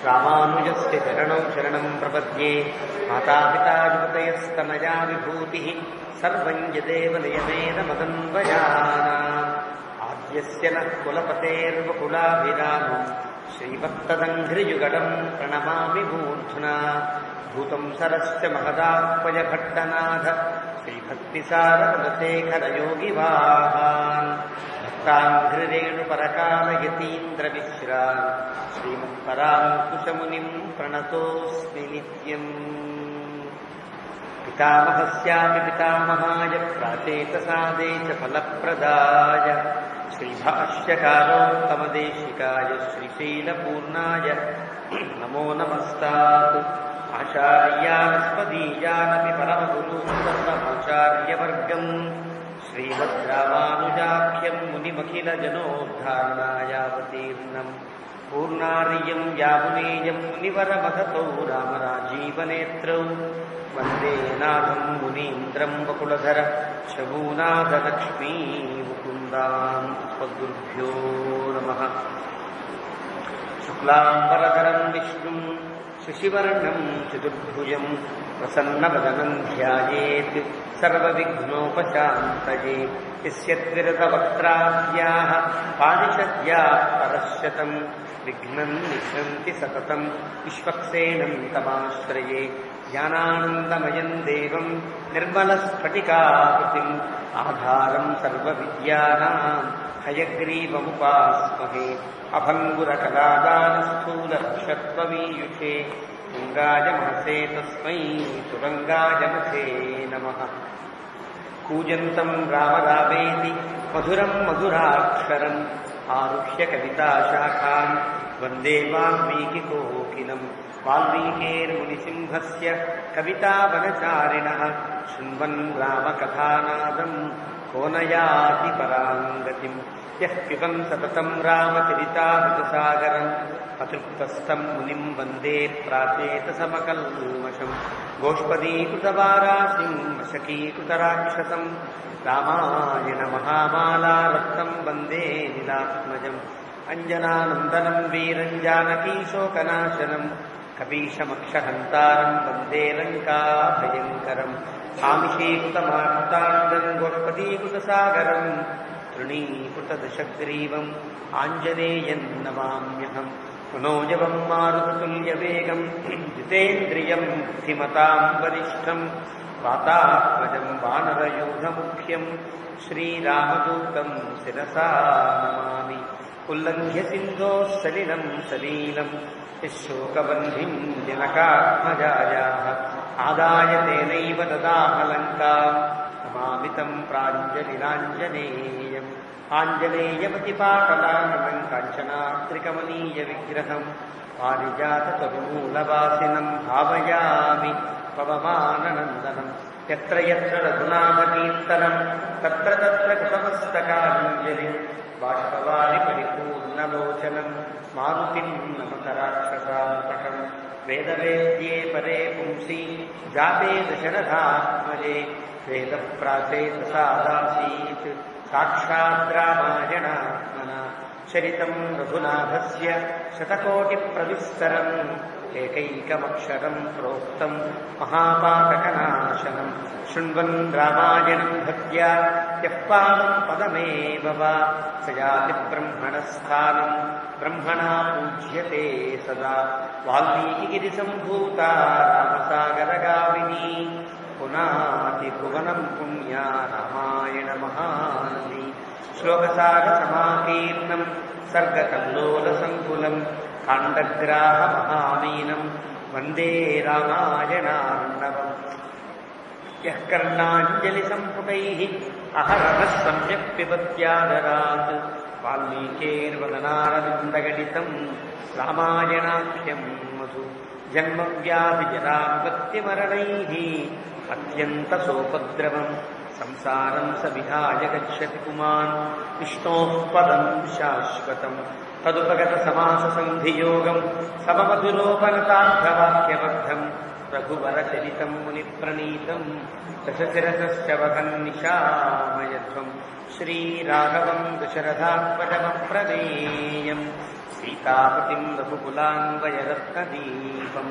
రామానుజస్య చరణౌ శరణం ప్రపద్యే మాతాపితా యువతయస్తనయా విభూతి సర్వం యదేవ నియమేన మదన్వయానాం ఆద్యస్య నః కులపతేర్వకులాభిరామం శ్రీమత్తదంఘ్రియుగడం ప్రణమామి మూర్ధ్నా భూతం సరస్య మహదాత్మజభట్టనాథ శ్రీభక్తిసారకులశేఖరయోగివాహాన్ భక్తాంఘ్రిరేణుపరకాలయతీంద్రమిశ్రాన్ శ్రీమత్పరాంకుశమునిం ప్రణతోస్మి నిత్యం పితామహస్యాపి పితామహాయ ప్రాచేతసాదే చ ఫలప్రదాయ శ్రీభాష్యకారోత్తమదేశికాయ శ్రీశైలపూర్ణాయ నమో నమస్తాత్ ఆచార్యానస్మదీయానపి పరమగురుసర్వమాచార్యవర్గం శ్రీమద్రామానుజాఖ్యం మునిమఖిలజనోద్ధారణాయావతీర్ణం పూర్ణార్యం యామునేయం మునివరమహతో రామరాజీవనేత్రౌ వందే నాథం మునీంద్రం వకులధర శమూనాథలక్ష్మీ ముకుందాం స్వద్గురుభ్యో నమ శుక్లాంబరధరం విష్ణుం శశివర్ణం చతుర్భుజం ప్రసన్నవదనం ధ్యాయేత్ సర్వవిఘ్నోపశాంతయే యస్యద్విరతవక్త్రాద్యాः పారిషద్యాः పరశ్శతం విఘ్నం నిఘ్నంతి సతతం విశ్వక్సేనం తమాశ్రయే జ్ఞానానందమయం దేవం నిర్మలస్ఫటికాకృతిం ఆధారం సర్వవిద్యానాం హయగ్రీవముపాస్మహే అభంగురకలాదానస్థూలక్షత్వమీయుషే తుంగాయ మహసే తస్మై తురంగాయ మహే నమః కూజంతం రామరావేతి మధురం మధురాక్షరం ఆరుహ్య కవితాశాఖాన్ వందే వాల్మీకికోకిలం వాల్మీకేర్మునిసింహస్య కవితావనచారిణः శృण्वन् రామకథానాదం కోనయాతి పరాంగతిం యः పిబన్ సతతం రామచరితామృతసాగరం అతృప్తస్థం మునిం వందే ప్రాచేతసమకల్మషం గోష్పదీకృతవారాసిం వశకీకృతరాక్షసం రామాయణ మహామాలారత్నం వందే నిలాత్మజం అంజనానందనం వీరం జానకీశోకనాశనం కపీశమక్షహంతారం వందే లంకాభయంకరం ఆమిషీకృతమార్తాండం గోష్పదీకృతసాగరం తృణీకృతదశగ్రీవం ఆంజనేయం నమామ్యహం మనోజవం మారుతతుల్యవేగం జితేంద్రియం బుద్ధిమతాం వరిష్టం వాతాత్మజం వానరయూధముఖ్యం శ్రీరామదూతం శిరసా నమామి ఉల్లంఘ్య సింధో సలిలం సలీలం శోకబంధిం జనకాత్మజాయాः ఆదాయ తేనైవ దదాహలంకాం సమామితం ప్రాञ्जलिराञ्जनेयम् आञ्जनेयमतिपाटलाननं काञ्चनात्रिकमनीय विग्रहं पारिजाततरुमूलवासिनं भावयामि पवमाननन्दनं यत्र यत्र रघुनाथकीर्तनं तत्र तत्र कृतमस्तकाञ्जलिं बाष्पवारि परिपूर्णलोचनं मारुतिं नमत राक्षसान्तकम् वेदवेद्ये परे पुंसि जाते दशरथात्मजे वेदप्राचेतसादासीत् साक्षाद्रामायणात्मना चरितम् रघुनाथस्य शतकोटिप्रविस्तरम् एकैकमक्षरम् प्रोक्तम् महापातकनाशनम् शृण्वन् रामायणम् भक्त्या यः पादम् पदमेव वा स याति ब्रह्मणस्थानम् ब्रह्मणा पूज्यते सदा वाल्मीकिगिरिसम्भूता रामसागरगाविनी पुनातिभुवनम् पुण्या रामायणमहानदी श्लोकसारसमाकीर्णम् सर्गकल्लोलसङ्कुलम् काण्डग्राहमहामीनम् वन्दे रामायणार्णवम् यः कर्णाञ्जलिसम्पुटैः अहरः सम्यक् पिबत्यादरात् वाल्मीकेर्वदनारविन्दगणितम् रामायणाख्यम् मधु जन्मव्याधिजरापत्तिमरणैः अत्यन्तसोपद्रवम् संसारम् स विहाय गच्छति पुमान् विष्णोः पदम् शाश्वतम् तदुपगतसमाससन्धियोगम् सममधुरोपनतार्थवाक्यबद्धम् रघुवरचरितम् मुनिप्रणीतम् दशशिरसश्च वहन्निशामयध्वम् श्रीराघवम् दशरथात्मजमप्रमेयम् సీతాపతిం రఘుకులాన్వయరత్నదీపం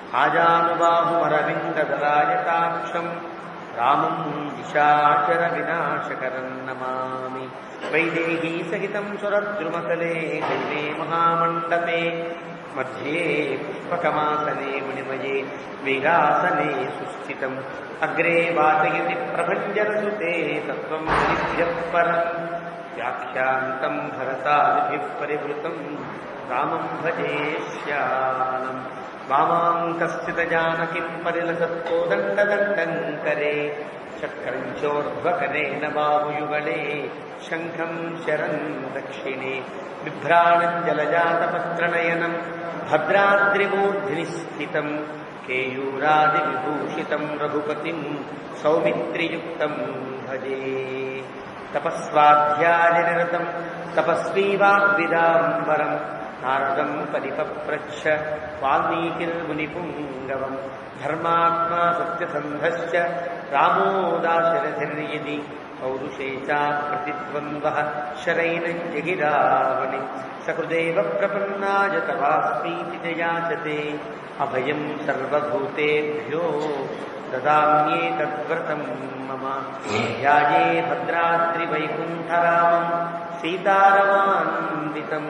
ఆజానుబాహుమరవిందదరాయతాక్షం రామం నిశాచర వినాశకరం నమామి వైదేహీ సహితం సురద్రుమతలే శైలే మహామండపే मध्ये पुष्पकमासने मुनिमये वेगासने सुस्थितम् अग्रे वाचयति प्रभञ्जनसुते तत्त्वम् मुनिभ्यः परम् व्याख्यान्तम् भरतादिभिः परिवृतम् रामम् भजे श्यामम् वामाङ्कस्थितजानकीम् परिलसत्कोदण्डदण्डम् करे चक्रम् चोर्ध्वकरेण बाहुयुगले शङ्खम् शरम् दक्षिणे बिभ्राणम् जलजातपत्रनयनम् भद्राद्रिमूर्ध्नि स्थितम् केयूरादिविभूषितम् रघुपतिम् सौमित्रियुक्तम् भजे तपस्वाध्यायनिरतम् तपस्वी वाग्विदाम्बरम् नारदम् परिपप्रच्छ वाल्मीकिर्मुनिपुङ्गवम् धर्मात्मा सत्यसन्धश्च रामो दाशरथिर्यदि पौरुषे चाप्रतिद्वन्द्वः शरैरञ्जगिरावणि सकृदेव प्रपन्नाय तवास्मीति च याचते अभयम् सर्वभूतेभ्यो ददाम्येतद्व्रतम् मम ध्याये भद्राद्रिवैकुण्ठरामम् सीतारमान्वितम्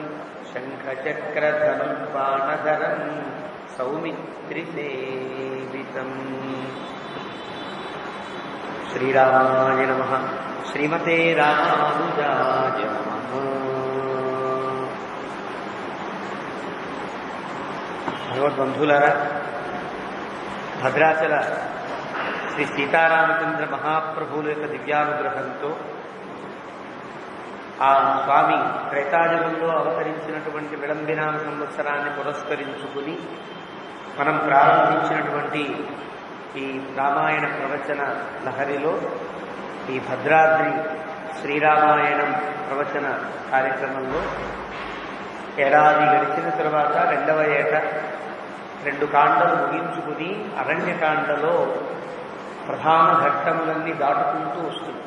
शङ्खचक्रधनुर्बाणधरम् सौमित्रिसेवितम् శ్రీరామాయ నమ శ్రీమతే రామానుజాయ నమ భగవద్బంధులారా భద్రాచల శ్రీ సీతారామచంద్ర మహాప్రభువుల యొక్క దివ్యానుగ్రహంతో ఆ స్వామి త్రేతాయుగంలో అవతరించినటువంటి విళంబినామ సంవత్సరాన్ని పురస్కరించుకుని మనం ప్రారంభించినటువంటి ఈ రామాయణ ప్రవచన లహరిలో ఈ భద్రాద్రి శ్రీరామాయణం ప్రవచన కార్యక్రమంలో ఏడాది గడిచిన తర్వాత రెండవ ఏట రెండు కాండలు ముగించుకుని అరణ్యకాండలో ప్రధాన ఘట్టములన్నీ దాటుకుంటూ వస్తుంది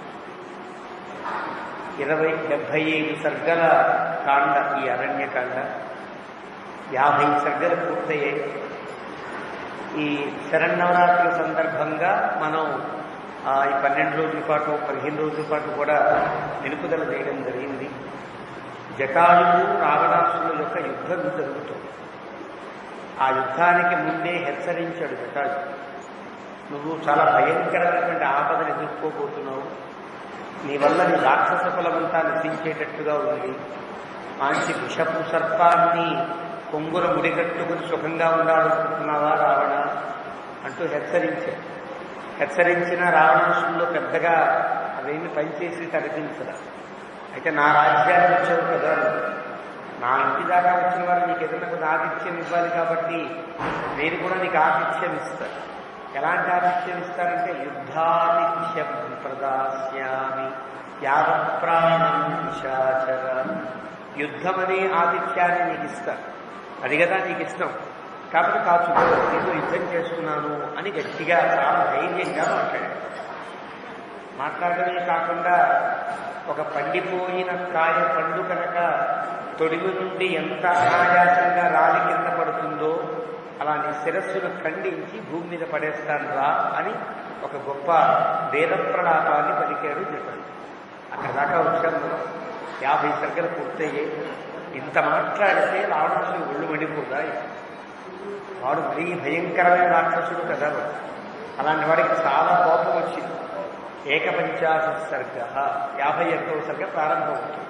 ఇరవై డెబ్భై ఐదు సర్గల కాండ ఈ అరణ్యకాండ యాభై సర్గలు పూర్తయ్యాయి ఈ శరన్నవరాత్రుల సందర్భంగా మనం ఆ, ఈ పన్నెండు రోజుల పాటు పదిహేను రోజుల పాటు కూడా నిలుపుదల చేయడం జరిగింది జటాయువు రావణాసుల యొక్క యుద్ధం జరుగుతుంది ఆ యుద్ధానికి ముందే హెచ్చరించాడు జటాయు నువ్వు చాలా భయంకరమైనటువంటి ఆపదను ఎదుర్కోబోతున్నావు నీ వల్ల నీ రాక్షస కులమంతా నశించేటట్టుగా ఉంది మంచి విషపు సర్పాన్ని కొంగున ముడిగట్టుకుని సుఖంగా ఉండాలనుకుంటున్నావా రావణ అంటూ హెచ్చరించాడు హెచ్చరించిన రావణాసుల్లో పెద్దగా అవేమి పనిచేసి కనిపించదా అయితే నా రాజ్యాన్ని వచ్చావు కదా నువ్వు. నా ఇంటి దాకా వచ్చిన వారు నీకు ఏదైనా కొంత ఆతిథ్యం ఇవ్వాలి కాబట్టి నేను కూడా నీకు ఆతిథ్యం ఇస్తాను ఎలాంటి ఆతిథ్యం ఇస్తారంటే యుద్ధాతిథ్యం ప్రదాస్యామి యావత్ ప్రాణం నిశాచర యుద్ధం అనే ఆతిథ్యాన్ని నీకు ఇస్తాను అది కదా నీకు ఇష్టం కాబట్టి కాచుకో నీతో యుద్ధం చేస్తున్నాను అని గట్టిగా చాలా ధైర్యంగా మాట్లాడాడు మాట్లాడమే కాకుండా ఒక పండిపోయిన కాయ పండు కనుక తొడిమి నుండి ఎంత అనాయాసంగా రాలి కింద పడుతుందో అలా నీ శిరస్సును ఖండించి భూమి మీద పడేస్తాను రా అని ఒక గొప్ప వేద ప్రలాపాన్ని పలికాడు చెప్పాడు అక్కడ దాకా వచ్చాం మనం యాభై సర్గలు పూర్తయ్యాయి ఇంత మాట్లాడితే రావణాసుడు ఒళ్ళు మండిపోతాయి వాడు మరీ భయంకరమైన రాక్షసుడు కదా వాడు. అలాంటి వాడికి చాలా కోపం వచ్చింది ఏకపంచాశ సర్గ యాభై ఒకటవ సర్గ ప్రారంభమవుతుంది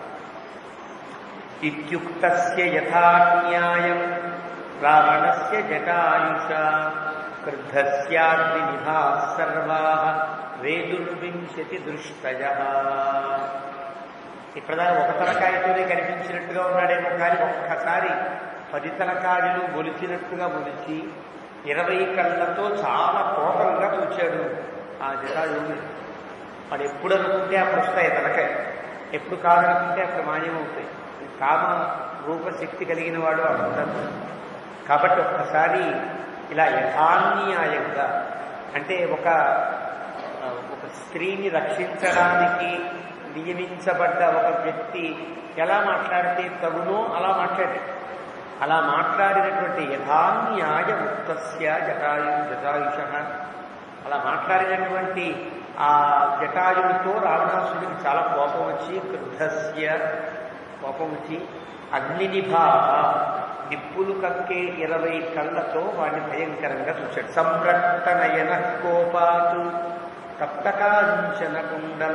ఇత్యుక్తస్య యథా న్యాయం రావణస్య జటాయుష క్రుద్ధస్యాగ్ని నిభా సర్వా వేదుర్వింశతి దృష్టయ ఇప్పటిదాకా ఒక తలకాయతోనే కనిపించినట్టుగా ఉన్నాడేమో కానీ ఒక్కసారి పది తలకాయలు మొలిచినట్టుగా మొలిచి ఇరవై కళ్ళతో చాలా కోపంగా చూచాడు ఆ జటాయువుని వాడు ఎప్పుడు అనుకుంటే అప్పుడు వస్తాయి తలకాయ ఎప్పుడు కాదనుకుంటే అప్పుడు మాయమవుతాయి కామ రూపశక్తి కలిగిన వాడు అంటారు కాబట్టి ఒక్కసారి ఇలా యథాన్యాయంగా అంటే ఒక ఆ, ఒక స్త్రీని రక్షించడానికి నియమించబడ్డ ఒక వ్యక్తి ఎలా మాట్లాడితే తగునో అలా మాట్లాడాడు అలా మాట్లాడినటువంటి యథాన్యాయ ముక్తస్య జటాయు జటాయుష అలా మాట్లాడినటువంటి ఆ జటాయుడితో రావణాసుడికి చాలా కోపం వచ్చి క్రుద్ధస్య కోపం వచ్చి అగ్నినిభా నిప్పులు కక్కే ఇరవై కళ్ళతో వాడిని భయంకరంగా చూశాడు సంప్రక్తనయన కోపాతు తప్తకాంచన కుండల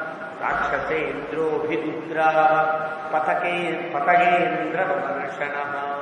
రాక్షసేంద్రోభిరుద్రా పతకే పతగేంద్ర వర్షణ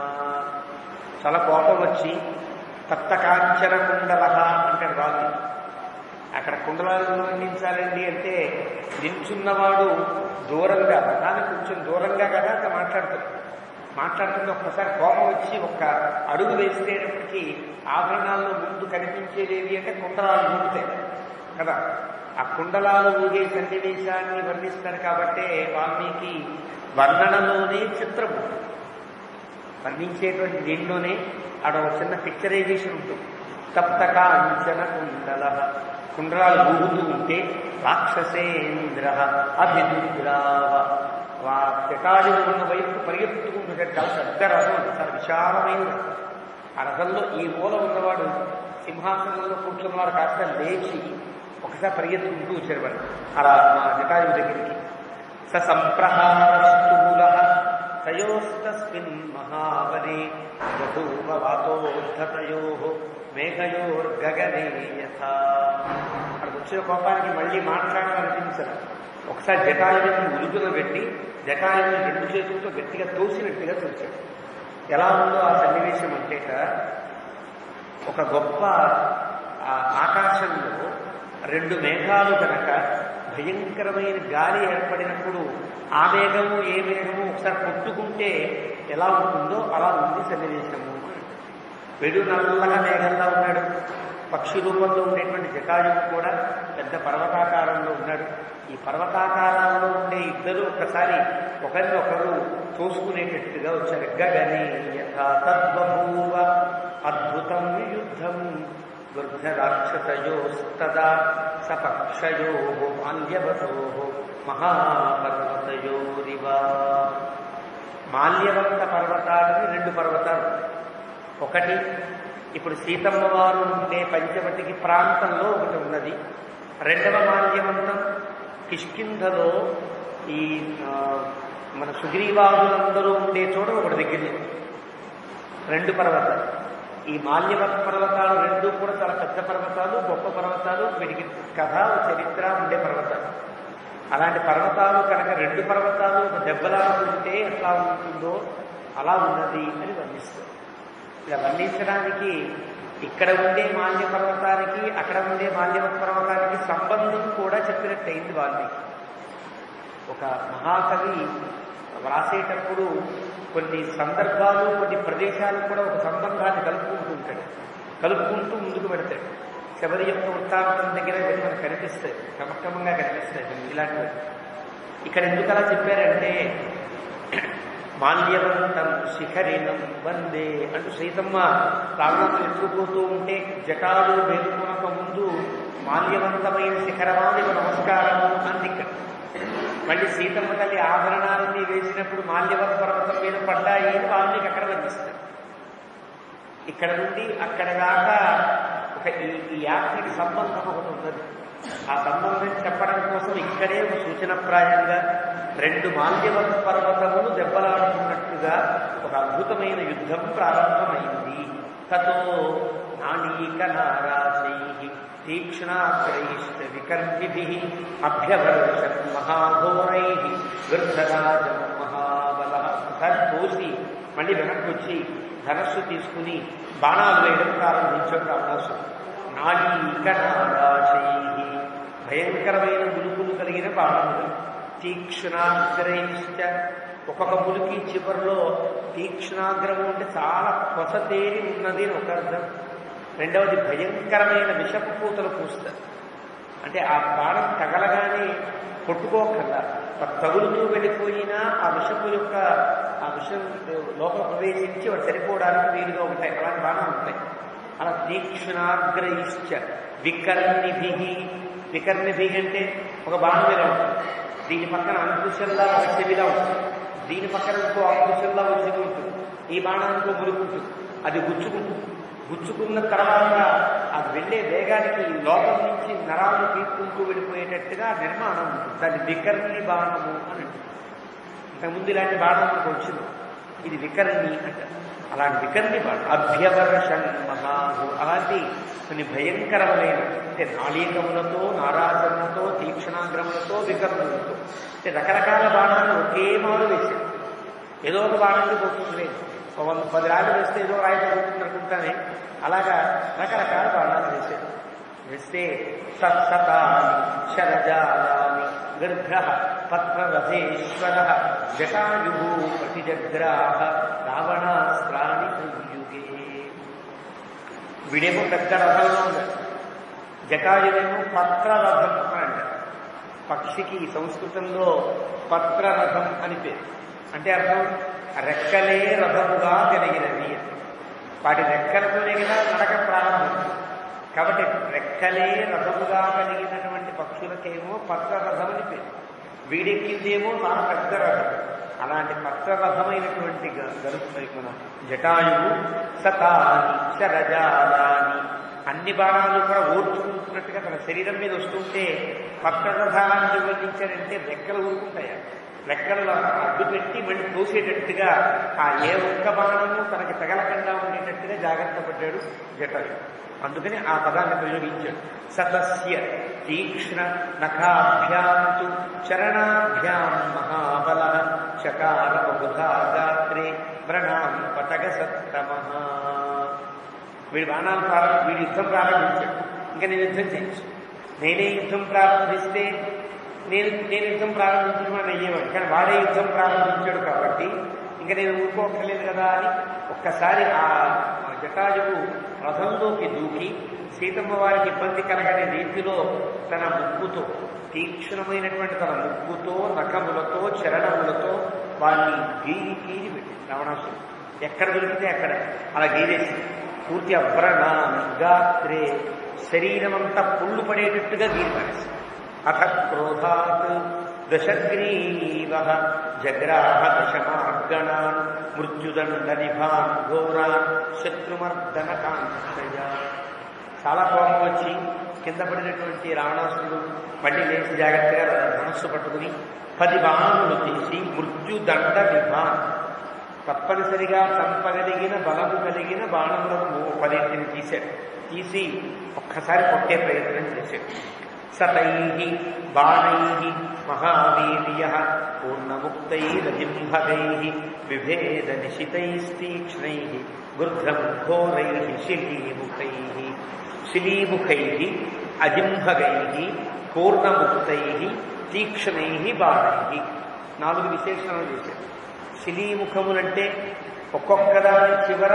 చాలా కోపం వచ్చి తప్తకాంచన కుండల అంటాడు రాజు అక్కడ కుండలాలను వర్ణించాలండి అంటే నిల్చున్నవాడు దూరంగా ప్రధాని కొంచెం దూరంగా కదా అట్లా మాట్లాడుతాడు మాట్లాడుతున్న ఒక్కసారి కోపం వచ్చి ఒక్క అడుగు వేసేటప్పటికీ ఆభరణాల్లో ముందు కనిపించేదేవి అంటే కుండలాలు ఊగుతాయి కదా ఆ కుండలాలు ఊగే సన్నివేశాన్ని వర్ణిస్తాడు కాబట్టే వాల్మీకి వర్ణనలోనే చిత్రము వర్ణించేటువంటి దీనిలోనే ఆడ ఒక చిన్న పిక్చరైజేషన్ ఉంటుంది తప్తక అంచన కుండల కుండలాలు ఊగుతూ ఉంటే రాక్షసేంద్ర అభిదుద్రావ వా జటాజు ఉన్న వైపు పరిగెత్తుకుంటుంటే చాలా పెద్ద రథం అది, చాలా విశాలమైన రథం. ఆ రథంలో ఈ మూల ఉన్నవాడు సింహాసనంలో కూర్చున్నవాడు కాస్త లేచి ఒకసారి పరిగెత్తుకుంటూ వచ్చారు వాడు అలా మా జటాయు దగ్గరికి స సంప్రహారస్తూల తయోస్తస్మిన్ మహావనే బహూమవాతోద్ధతయో మేఘయోర్గగనే యథా అక్కడికి వచ్చిన కోపానికి మళ్ళీ మాట్లాడాలనిపించదు ఒకసారి జటాయుని ఉలుగున పెట్టి జటాయుని రెండు చేతులతో గట్టిగా తోసినట్టుగా తోచాడు ఎలా ఉందో ఆ సన్నివేశం అంటేట ఒక గొప్ప ఆ ఆకాశంలో రెండు మేఘాలు కనుక భయంకరమైన గాలి ఏర్పడినప్పుడు ఆ మేఘము ఏ మేఘము ఒకసారి కొట్టుకుంటే ఎలా ఉంటుందో అలా ఉంది సన్నివేశము వెడు నల్లగా మేఘంలా ఉన్నాడు పక్షి రూపంలో ఉండేటువంటి జటాయువు కూడా పెద్ద పర్వతాకారంలో ఉన్నాడు ఈ పర్వతాకారంలో ఉండే ఇద్దరు ఒక్కసారి ఒకరినొకరు తోసుకునేటట్టుగా వచ్చారు గగనే యథా తద్బభూవ అద్భుతం యుద్ధం వృద్ధరాక్షసయోస్తదా సపక్షయో మాల్యవతో మహాపర్వతయోరివ మాల్యవంత పర్వతాలని రెండు పర్వతాలు ఒకటి ఇప్పుడు సీతమ్మ వారు ఉండే పంచవటికి ప్రాంతంలో ఒకటి ఉన్నది రెండవ మాల్యవంతం కిష్కింధలో ఈ ఆ, మన సుగ్రీవాదులందరూ ఉండే చోట ఒకటి దగ్గర రెండు పర్వతాలు ఈ మాల్యవత పర్వతాలు రెండు కూడా చాలా పెద్ద పర్వతాలు గొప్ప పర్వతాలు వీటికి కథ చరిత్ర ఉండే పర్వతాలు అలాంటి పర్వతాలు కనుక రెండు పర్వతాలు ఒక దెబ్బలాడుతుంటే ఎట్లా ఉంటుందో అలా ఉన్నది అని వర్ణిస్తారు ఇలా వర్ణించడానికి ఇక్కడ ఉండే మాల్య పర్వతానికి అక్కడ ఉండే మాల్యవత పర్వతానికి సంబంధం కూడా చెప్పినట్టయింది వాల్మీకి ఒక మహాకవి వ్రాసేటప్పుడు కొన్ని సందర్భాలు కొన్ని ప్రదేశాలు కూడా ఒక సంబంధాన్ని కలుపుకుంటూ ఉంటాడు కలుపుకుంటూ ముందుకు పెడతాడు శబరి యొక్క వృత్తాంతం దగ్గర ఇవన్నీ మనకు కనిపిస్తాయి క్రమక్రమంగా కనిపిస్తాయి కొన్ని ఇలాంటివి ఇక్కడ ఎందుకు అలా చెప్పారంటే మాల్యవంతం శిఖరినం వందే అంటూ సీతమ్మ రావణాసులు ఎత్తుకుపోతూ ఉంటే జటాలు వేలుకొనక ముందు మాల్యవంతమైన శిఖరమానికి నమస్కారము అంది ఇక్కడ మళ్ళీ సీతమ్మ తల్లి ఆభరణాలన్నీ వేసినప్పుడు మాల్యవత పర్వతం మీద పడ్డాయి అని వాళ్ళకి అక్కడ వర్ణిస్తారు ఇక్కడ నుండి అక్కడ దాకా ఒక ఈ ఈ యాత్రకి సంబంధం ఒకటి ఉన్నది ఆ సంబంధం చెప్పడం కోసం ఇక్కడే ఒక సూచనప్రాయంగా రెండు మాల్యవత పర్వతములు దెబ్బలాడుతున్నట్టుగా ఒక అద్భుతమైన యుద్ధం ప్రారంభమైంది తతో నాణీక నారాశై తీక్ష్ణాగ్రైశ్చ వికర్మిభి అభ్యవర్షం మహాఘోరై వృద్ధరాజం మహాబల ఒకసారి తోసి మళ్ళీ వెనక్కి వచ్చి ధనస్సు తీసుకుని బాణాలు వేయడం ప్రారంభించాడు రావణాసుడు నాళీక నారాశై భయంకరమైన ములుకులు కలిగిన బాణములు తీక్ష్ణాగ్రైశ్చ ఒక్కొక్క ములికి చివరిలో తీక్ష్ణాగ్రము అంటే చాలా కొసతేరి ఉన్నది అని ఒక అర్థం రెండవది భయంకరమైన విషపు పూతలు పూస్తారు అంటే ఆ బాణం తగలగానే కొట్టుకోకల్లా తగులుతూ వెళ్ళిపోయినా ఆ విషపు యొక్క ఆ విషం లోపల ప్రవేశించి వాడు చనిపోవడానికి వీలుగా ఉంటాయి అలాంటి బాణాలు ఉంటాయి అలా తీక్ష్ణాగ్రయిశ్చ వికర్ణిభి వికర్ణిభి అంటే ఒక బాణం ఇలా ఉంటుంది దీని పక్కన అంకుశంలా ఒక చెవిలా ఉంటుంది దీని పక్కన ఇంకో అంకుశంలా ఒక చెవి ఉంటుంది ఈ బాణానికి మురుకుంటుంది అది గుచ్చుకుంటుంది గుచ్చుకున్న తర్వాత అది వెళ్ళే వేగానికి లోపల నుంచి నరాలు తీసుకుంటూ వెళ్ళిపోయేటట్టుగా నిర్మాణం ఉంటుంది దాన్ని వికర్ణి బాణము అని అంటారు ఇంతకుముందు ఇలాంటి బాణం మనకు వచ్చింది ఇది వికర్ణి అంటారు అలాంటి వికర్ణి బాణం అభ్యవర్షన్ మహాహు అలాంటి కొన్ని భయంకరమైన అంటే నాళీకములతో నారాజములతో తీక్షణాగ్రములతో వికర్ణులతో అంటే రకరకాల బాణాలు ఒకే మారు వేశారు ఏదో ఒక బాణానికి పోతుంది లేదు ఒక వంద పది రాళ్ళు వేస్తే ఏదో రాయితో పోతుంది అనుకుంటానే అలాగా రకరకాల బాణాలు వేశారు వేస్తే సత్సతాని శరజాలాని గర్భ పత్రరథేశ్వర జటాయు ప్రతిజగ్రాహ రావణాస్త్రాన్ని సంయుగే వీడేమో పెద్ద రథంలో ఉన్నాడు జటాయువేమో పత్రరథం అని అంటారు పక్షికి సంస్కృతంలో పత్రరథం అని పేరు అంటే అర్థం రెక్కలే రథముగా కలిగినవి అని. వాటి రెక్కలతోనే కదా నడక ప్రారంభం కాబట్టి రెక్కలే రథముగా కలిగినటువంటి పక్షులకేమో పత్రరథం అని పేరు వీడెక్కిందేమో చాలా పెద్ద రథం అలాంటి పత్రరథమైనటువంటి గ- గరుత్మై మన జటాయువు సతాని శరజాలాని అన్ని బాణాలు కూడా ఓడ్చుకుంటున్నట్టుగా తన శరీరం మీద వస్తుంటే పత్రరథాన్ని వర్ణించారంటే రెక్కలు ఊరుకుంటాయా రెక్కలు అడ్డు పెట్టి మళ్ళీ తోసేటట్టుగా ఆ ఏ ఒక్క బాణము తనకి తగలకుండా ఉండేటట్టుగా జాగ్రత్త పడ్డాడు జటాయు అందుకని ఆ పదాన్ని ప్రయోగించాడు సతస్య తీక్ష్ణ నఖాభ్యాంతు చరణాభ్యాం మహాబల చకార బహుధా గాత్రే వ్రణాం పతగ సత్తమ వీడి బాణాలు ప్రారంభ వీడి యుద్ధం ప్రారంభించాడు ఇంకా నేను యుద్ధం చేయొచ్చు నేనే యుద్ధం ప్రారంభిస్తే నేను నేను యుద్ధం ప్రారంభించడం అయ్యేవాడు కానీ వాడే యుద్ధం ప్రారంభించాడు కాబట్టి ఇంకా నేను ఊరుకోక్కర్లేదు కదా అని ఒక్కసారి ఆ జటాయువు రథంలోకి దూకి సీతమ్మ వారికి ఇబ్బంది కలగని రీతిలో తన ముక్కుతో తీక్షణమైనటువంటి తన ముక్కుతో నఖములతో చరణములతో వారిని గీరి గీరి పెట్టి రావణాసుడు ఎక్కడ దొరికితే అక్కడ అలా గీరేసి పూర్తి అభ్రణ గాత్రే శరీరమంతా పుళ్ళు పడేటట్టుగా గీరి పారేసి అథ క్రోధాత్ దశగ్రీవ జగ్రాహ దశమార్గణాన్ మృత్యుదండ నిభాన్ ఘోరాన్ శత్రుమర్దన కాంక్షయ చాలా కోపం వచ్చి కింద పడినటువంటి రావణాసురుడు మళ్ళీ లేచి జాగ్రత్తగా ధనస్సు పట్టుకుని పది బాణములు తీసి మృత్యుదండ విభాన్ తప్పనిసరిగా చంపగలిగిన బలము కలిగిన బాణములను పదింటిని తీశాడు తీసి ఒక్కసారి కొట్టే ప్రయత్నం చేశాడు సతై బాణై మహావీర్య పూర్ణముక్తైరజింహగై విభేద నిశితైస్తీక్ష్ణై గృద్ధం ఘోరై శిలీముఖై శిలీముఖై అజింహగై పూర్ణముక్తై తీక్ష్ణై బాణై నాలుగు విశేషణలు చేశాడు శిలీముఖములంటే ఒక్కొక్క దాని చివర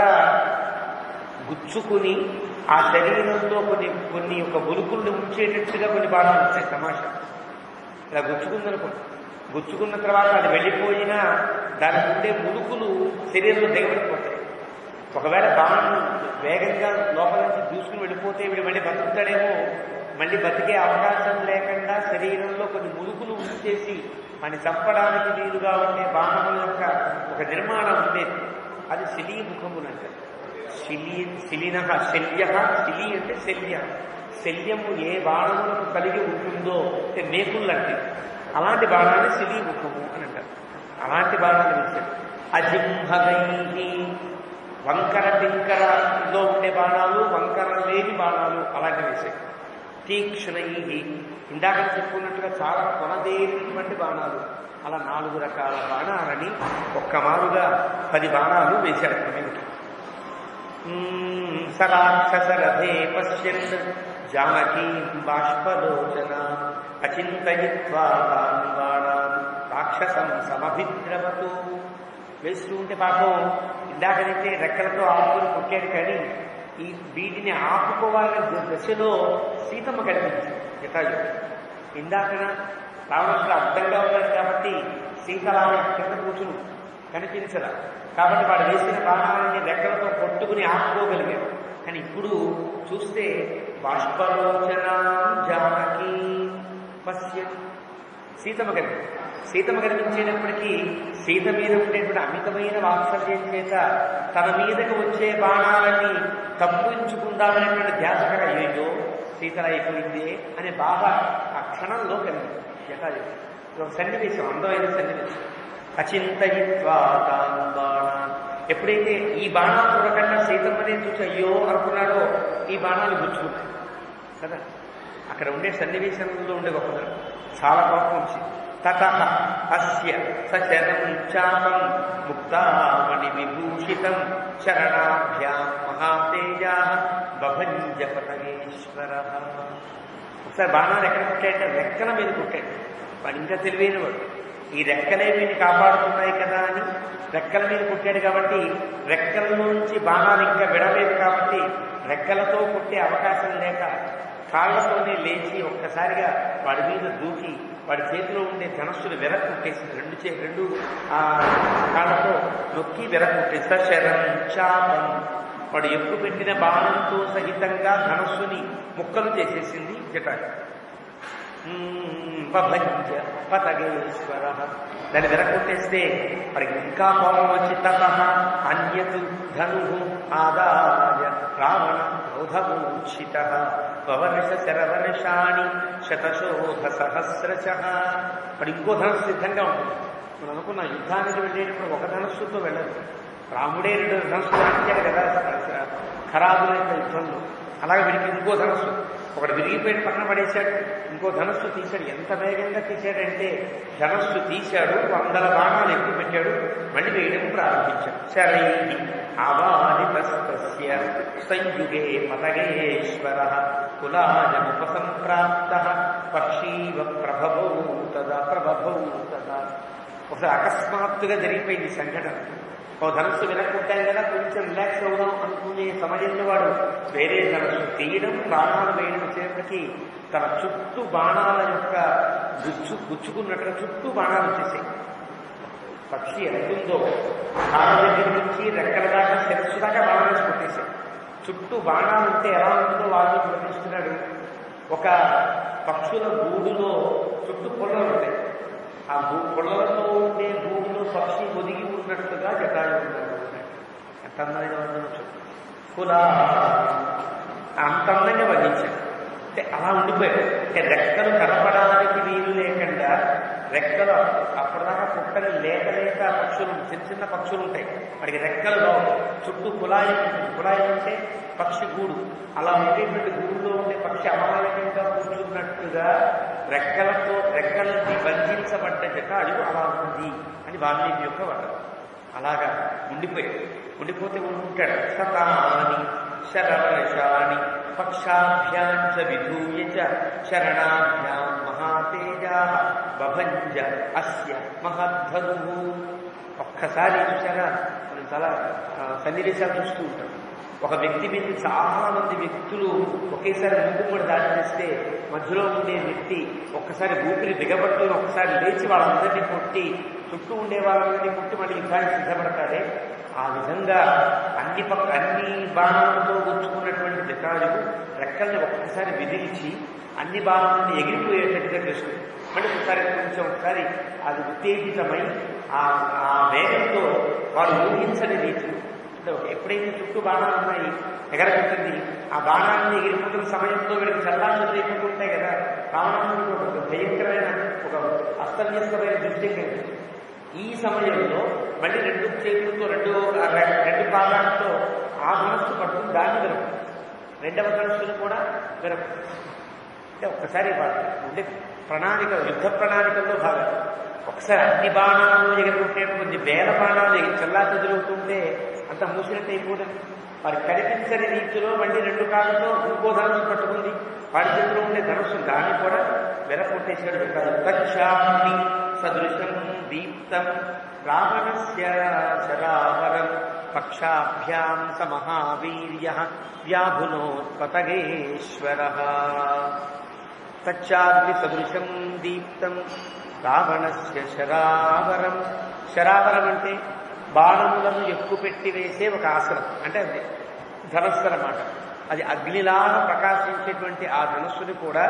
గుచ్చుకుని ఆ శరీరంలో కొన్ని కొన్ని ఒక ములుకుల్ని ఉంచేటట్టుగా కొన్ని బాణాలు ఉంటాయి తమాషా ఇలా గుచ్చుకుందనుకోండి గుచ్చుకున్న తర్వాత అది వెళ్ళిపోయినా దానికి ఉండే ములుకులు శరీరంలో దిగబడిపోతాయి ఒకవేళ బాణం వేగంగా లోపల నుంచి దూసుకుని వెళ్ళిపోతే వీడు మళ్ళీ బతుకుతాడేమో మళ్ళీ బతికే అవకాశం లేకుండా శరీరంలో కొన్ని ములుకులు ఉంచేసి మన చంపడానికి వీలుగా ఉండే బాణముల యొక్క ఒక నిర్మాణం ఉండేది అది శిలీముఖమునంటారు శిలి శిలిన శల్య శిలి అంటే శల్య శల్యము ఏ బాణములకు కలిగి ఉంటుందో అంటే మేకులు అంటే అలాంటి బాణాన్ని శిలీముఖము అని అంటారు అలాంటి బాణాలు వేశారు అజింహగై వంకర టింకరలో ఉండే బాణాలు వంకర లేని బాణాలు అలాంటి వేశారు తీక్షణై ఇందాక చెప్పుకున్నట్టుగా చాలా కొనదేరినటువంటి బాణాలు అలా నాలుగు రకాల బాణాలని ఒక్క మారుగా పది బాణాలు వేశాడు అక్కడ మీదకి సరాక్షసరథే పశ్యన్ జానకీ బాష్పలోచన అచింతయిత్వా తాన్ బాణాన్ రాక్షసం సమభిద్రవతు వేస్తూ ఉంటే పాపం ఇందాక నుంచి రెక్కలతో ఆపుకుని కొట్టాడు కానీ ఈ వీటిని ఆపుకోవాలనే దశలో సీతమ్మ కనిపించింది జటాయు ఇందాకన రావణాసుడు అడ్డంగా ఉన్నాడు కాబట్టి సీతలామ కింద కూర్చుని కనిపించదా కాబట్టి వాడు వేసిన బాణాలని రెక్కలతో కొట్టుకుని ఆపుకోగలిగాడు కానీ ఇప్పుడు చూస్తే బాష్పలోచన జానకి పశ్య సీతమ్మ కనిపించింది సీతమ్మ కనిపించేటప్పటికీ సీత మీద ఉండేటువంటి అమితమైన వాత్సల్యం చేత తన మీదకు వచ్చే బాణాలన్నీ తప్పించుకుందామనేటువంటి ధ్యాసకర అయ్యో సీతల అయిపోయింది అనే బాధ ఆ క్షణంలో కలిగింది జటాజు ఒక సన్నివేశం అందమైన సన్నివేశం అచింతయిత్వా తాన్ బాణాన్ ఎప్పుడైతే ఈ బాణాలు చూడకుండా సీతమ్మనే చూసి అయ్యో అనుకున్నాడో ఈ బాణాలు గుచ్చుకుంటాయి కదా అక్కడ ఉండే సన్నివేశంలో ఉండే గొప్పదనం చాలా కోపం వచ్చింది తత అస్య సచరం చాపం ముక్తామణి విభూషితం శరణాభ్యాం మహాతేజా బభంజ పతగేశ్వర ఒకసారి బాణాలు ఎక్కడ కుట్టాయంటే రెక్కల మీద కుట్టాడు వాడు ఇంకా తెలివైన వాడు ఈ రెక్కలే వీడిని కాపాడుతున్నాయి కదా అని రెక్కల మీద కుట్టాడు కాబట్టి రెక్కల నుంచి బాణాలు ఇంకా విడలేదు కాబట్టి రెక్కలతో కుట్టే అవకాశం లేక కాళ్ళతోనే లేచి ఒక్కసారిగా వాడి మీద దూకి వాడి చేతిలో ఉండే ధనస్సులు వెరక్కుట్టేసింది రెండు చే రెండు ఆ కాళ్ళతో నొక్కి వెరక్కుట్టేసి శరం చాపం వాడు ఎక్కువ పెట్టిన బాణంతో సహితంగా ధనస్సుని ముక్కలు చేసేసింది జటాయు పభంజ పతగేశ్వర దాన్ని వెరకొట్టేస్తే వాడికి ఇంకా కోపం వచ్చి తత అన్యతు ధను ఆదాయ రావణ క్రోధమూర్ఛిత పవర్ష శరవర్షాణి శతశోధ సహస్రశ వాడు ఇంకో ధనస్సు సిద్ధంగా ఉంటుంది మనం అనుకున్న యుద్ధానికి వెళ్ళేటప్పుడు ఒక ధనస్సుతో వెళ్ళదు రాముడే రెండు ధనస్సులు ఆడించాడు కదా ఖరాబుల యొక్క యుద్ధంలో అలాగే వీడికి ఇంకో ధనస్సు ఒకటి విరిగిపోయిన పక్కన పడేశాడు ఇంకో ధనస్సు తీశాడు ఎంత వేగంగా తీశాడంటే ధనస్సు తీశాడు వందల బాణాలు ఎక్కువ పెట్టాడు మళ్ళీ వేయడం ప్రారంభించాడు శరై ఆవాదితస్య సంయుగే పతగేశ్వర కులాజముపసంప్రాప్త పక్షీవ ప్రభవౌ తదా ప్రభవౌ తదా ఒకసారి అకస్మాత్తుగా జరిగిపోయింది ఈ సంఘటన ఓ ధనస్సు వినకుంటాం కదా కొంచెం రిలాక్స్ అవుదాం అనుకునే సమయంలో వాడు వేరే ధనస్సు తీయడం బాణాలు వేయడం వచ్చేటప్పటికి తన చుట్టూ బాణాల యొక్క గుచ్చు గుచ్చుకున్నట్టుగా చుట్టూ బాణాలు వచ్చేసాయి పక్షి ఎంతుందో కాళ్ళ దగ్గర నుంచి రెక్కల దాకా శిరస్సు దాకా బాణాలు కొట్టేశాయి చుట్టూ బాణాలు ఉంటే ఎలా ఉంటుందో వాళ్ళు ప్రకటిస్తున్నాడు ఒక పక్షుల గూడులో చుట్టూ పొల్లలు ఉంటాయి ఆ భూ పొల్లలతో ఉండే భూమిలో పక్షి ఒదిగి ఉన్నట్టుగా జటాయు ఉన్నాడు ఎంత అందమైన వర్ణన చూడు కులా అంత అందంగా వర్ణించాడు అంటే అలా ఉండిపోయాడు అంటే రెక్కలు కనపడడానికి వీలు లేకుండా రెక్కలు అప్పటిదాకా కుక్కలు లేక లేక పక్షులు చిన్న చిన్న పక్షులు ఉంటాయి వాడికి రెక్కలు రావు చుట్టూ కులాయి ఉంటుంది కులాయి అంటే పక్షి గూడు అలా ఉండేటువంటి గూడులో ఉండే పక్షి అమాయకంగా కూర్చున్నట్టుగా రెక్కలతో రెక్కలకి బంధించబడ్డ జటాడు అలా ఉంది అని వాల్మీకి యొక్క వాడు అలాగా ఉండిపోయాడు ఉండిపోతే ఉండుంటాడు శతాని శరవర్షాణి పక్షాభ్యాంచ విధూయ చ శరణాభ్యాం మహాతేజా బభంజ అస్య మహద్ధను ఒక్కసారి చూసారా మనం చాలా ఆ, సన్నివేశాలు చూస్తూ ఉంటాం ఒక వ్యక్తి మీద చాలా మంది వ్యక్తులు ఒకేసారి ముందు కూడా దాడి చేస్తే మధ్యలో ఉండే వ్యక్తి ఒక్కసారి ఊపిరి దిగబట్టుకుని ఒక్కసారి లేచి వాళ్ళందరినీ కొట్టి చుట్టూ ఉండే వాళ్ళందరినీ కొట్టి మళ్ళీ యుద్ధానికి సిద్ధపడతాడే ఆ విధంగా అన్ని పక్క అన్ని బాణాలతో గుచ్చుకున్నటువంటి జటాయువు రెక్కల్ని ఒక్కసారి విదిలిచి అన్ని బాణాలను ఎగిరిపోయేటట్టుగా చేసుకుంది మళ్ళీ ఒకసారి కొంచెం ఒకసారి అది ఉత్తేజితమై ఆ ఆ వేగంతో వాడు ఊహించని రీతి అంటే ఒక- ఎప్పుడైతే చుట్టూ బాణాలు ఉన్నాయి ఎగరగొట్టింది ఆ బాణాన్ని ఎగిరిపోతున్న సమయంలో వీడికి చల్లాలు చేయకుంటాయి కదా రావణాసుడు ఒక భయంకరమైన ఒక అస్తవ్యస్తమైన దృశ్యం కలిగింది ఈ సమయంలో మళ్ళీ రెండు చేతులతో రెండు ఆ రె- రెండు పాదాలతో ఆ ధనస్సు పట్టుకుని దాన్ని వెరకు రెండవ ధనస్సును కూడా వెరకు అంటే ఒక్కసారి వాడు ఉండే ప్రణాళిక యుద్ధ ప్రణాళికల్లో భాగం ఒకసారి అన్ని బాణాలు ఎగరగొట్టే కొద్ది వేల బాణాలు ఎగిరి చల్లా చెదురవుతుంటే అంత మూసినట్టు అయిపోతుంది వారి కనిపించని రీతిలో మళ్ళీ రెండు కాళ్ళతో ఇంకో ధనుసు పట్టుకుంది వాడి చేతిలో ఉండే ధనుసు దాన్ని కూడా వెరకొట్టేశాడు తక్షామి సదృశం దీప్తం రావణస్య శరావరం పక్షాభ్యాం స మహావీర్య వ్యాభునోత్పతగేశ్వర తచ్చాగ్ని సదృశం దీప్తం రావణస్య శరావరం శరావరం అంటే బాణములను ఎక్కువ పెట్టి వేసే ఒక ఆసనం అంటే అది ధనస్సు అన్నమాట అది అగ్నిలాగా ప్రకాశించేటువంటి ఆ ధనస్సుని కూడా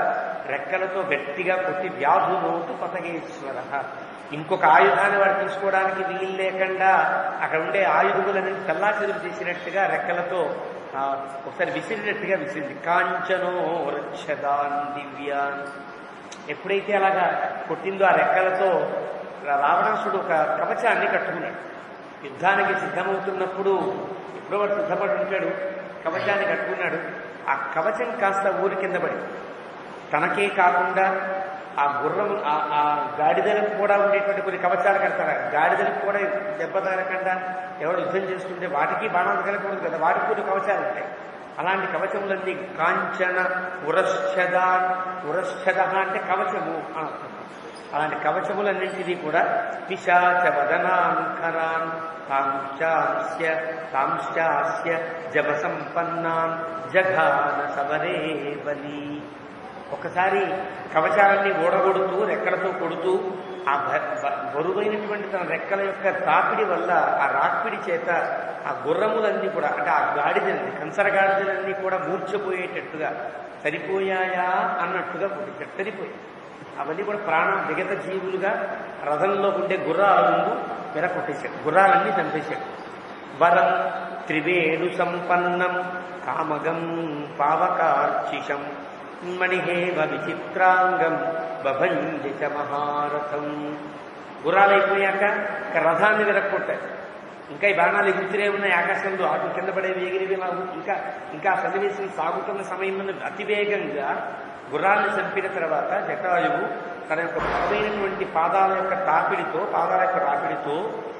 రెక్కలతో గట్టిగా కొట్టి వ్యాధులోటు పతగేశ్వర ఇంకొక ఆయుధాన్ని వాడు తీసుకోవడానికి వీలు లేకుండా అక్కడ ఉండే ఆయుధములని కల్లాచెదురు చేసినట్టుగా రెక్కలతో ఆ, ఒకసారి విసిరినట్టుగా విసిరింది కాంచనో రక్షదాన్ దివ్యాన్ ఎప్పుడైతే అలాగా కొట్టిందో ఆ రెక్కలతో రావణాసుడు ఒక కవచాన్ని కట్టుకున్నాడు యుద్ధానికి సిద్ధమవుతున్నప్పుడు ఎప్పుడో వాడు సిద్ధపడి ఉంటాడు కవచాన్ని కట్టుకున్నాడు ఆ కవచం కాస్త ఊరి కింద పడి తనకే కాకుండా ఆ గుర్రం ఆ- ఆ గాడిదలకు కూడా ఉండేటువంటి కొన్ని కవచాలు కడతారు ఆ గాడిదలకు కూడా దెబ్బ తగలకుండా ఎవరు యుద్ధం చేస్తుంటే వాటికి బాణాలు తగలకూడదు కదా వాటికి కొన్ని కవచాలు ఉంటాయి అలాంటి కవచములన్నీ కాంచన ఉరశ్చద ఉరశ్చద అంటే కవచము అని అర్థం అలాంటి కవచములన్నింటినీ కూడా పిశాచ వదనాంకరాన్ తాంశాస్య తాంశాస్య జప సంపన్నాన్ జఘాన సమరే బలి ఒకసారి కవచాలన్నీ ఓడగొడుతూ రెక్కలతో కొడుతూ ఆ భ- భ- బరువైనటువంటి తన రెక్కల యొక్క తాపిడి వల్ల ఆ రాక్పిడి చేత ఆ గుర్రములన్నీ కూడా అంటే ఆ గాడిదలన్నీ కంచర గాడిదలన్నీ కూడా మూర్చపోయేటట్టుగా సరిపోయాయా అన్నట్టుగా కొట్టించాడు సరిపోయాయి అవన్నీ కూడా ప్రాణం విగత జీవులుగా రథంలో ఉండే గుర్రాల ముందు విరకొట్టేశాడు గుర్రాలన్నీ చంపేశాడు వరం త్రివేణు సంపన్నం కామగం పావకార్చిషం మణిహేమ విచిత్రాంగం బభంజి చ మహారథం గుర్రాలైపోయాక ఇక రథాన్ని విరక్కొట్టారు ఇంకా ఈ బాణాలు ఎగురుతూనే ఉన్నాయి ఆకాశంలో అటు కింద పడేవి ఎగిరివి ఇలా ఉ- ఇంకా ఇంకా ఆ సన్నివేశం సాగుతున్న సమయంలో అతివేగంగా గుర్రాన్ని చంపిన తర్వాత జటాయువు తన యొక్క బలమైనటువంటి పాదాల యొక్క తాపిడితో పాదాల యొక్క రాపిడితో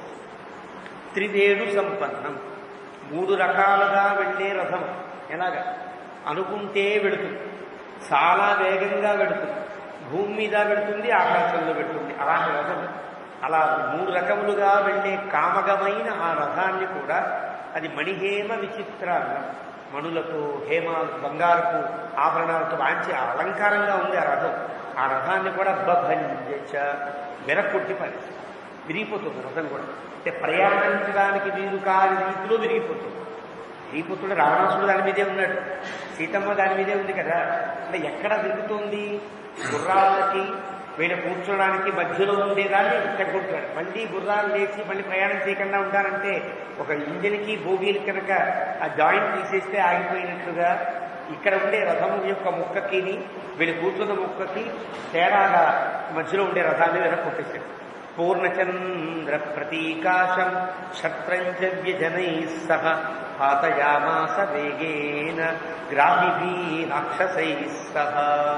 త్రివేణు సంపన్నం మూడు రకాలుగా వెళ్ళే రథం ఎలాగా అనుకుంటే వెడుతుంది చాలా వేగంగా వెడుతుంది భూమి మీద వెడుతుంది ఆకాశంలో వెడుతుంది అలాంటి రథం అలా మూడు రకములుగా వెళ్ళే కామగమైన ఆ రథాన్ని కూడా అది మణిహేమ విచిత్రాంగం మణులతో హేమ బంగారపు ఆభరణాలతో వాంచి అలంకారంగా ఉంది ఆ రథం ఆ రథాన్ని కూడా బభంజ వెనక్కొట్టి పని విరిగిపోతుంది రథం కూడా అంటే ప్రయాణించడానికి వీలు కాని రీతిలో విరిగిపోతుంది విరిగిపోతుంటే రావణాసుడు దాని మీదే ఉన్నాడు సీతమ్మ దాని మీదే ఉంది కదా అంటే ఎక్కడ విరుగుతోంది గుర్రాలకి వీళ్ళ కూర్చోడానికి మధ్యలో ఉండేదాన్ని తగ్గుంటాడు మళ్ళీ గుర్రాలు లేచి మళ్ళీ ప్రయాణం చేయకుండా ఉండాలంటే ఒక ఇంజిన్కి భోగిలు కనుక ఆ జాయింట్ తీసేస్తే ఆగిపోయినట్లుగా ఇక్కడ ఉండే రథం యొక్క ముక్కకిని వీళ్ళు కూర్చున్న ముక్కకి తేడాగా మధ్యలో ఉండే రథాన్ని వెనక కొట్టేశాడు పూర్ణచంద్ర ప్రతీకాశం క్షత్రంచ వ్యజనై సహ పాతయామాస వేగేన గ్రామిభీ రాక్షసై సహ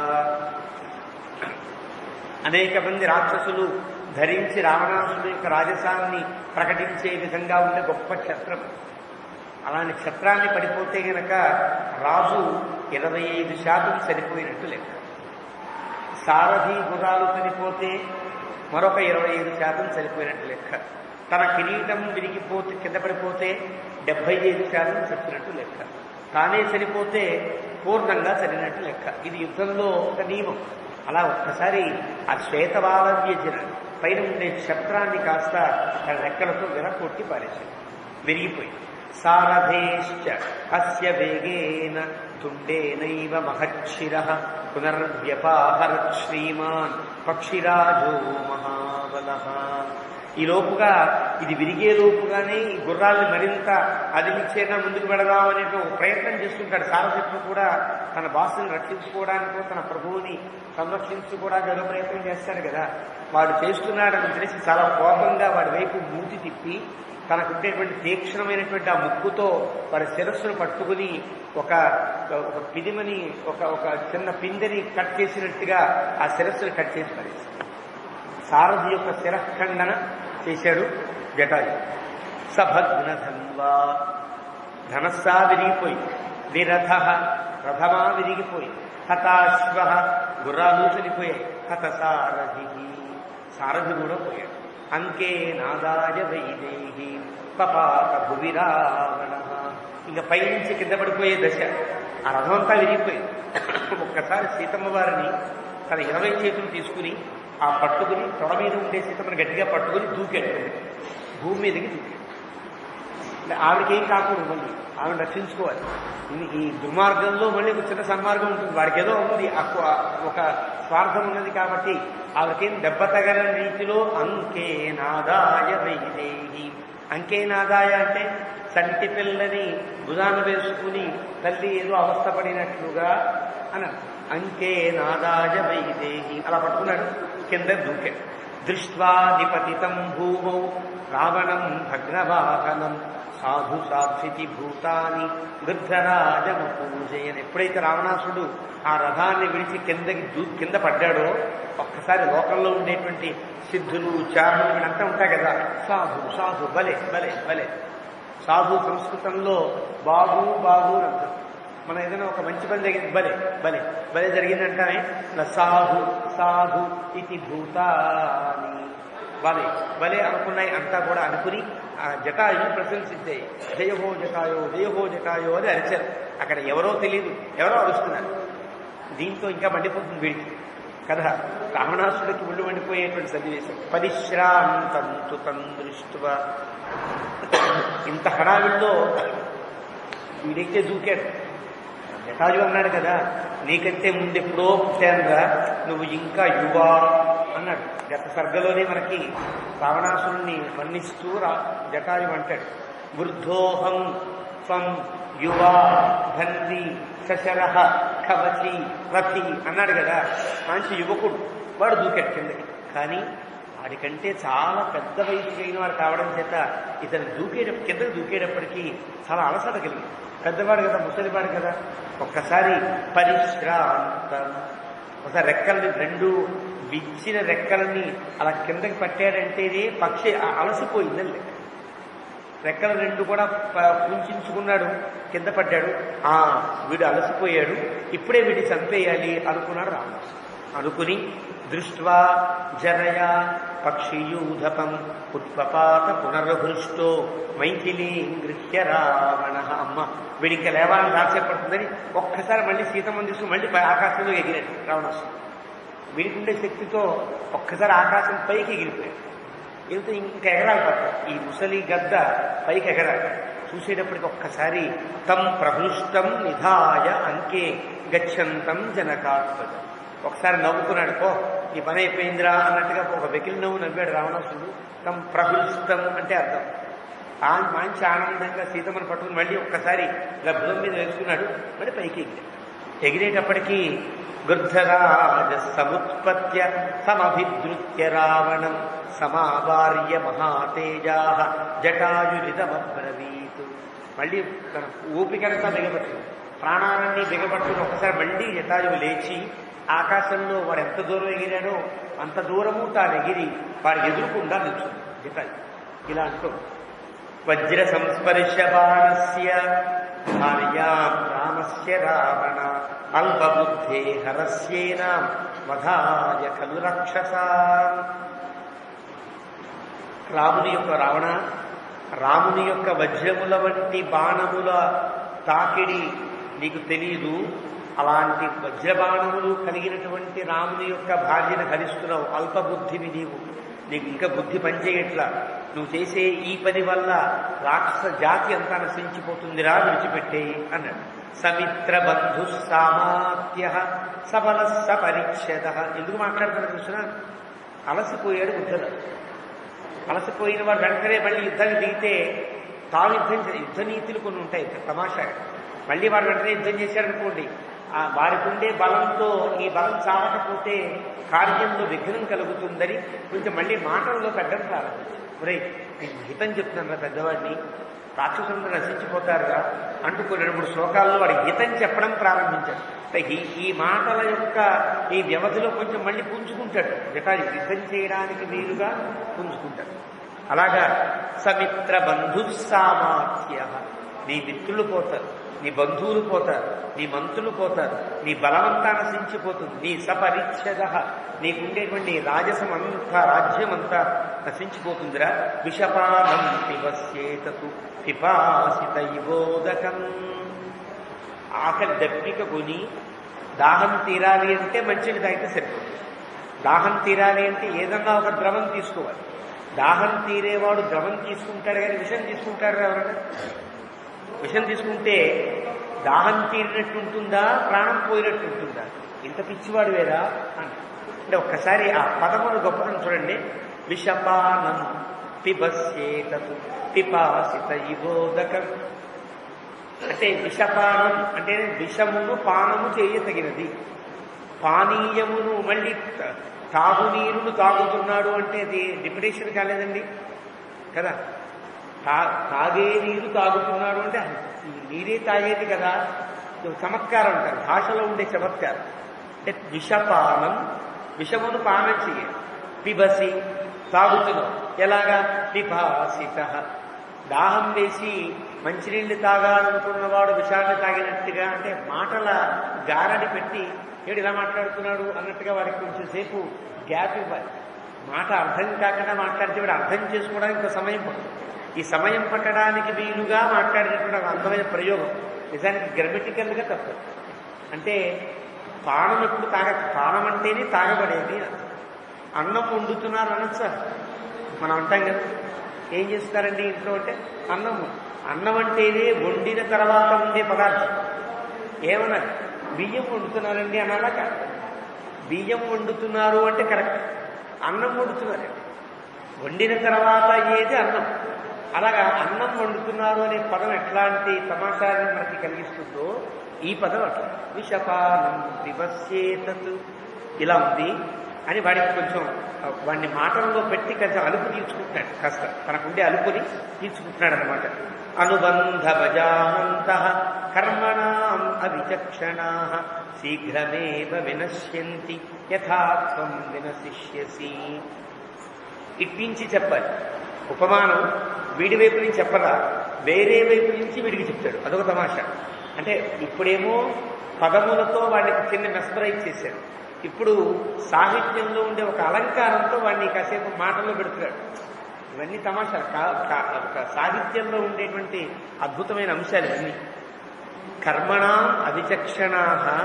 అనేక మంది రాక్షసులు ధరించి రావణాసుడు యొక్క రాజసాన్ని ప్రకటించే విధంగా ఉండే గొప్ప క్షత్రం అలాంటి క్షత్రాన్ని పడిపోతే గనక రాజు ఇరవై ఐదు శాతం చనిపోయినట్టు లెక్క సారథి గుర్రాలు చనిపోతే మరొక ఇరవై ఐదు శాతం చనిపోయినట్టు లెక్క తన కిరీటం విరిగిపోతే కింద పడిపోతే డెబ్బై ఐదు శాతం చచ్చినట్టు లెక్క తానే చనిపోతే పూర్ణంగా చనినట్టు లెక్క ఇది యుద్ధంలో ఒక నియమం అలా ఒక్కసారి ఆ శ్వేతవాలవ్యజన పైన ఉండే క్షత్రాన్ని కాస్త తన రెక్కలతో విరకొట్టి పారేశాడు విరిగిపోయి సారథేశ్చ అస్య వేగేన తుండేనైవ మహచ్చిర పునర్వ్యపాహరత్ శ్రీమాన్ పక్షిరాజో మహాబల ఈ లోపుగా ఇది విరిగే లోపుగానే ఈ గుర్రాల్ని మరింత అదిలిచ్చేనా ముందుకు పెడదాం అనే ఒక ప్రయత్నం చేస్తుంటాడు సారథిత్వం కూడా తన బాసుని రక్షించుకోవడానికో తన ప్రభువుని సంరక్షించుకోవడానికి ఏదో ప్రయత్నం చేస్తాడు కదా వాడు చేస్తున్నాడని తెలిసి చాలా కోపంగా వాడి వైపు మూతి తిప్పి తనకు ఉండేటువంటి తీక్షణమైనటువంటి ఆ ముక్కుతో వాడి శిరస్సును పట్టుకుని ఒక ఒక పిదిమని ఒక ఒక చిన్న పిందెని కట్ చేసినట్టుగా ఆ శిరస్సుని కట్ చేసి పడేసి సారథి యొక్క శిరఖండన చేశాడు జటాయు సభగ్న ధన్వా ధనస్సా విరిగిపోయి విరథ రథమా విరిగిపోయి హతాశ్వ గుర్రాలు చనిపోయాయి హత సారథి సారథి కూడా పోయాడు అంకే నాదాయ వైదేహి పపాత భువి రావణ ఇంకా పైనుంచి కింద పడిపోయే దశ ఆ రథం అంతా విరిగిపోయింది ఒక్కసారి సీతమ్మ వారిని తన ఇరవై చేతులు తీసుకుని ఆ పట్టుకుని తొడ మీద ఉండే సీతమ్మని గట్టిగా పట్టుకుని దూకాడు భూమి మీదకి దూకాడు అంటే ఆవిడకి ఏం కాకూడదు మళ్ళీ ఆవిడ రక్షించుకోవాలి ఇది ఈ దుర్మార్గంలో మళ్ళీ ఒక చిన్న సన్మార్గం ఉంటుంది వాడికి ఏదో ఉంది అక్కు- ఒక స్వార్థం ఉన్నది కాబట్టి ఆవిడకేం దెబ్బ తగలని రీతిలో అంకే నాదాయ వైదేహి అంకే నాదాయ అంటే సంటి పిల్లని భుజాన వేసుకుని తల్లి ఏదో అవస్థపడినట్లుగా అని అర్థం. అంకే నాదాయ వైదేహి అలా పట్టుకున్నాడు కింద దూకాడు దృష్ట్వా నిపతితం భూమౌ రావణం భగ్నవాహనం సాధు సాక్షితి భూతాని వృద్ధరాజము పూజయన్ ఎప్పుడైతే రావణాసుడు ఆ రథాన్ని విడిచి కిందకి దూ కింద పడ్డాడో ఒక్కసారి లోకంలో ఉండేటువంటి సిద్ధులు చారులు వీళ్ళంతా ఉంటాయి కదా సాధు సాధు బలే బలే బలే సాధు సంస్కృతంలో బాగు బాగు అని అర్థం మనం ఏదైనా ఒక మంచి పని జరిగింది బలే బలే బలే జరిగిందంటే ఇలా సాధు సాధు ఇది భూతాని బలే బలే అనుకున్నాయి అంతా కూడా అనుకుని ఆ జటాయు ప్రశంసించాయి జయహో జటాయో జయహో జటాయో అని అరిచారు అక్కడ ఎవరో తెలియదు ఎవరో అరుస్తున్నారు దీంతో ఇంకా మండిపోతుంది వీడికి కదా రావణాసుడికి ఒళ్ళు మండిపోయేటువంటి సన్నివేశం పరిశ్రాంతం తుతం దృష్ట్వా ఇంత హడావిల్లో వీడైతే దూకాడు జటాజు అన్నాడు కదా నీకంటే ముందెప్పుడో పుట్టానుగా నువ్వు ఇంకా యువా అన్నాడు గత సర్గలోనే మనకి రావణాసురుణ్ణి వర్ణిస్తూ రా జటాయు అంటాడు వృద్ధోహం త్వం యువా ధన్వి సశర కవచి రథి అన్నాడు కదా మంచి యువకుడు వాడు దూకాడు కిందకి కానీ వాడికంటే చాలా పెద్ద వయసు అయిన వాడు కావడం చేత ఇతను దూకేట కిందకు దూకేటప్పటికీ చాలా అలసట కలిగింది పెద్దవాడు కదా ముసలివాడు కదా ఒక్కసారి పరిశ్రాంతం ఒకసారి రెక్కల్ని రెండు విచ్చిన రెక్కలని అలా కిందకి పట్టాడంటేనే పక్షి ఆ- అలసిపోయిందని లెక్క రెక్కలు రెండు కూడా ప- కుంచుకున్నాడు కింద పడ్డాడు ఆ వీడు అలసిపోయాడు ఇప్పుడే వీడి చంపేయాలి అనుకున్నాడు రావణాసు అనుకుని దృష్ట్వా జరయా పక్షియూధపం ఉత్పపాత పునర్హృష్టో మైథిలీ గృహ్య రావణ అమ్మ వీడి ఇంకా లేవాలని రాసేపడుతుందని ఒక్కసారి మళ్ళీ సీతమ్మ తీసుకుని మళ్ళీ పై ఆకాశంలో ఎగిరాడు రావణాసు వీడికి ఉండే శక్తితో ఒక్కసారి ఆకాశం పైకి ఎగిరిపోయాడు ఏమిటో ఇంకా ఎగరాలి పట్ట ఈ ముసలి గద్ద పైకి ఎగరాలి చూసేటప్పటికి ఒక్కసారి తం ప్రహృష్టం నిధాయ అంకే గచ్చంతం జనకాత్మజ ఒకసారి నవ్వుకున్నాడు పో ఈ పని అయిపోయిందిరా అన్నట్టుగా ఒక వెకిలి నవ్వు నవ్వాడు రావణాసుడు తం ప్రహృష్టం అంటే అర్థం ఆ మంచి ఆనందంగా సీతమ్మను పట్టుకుని మళ్ళీ ఒక్కసారి ఇలా భుజం మీద వేసుకున్నాడు మళ్ళీ పైకి ఎగిరాడు ఎగిరేటప్పటికీ గృద్ధరాజ సముత్పత్య సమభిద్రుత్య రావణం సమావార్య మహాతేజా జటాయురిదమబ్రవీత్ మళ్ళీ తన ఊపికంతా బిగబట్టింది ప్రాణాలన్నీ బిగబట్టుకుని ఒకసారి మళ్ళీ జటాయువు లేచి ఆకాశంలో వాడు ఎంత దూరం ఎగిరాడో అంత దూరము తాను ఎగిరి వాడు ఎదురుకుండా నిల్చుంది జటాయు ఇలా అంటూ వజ్ర సంస్పర్శ బాణస్య భార్యాం రామస్య రావణ అల్పబుద్ధే హరస్యేన వధాయ ఖలు రక్షస రాముని యొక్క రావణ రాముని యొక్క వజ్రముల వంటి బాణముల తాకిడి నీకు తెలియదు అలాంటి వజ్రబాణములు కలిగినటువంటి రాముని యొక్క భార్యను హరిస్తున్నావు అల్పబుద్ధివి నీవు నీకు ఇంకా బుద్ధి పనిచేయట్లా నువ్వు చేసే ఈ పని వల్ల రాక్షస జాతి అంతా నశించిపోతుందిరా విడిచిపెట్టేయి అన్నాడు సమిత్ర బంధు సామాత్య సబల సపరిచ్ఛద ఎందుకు మాట్లాడుతున్నాడు కృష్ణ అలసిపోయాడు బుద్ధుడు అలసిపోయిన వాడు వెంటనే మళ్ళీ యుద్ధానికి దిగితే తాను యుద్ధం చే- యుద్ధ నీతులు కొన్ని ఉంటాయి తమాషా మళ్ళీ వాడు వెంటనే యుద్ధం చేశాడనుకోండి ఆ వారికి ఉండే బలంతో ఈ బలం చావకపోతే కార్యంలో విఘ్నం కలుగుతుందని కొంచెం మళ్ళీ మాటల్లో పెట్టడం ప్రారంభించారు ఒరే నేను హితం చెప్తున్నాను రా పెద్దవాడిని రాక్షసులందరూ నశించిపోతారుగా అంటూ కొన్ని రెండు మూడు శ్లోకాల్లో వాడి హితం చెప్పడం ప్రారంభించాడు అంటే ఈ ఈ మాటల యొక్క ఈ వ్యవధిలో కొంచెం మళ్ళీ పుంజుకుంటాడు జటాయు యుద్ధం చేయడానికి వీలుగా పుంజుకుంటాడు అలాగా సమిత్ర బంధు సామాఖ్య నీ మిత్రులు పోతారు నీ బంధువులు పోతారు నీ మంత్రులు పోతారు నీ బలమంతా నశించిపోతుంది నీ సపరిచ్ఛద నీకుండేటువంటి రాజసం అంతా రాజ్యం అంతా నశించిపోతుందిరా విషపానం పిబస్యేతు పిపాసిత ఇవోదకం ఆకలి దప్పిక కొని దాహం తీరాలి అంటే మంచిని తాగితే సరిపోతుంది దాహం తీరాలి అంటే ఏదన్నా ఒక ద్రవం తీసుకోవాలి దాహం తీరేవాడు ద్రవం తీసుకుంటాడు కానీ విషం తీసుకుంటాడు ఎవరైనా విషం తీసుకుంటే దాహం తీరినట్టు ఉంటుందా ప్రాణం పోయినట్టు ఉంటుందా ఇంత పిచ్చివాడు వేరా అని అంటే ఒక్కసారి ఆ పదములు గొప్పతనం చూడండి విషపానం పిబస్యేతు పిపాసిత ఇవోదకం అంటే విషపానం అంటే విషమును పానము చేయతగినది పానీయమును మళ్ళీ త- తాగునీరును తాగుతున్నాడు అంటే అది డిప్రెషన్ కాలేదండి కదా తా తాగే నీరు తాగుతున్నాడు అంటే ఈ నీరే తాగేది కదా ఇది ఒక చమత్కారం అంటారు భాషలో ఉండే చమత్కారం అంటే విషపానం విషమును పానం చేయాలి పిబసి తాగుతున్నాం ఎలాగా పిపాసిత దాహం వేసి మంచినీళ్ళు తాగాలనుకున్నవాడు విషాన్ని తాగినట్టుగా అంటే మాటల గారడి పెట్టి ఏడు ఇలా మాట్లాడుతున్నాడు అన్నట్టుగా వాడికి కొంచెం సేపు గ్యాప్ ఇవ్వాలి మాట అర్థం కాకుండా మాట్లాడితే వాడు అర్థం చేసుకోవడానికి ఇంకో సమయం పడుతుంది ఈ సమయం పట్టడానికి వీలుగా మాట్లాడినటువంటి ఒక అందమైన ప్రయోగం నిజానికి గ్రామటికల్గా తప్పు అంటే పానం ఎప్పుడు తాగ పానం అంటేనే తాగబడేది అని అర్థం. అన్నం వండుతున్నారు అనొచ్చా మనం అంటాం కదా ఏం చేస్తారండి ఇంట్లో అంటే అన్నం అన్నం అంటేనే వండిన తర్వాత ఉండే పదార్థం ఏమన్నా బియ్యం వండుతున్నారండి అనాలా కాదు బియ్యం వండుతున్నారు అంటే కరెక్ట్ అన్నం వండుతున్నారండి వండిన తర్వాత అయ్యేది అన్నం అలాగా అన్నం వండుతున్నారు అనే పదం ఎట్లాంటి సమాచారాన్ని మనకి కలిగిస్తుందో ఈ పదం అట్లా విషపానం వివస్యేతత్ ఇలా ఉంది అని వాడికి కొంచెం ఆ, వాడిని మాటల్లో పెట్టి కొంచెం అలుపు తీర్చుకుంటున్నాడు కాస్త తనకుండే అలుపుని తీర్చుకుంటున్నాడు అనమాట అనుబంధ భజానంత కర్మణాం అవిచక్షణా శీఘ్రమేవ వినశ్యంతి యథాత్వం వినశిష్యసి ఇట్టించి చెప్పాలి ఉపమానం వీడి వైపు నుంచి చెప్పరా వేరే వైపు నుంచి వీడికి చెప్తాడు అదొక తమాషా అంటే ఇప్పుడేమో పదములతో వాడికి చిన్న మెస్మరైజ్ చేశాడు ఇప్పుడు సాహిత్యంలో ఉండే ఒక అలంకారంతో వాడిని కాసేపు మాటల్లో పెడుతున్నాడు ఇవన్నీ తమాషా కా- కా- ఒక సాహిత్యంలో ఉండేటువంటి అద్భుతమైన అంశాలు ఇవన్నీ కర్మణాం అవిచక్షణా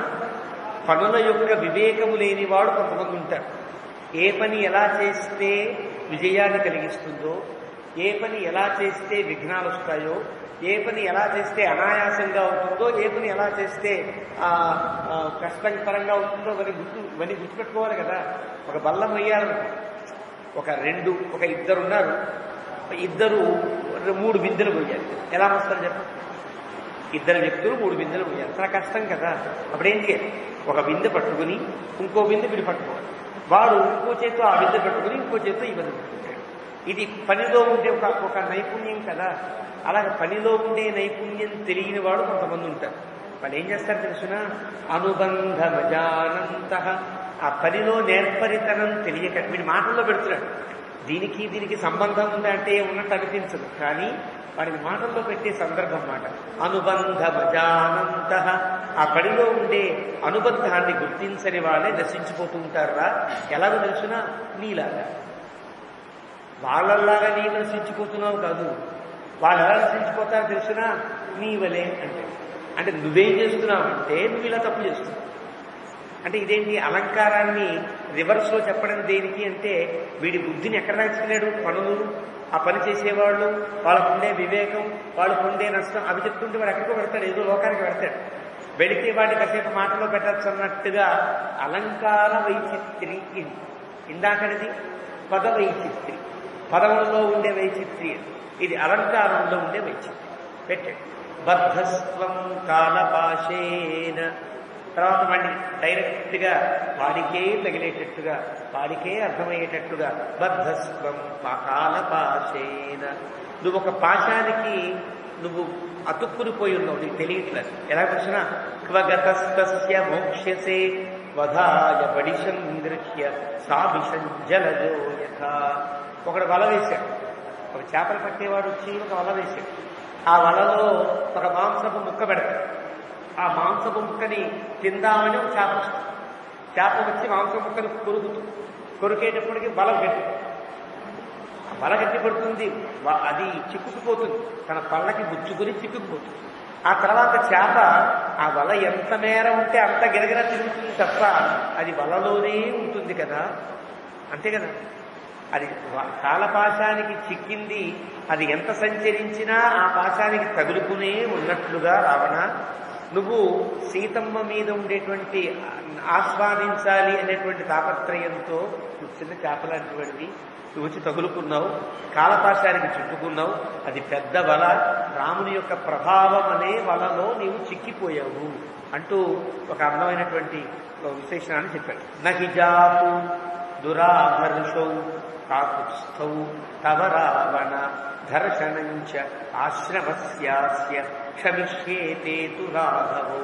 పనుల యొక్క వివేకము లేనివాడు కొంతమంది ఉంటారు ఏ పని ఎలా చేస్తే విజయాన్ని కలిగిస్తుందో ఏ పని ఎలా చేస్తే విఘ్నాలు వస్తాయో ఏ పని ఎలా చేస్తే అనాయాసంగా అవుతుందో ఏ పని ఎలా చేస్తే ఆ, ఆ, కష్టకరంగా అవుతుందో ఇవన్నీ గుర్తు ఇవన్నీ గుర్తుపెట్టుకోవాలి కదా ఒక బల్లం వేయాలనుకో ఒక రెండు ఒక ఇద్దరు ఉన్నారు ఇద్దరు మూడు బిందెలు పోయాలి ఎలా వస్తారు చెప్పండి ఇద్దరు వ్యక్తులు మూడు బిందెలు పోయాలి చాలా కష్టం కదా అప్పుడేం చేయాలి ఒక బిందె పట్టుకుని ఇంకో బిందె వీడు పట్టుకోవాలి వాడు ఇంకో చేతితో ఆ బిందె పట్టుకుని ఇంకో చేతితో ఈ బిందె పట్టుకుంటాడు ఇది పనిలో ఉండే ఒక ఒక నైపుణ్యం కదా అలాగే పనిలో ఉండే నైపుణ్యం తెలియని వాడు కొంతమంది ఉంటారు వాళ్ళు ఏం చేస్తారు తెలుసునా అనుబంధ మజానంత ఆ పనిలో నేర్పరితనం తెలియక వీడి మాటల్లో పెడుతున్నాడు దీనికి దీనికి సంబంధం ఉందంటే ఉన్నట్టు అనిపించదు కానీ వాడిని మాటల్లో పెట్టే సందర్భం మాట అనుబంధ మజానంత ఆ పనిలో ఉండే అనుబంధాన్ని గుర్తించని వాళ్ళే నశించిపోతూ ఉంటారా ఎలాగో తెలుసునా నీలాగా వాళ్ళల్లాగా నీ నశించిపోతున్నావు కాదు వాళ్ళు ఎలా నశించిపోతారో తెలిసినా నీ వలే అంటే అంటే నువ్వేం చేస్తున్నావు అంటే నువ్వు ఇలా తప్పు చేస్తున్నావు అంటే ఇదేంటి అలంకారాన్ని రివర్స్లో చెప్పడం దేనికి అంటే వీడి బుద్ధిని ఎక్కడ రాసుకున్నాడు పనులు ఆ పని చేసేవాళ్ళు వాళ్ళకు ఉండే వివేకం వాళ్ళకు ఉండే నష్టం అవి చెప్తుంటే వాడు ఎక్కడికో పెడతాడు ఏదో లోకానికి పెడతాడు వెళితే వాడిని కాసేపు మాటలో పెట్టచ్చు అన్నట్టుగా అలంకార వైచిత్రి ఇది ఇందాకనిది పద వైచిత్రి పదములలో ఉండే వైచిత్రి ఇది అలంకారంలో ఉండే వైచిత్రి పెట్టాడు బద్ధస్త్వం కాలపాశేన తర్వాత మళ్ళీ డైరెక్ట్గా వాడికే తగిలేటట్టుగా వాడికే అర్థమయ్యేటట్టుగా బద్ధస్త్వం కాలపాశేన నువ్వు ఒక పాశానికి నువ్వు అతుక్కుని పోయి ఉన్నావు నీకు తెలియట్లేదు ఎలా కూర్చున్నా క్వగతస్తస్య మోక్ష్యసే వధాయ బడిశం గృహ్య సాభిషం జలజో యథ ఒకడు వల వేశాడు ఒక చేపలు పట్టేవాడు వచ్చి ఒక వల వేశాడు ఆ వలలో ఒక మాంసపు ముక్క పెడతాడు ఆ మాంసపు ముక్కని తిందామని ఒక చేప వస్తుంది చేప వచ్చి మాంసం ముక్కని కొరుకుతుంది కొరికేటప్పటికి బలం గట్టి ఆ బల గట్టి పడుతుంది వ- అది చిక్కుకుపోతుంది తన పళ్ళకి గుచ్చుకుని చిక్కుకుపోతుంది ఆ తర్వాత చేప ఆ వల ఎంత మేర ఉంటే అంత గిరగిర తిరుగుతుంది తప్ప అది వలలోనే ఉంటుంది కదా అంతే కదా అది వా- కాలపాశానికి చిక్కింది అది ఎంత సంచరించినా ఆ పాశానికి తగులుకునే ఉన్నట్లుగా రావణ నువ్వు సీతమ్మ మీద ఉండేటువంటి ఆస్వాదించాలి అనేటువంటి తాపత్రయంతో నువ్వు చిన్న చేపలాంటివంటి నువ్వు వచ్చి తగులుకున్నావు కాలపాశానికి చుట్టుకున్నావు అది పెద్ద వల రాముని యొక్క ప్రభావం అనే వలలో నీవు చిక్కిపోయావు అంటూ ఒక అందమైనటువంటి ఒక విశేషణాన్ని చెప్పాడు నహి జాతు దురాధర్షౌ కాకుత్స్థౌ తవ రావణ ఘర్షణంచ ఆశ్రమస్యాస్య క్షమిష్యేతే తు రాఘవౌ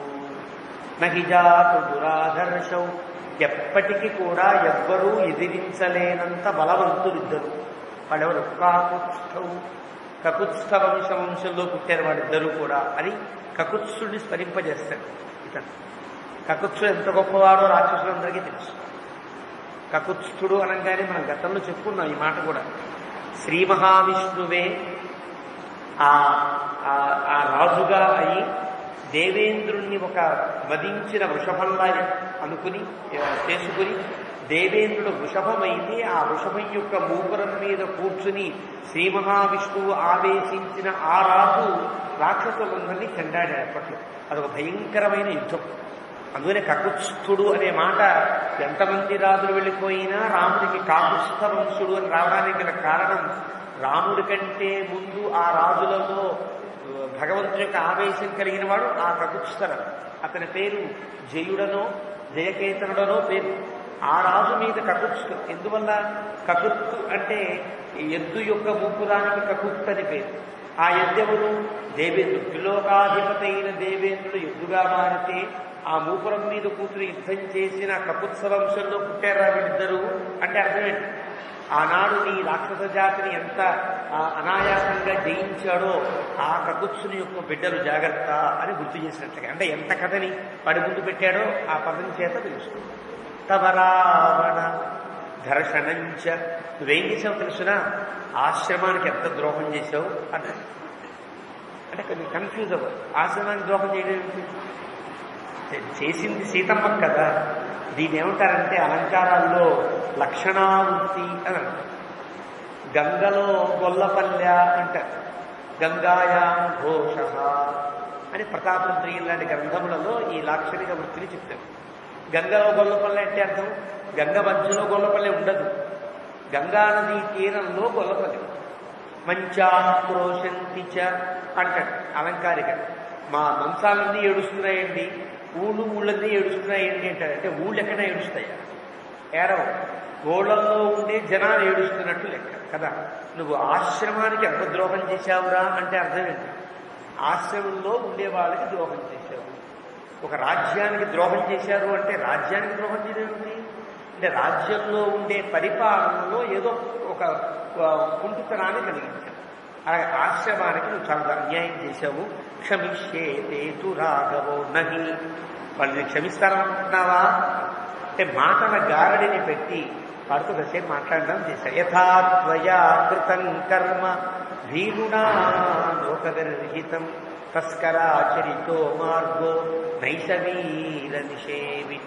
నహి జాతు దురాధర్షౌ ఎప్పటికీ కూడా ఎవ్వరూ ఎదిరించలేనంత బలవంతులిద్దరు వాళ్ళెవరు కాకుత్స్థౌ కకుత్స్థ వంశ వంశంలో పుట్టారు వాళ్ళిద్దరూ కూడా అని కకుత్సుడిని స్మరింపజేస్తాడు ఇతను కకుత్సుడు ఎంత గొప్పవాడో రాక్షసులందరికీ తెలుసు కకుత్స్థుడు అనగానే మనం గతంలో చెప్పుకున్నాం ఈ మాట కూడా శ్రీ మహావిష్ణువే ఆ ఆ- ఆ రాజుగా అయి దేవేంద్రుణ్ణి ఒక వధించిన వృషభంలా అనుకుని ఆ, చేసుకుని దేవేంద్రుడు వృషభమైతే ఆ వృషభం యొక్క మూపురం మీద కూర్చుని శ్రీ మహావిష్ణువు ఆవేశించిన ఆ రాజు రాక్షసులందరినీ చెండాడాడు అప్పట్లో అదొక భయంకరమైన యుద్ధం అందుకనే కకుత్స్థుడు అనే మాట ఎంతమంది రాజులు వెళ్ళిపోయినా రాముడికి కాకుస్థ వంశుడు అని రావడానికి గల కారణం రాముడి కంటే ముందు ఆ రాజులలో ఆ, భగవంతుని యొక్క ఆవేశం కలిగిన వాడు ఆ కకుత్స్థర అతని పేరు జయుడనో జయకేతనుడనో పేరు ఆ రాజు మీద కకుత్స్థు ఎందువల్ల కకుత్తు అంటే ఎద్దు యొక్క ముగ్గురానికి కకుత్ అని పేరు ఆ ఎద్దెవరు దేవేంద్రుడు త్రిలోకాధిపతి అయిన దేవేంద్రుడు ఎద్దుగా మారితే ఆ మూపురం మీద కూతురు యుద్ధం చేసిన కపుత్స వంశంలో పుట్టారా వీళ్ళిద్దరూ అంటే అర్థమేంటి ఆనాడు నీ రాక్షస జాతిని ఎంత ఆ, అనాయాసంగా జయించాడో ఆ కకుత్సుని యొక్క బిడ్డలు జాగ్రత్త అని గుర్తు చేసినట్లుగా అంటే ఎంత కథని వాడి ముందు పెట్టాడో ఆ పదం చేత తెలుస్తుంది తవ రావణ ఘర్షణంచ నువ్వేం చేసావు తెలుసునా ఆశ్రమానికి ఎంత ద్రోహం చేసావు అంటే అంటే కొంచెం కన్ఫ్యూజ్ అవ్వదు ఆశ్రమానికి ద్రోహం చేయడం ఏమిటి? చే- చేసింది సీతమ్మ కదా దీన్ని ఏమంటారంటే అలంకారాల్లో లక్షణావృత్తి అని అంటారు గంగలో గొల్లపల్లె అంటారు గంగాయాం ఘోష అని ప్రతాపరుద్రీయం లాంటి గ్రంథములలో ఈ లాక్షణిక వృత్తిని చెప్తారు గంగలో గొల్లపల్లె అంటే అర్థం గంగ మధ్యలో గొల్లపల్లె ఉండదు గంగా నదీ తీరంలో గొల్లపల్లె మంచాక్రోశంతి చ అంటాడు అలంకారిక మా మంచాలన్నీ ఏడుస్తున్నాయండి ఊళ్ళు ఊళ్ళన్నీ ఏడుస్తున్నాయండి అంటాడు అంటే ఊళ్ళు ఎక్కడ ఏడుస్తాయా ఏరవు ఊళ్ళల్లో ఉండే జనాలు ఏడుస్తున్నట్టు లెక్క కదా నువ్వు ఆశ్రమానికి ఎంత ద్రోహం చేశావురా అంటే అర్థం ఏంటి ఆశ్రమంలో ఉండే వాళ్ళకి ద్రోహం చేశావు ఒక రాజ్యానికి ద్రోహం చేశారు అంటే రాజ్యానికి ద్రోహం చేయడం ఏమిటి అంటే రాజ్యంలో ఉండే పరిపాలనలో ఏదో ఒక ఆ, కుంటుతనాన్ని కలిగించావు అలాగే ఆశ్రమానికి నువ్వు చాలా అన్యాయం చేశావు క్షమిష్యేతే తు రాఘవో నహి వాళ్ళని క్షమిస్తారనుకుంటున్నావా అంటే మాటల గారడిని పెట్టి వాడితో కాసేపు మాట్లాడడం చేశారు యథాత్వయా కృతం కర్మ భీరుణా లోకగర్హితం తస్కరాచరితో మార్గో నైషవీర నిషేవిత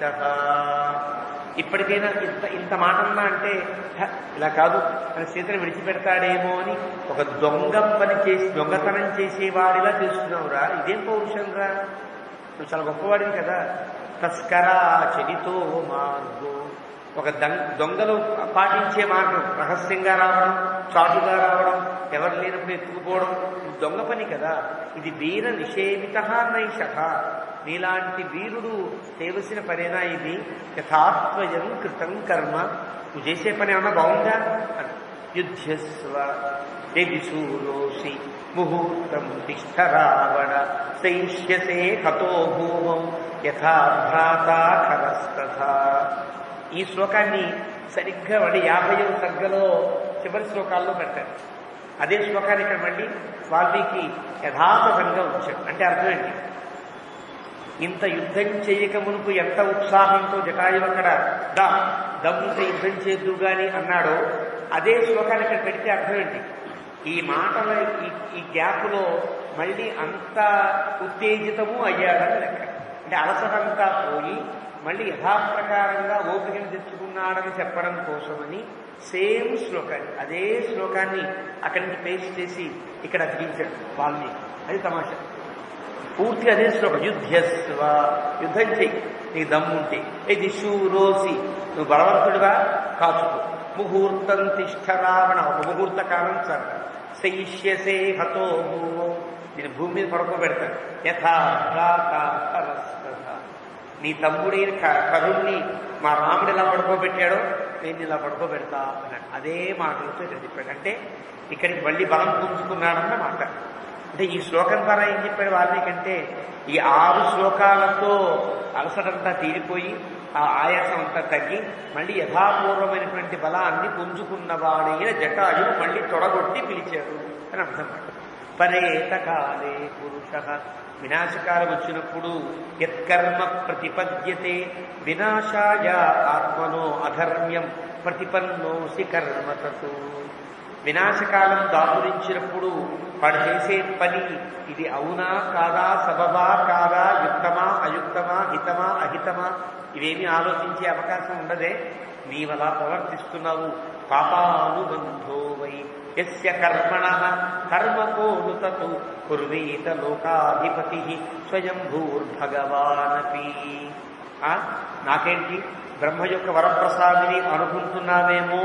ఇప్పటికైనా ఇంత ఇంత మాట అన్నా అంటే "హ, ఇలా కాదు అని సీతను విడిచిపెడతాడేమో అని ఒక దొంగ పని చేసి దొంగతనం చేసేవాడిలా చేస్తున్నావురా ఇదేం పౌరుషంరా నువ్వు చాలా గొప్పవాడివి కదా తస్కరా చెడితో మార్గో ఒక దం- దొంగలు పాటించే మార్గం రహస్యంగా రావడం చాటుగా రావడం ఎవరు లేనప్పుడు ఎత్తుకుపోవడం ఇది దొంగ పని కదా ఇది వీర నిషేవిత నైష నీలాంటి వీరుడు చేయవలసిన పనేనా ఇది యథాత్వయం కృతం కర్మ నువ్వు చేసే పని ఏమన్నా బాగుందా అని యుద్ధస్వ యది శూరోసి ముహూర్తం తిష్ట రావణ సైష్యసే హతో భూమౌ యథా భ్రాతా ఖరస్తథా ఈ శ్లోకాన్ని సరిగ్గా మళ్ళీ యాభై సర్గలో చివరి శ్లోకాల్లో పెట్టారు అదే శ్లోకాన్ని ఇక్కడ మళ్ళీ వాల్మీకి యథాతథంగా ఉంచాడు అంటే అర్థం ఏంటి ఇంత యుద్ధం చేయక మునుపు ఎంత ఉత్సాహంతో జటాయువు అక్కడ దా దమ్ముంటే యుద్ధం చేద్దు గాని అన్నాడో అదే శ్లోకాన్ని ఇక్కడ పెడితే అర్థం ఏంటి ఈ మాటల ఈ ఈ గ్యాప్లో మళ్ళీ అంత ఉత్తేజితము అయ్యాడని లెక్క అంటే అలసటంతా పోయి మళ్ళీ యథాప్రకారంగా ఓపికను తెచ్చుకున్నాడని చెప్పడం కోసమని సేమ్ శ్లోకాన్ని అదే శ్లోకాన్ని అక్కడి నుంచి పేస్ట్ చేసి ఇక్కడ అతికించాడు వాళ్ళని అది తమాషా పూర్తిగా అదే శ్లోకం యుద్ధస్వ యుద్ధం చెయ్యి నీకు దమ్ముంటే ఇది శూరోసి నువ్వు బలవంతుడివా కాచుకో ముహూర్తం తిష్ట రావణ ఒక ముహూర్త కాలం సార్ శైష్యసే హతో భూమో నేను భూమి మీద పడుకోబెడతాను యథా భ్రాతా కరస్తథా. నీ తమ్ముడైన క- కరుణ్ణి మా రాముడు ఎలా పడుకోబెట్టాడో నేను ఇలా పడుకోబెడతా అన్నాడు అదే మాటలతో ఇక్కడ చెప్పాడు అంటే ఇక్కడికి మళ్ళీ బలం పుంజుకున్నాడన్న మాట అంటే ఈ శ్లోకం ద్వారా ఏం చెప్పాడు వాల్మీకంటే ఈ ఆరు శ్లోకాలతో అలసటంతా తీరిపోయి ఆ ఆయాసం అంతా తగ్గి మళ్ళీ యథాపూర్వమైనటువంటి బలాన్ని పుంజుకున్నవాడైన జటాయువు మళ్ళీ తొడగొట్టి పిలిచాడు అని అర్థం పరేత కాలే పురుష వినాశకాలం వచ్చినప్పుడు యత్కర్మ ప్రతిపద్యతే వినాశాయ ఆత్మనో అధర్మ్యం ప్రతిపన్నోసి కర్మతు వినాశకాలం దాపురించినప్పుడు వాడు చేసే పని ఇది అవునా కాదా సబబా కాదా యుక్తమా అయుక్తమా హితమా అహితమా ఇవేమీ ఆలోచించే అవకాశం ఉండదే నీవలా ప్రవర్తిస్తున్నావు పాపానుబంధో వై యస్య కర్మణ కర్మకోను తతు కుర్వీత లోకాధిపతి స్వయంభూర్భగవానపి ఆ, నాకేంటి బ్రహ్మ యొక్క వరప్రసాదిని అనుకుంటున్నావేమో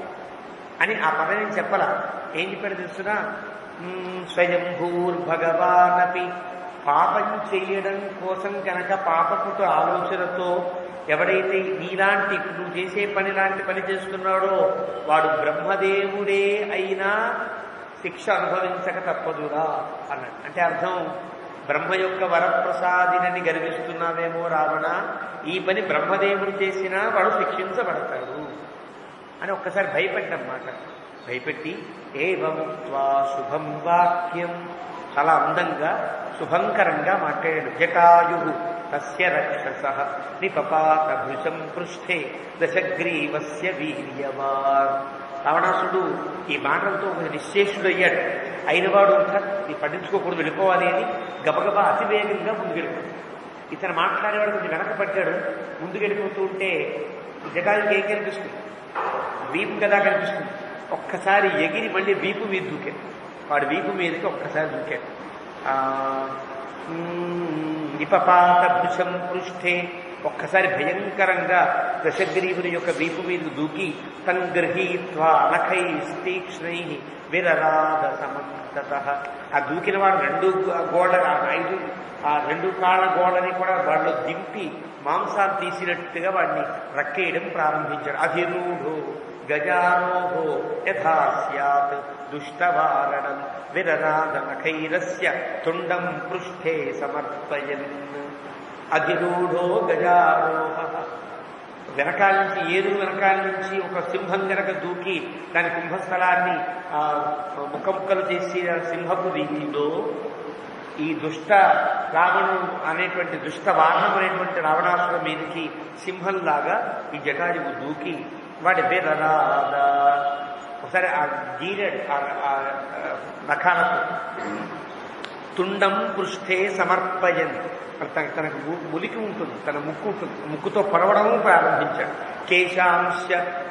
అని ఆ పదవిని చెప్పలా ఏం చెప్పాడు తెలుసునా మ్మ్, స్వయంభూర్భగవానపి పాపం చేయడం కోసం కనుక పాపపుట ఆలోచనతో ఎవడైతే నీలాంటి నువ్వు చేసే పని లాంటి పని చేస్తున్నాడో వాడు బ్రహ్మదేవుడే అయినా శిక్ష అనుభవించక తప్పదురా అన్నాడు అంటే అర్థం బ్రహ్మ యొక్క వరప్రసాదినని గర్విస్తున్నావేమో రావణ ఈ పని బ్రహ్మదేవుడు చేసినా వాడు శిక్షించబడతాడు అని ఒక్కసారి భయపెట్టమాట భయపెట్టి ఏవముక్వా శుభం వాక్యం చాలా అందంగా శుభంకరంగా మాట్లాడాడు జటాయు తస్య రక్షస నిపపాత భృశం పృష్ఠే దశగ్రీవస్య వీర్యవాన్ రావణాసుడు ఈ మాటలతో ఒక నిశ్శేషుడయ్యాడు అయినవాడు ఇంకా నీ పట్టించుకోకూడదు వెళ్ళిపోవాలి అని గబగబా అతివేగంగా ముందుకెళ్ళిపోయాడు ఇతను మాట్లాడేవాడు కొంచెం వెనకపడ్డాడు ముందుకెళ్ళిపోతూ ఉంటే జటాయుకి ఏం కనిపిస్తుంది వీపు కదా కనిపిస్తుంది ఒక్కసారి ఎగిరి మళ్ళీ వీపు మీద దూకాడు వాడి వీపు మీదకి ఒక్కసారి దూకాడు ఆ, మ్మ్, నిపపాత భుజం పృష్ఠే ఒక్కసారి భయంకరంగా దశగ్రీవుని యొక్క వీపు మీద దూకి సంగృహీత్వా నఖై తీక్ష్ణై విరరాధ సమంతత ఆ దూకిన వాడు రెండు గోడ ఆ ఐదు ఆ రెండు కాళ్ళ గోడని కూడా వాళ్ళు దింపి మాంసాలు తీసినట్టుగా వాడిని రక్కేయడం ప్రారంభించాడు అధిరూఢో గజారోహో యథా స్యాత్ దుష్టవారణం విరరాధ నఖైరస్య తుండం పృష్ఠే సమర్పయన్ అధిరూఢో గజారోహ వెనకాల నుంచి ఏరు వెనకాల నుంచి ఒక సింహం గనక దూకి దాని కుంభస్థలాన్ని ఆ, ముక్క ముక్కలు చేసి ఆ సింహపు రీతిలో ఈ దుష్ట రావణు అనేటువంటి దుష్ట వాహనం అనేటువంటి రావణాసురం మీదకి సింహంలాగా ఈ జటాయువు దూకి వాడి బెరరాద ఒకసారి ఆ గీరాడు ఆ- ఆ ఆ నఖాలకు తుండం పృష్ఠే సమర్పయన్ మరి తన తనకు ము- ములికి ఉంటుంది తన ముక్కు ఉంటుంది ముక్కుతో పొడవడము ప్రారంభించాడు కేశాంశ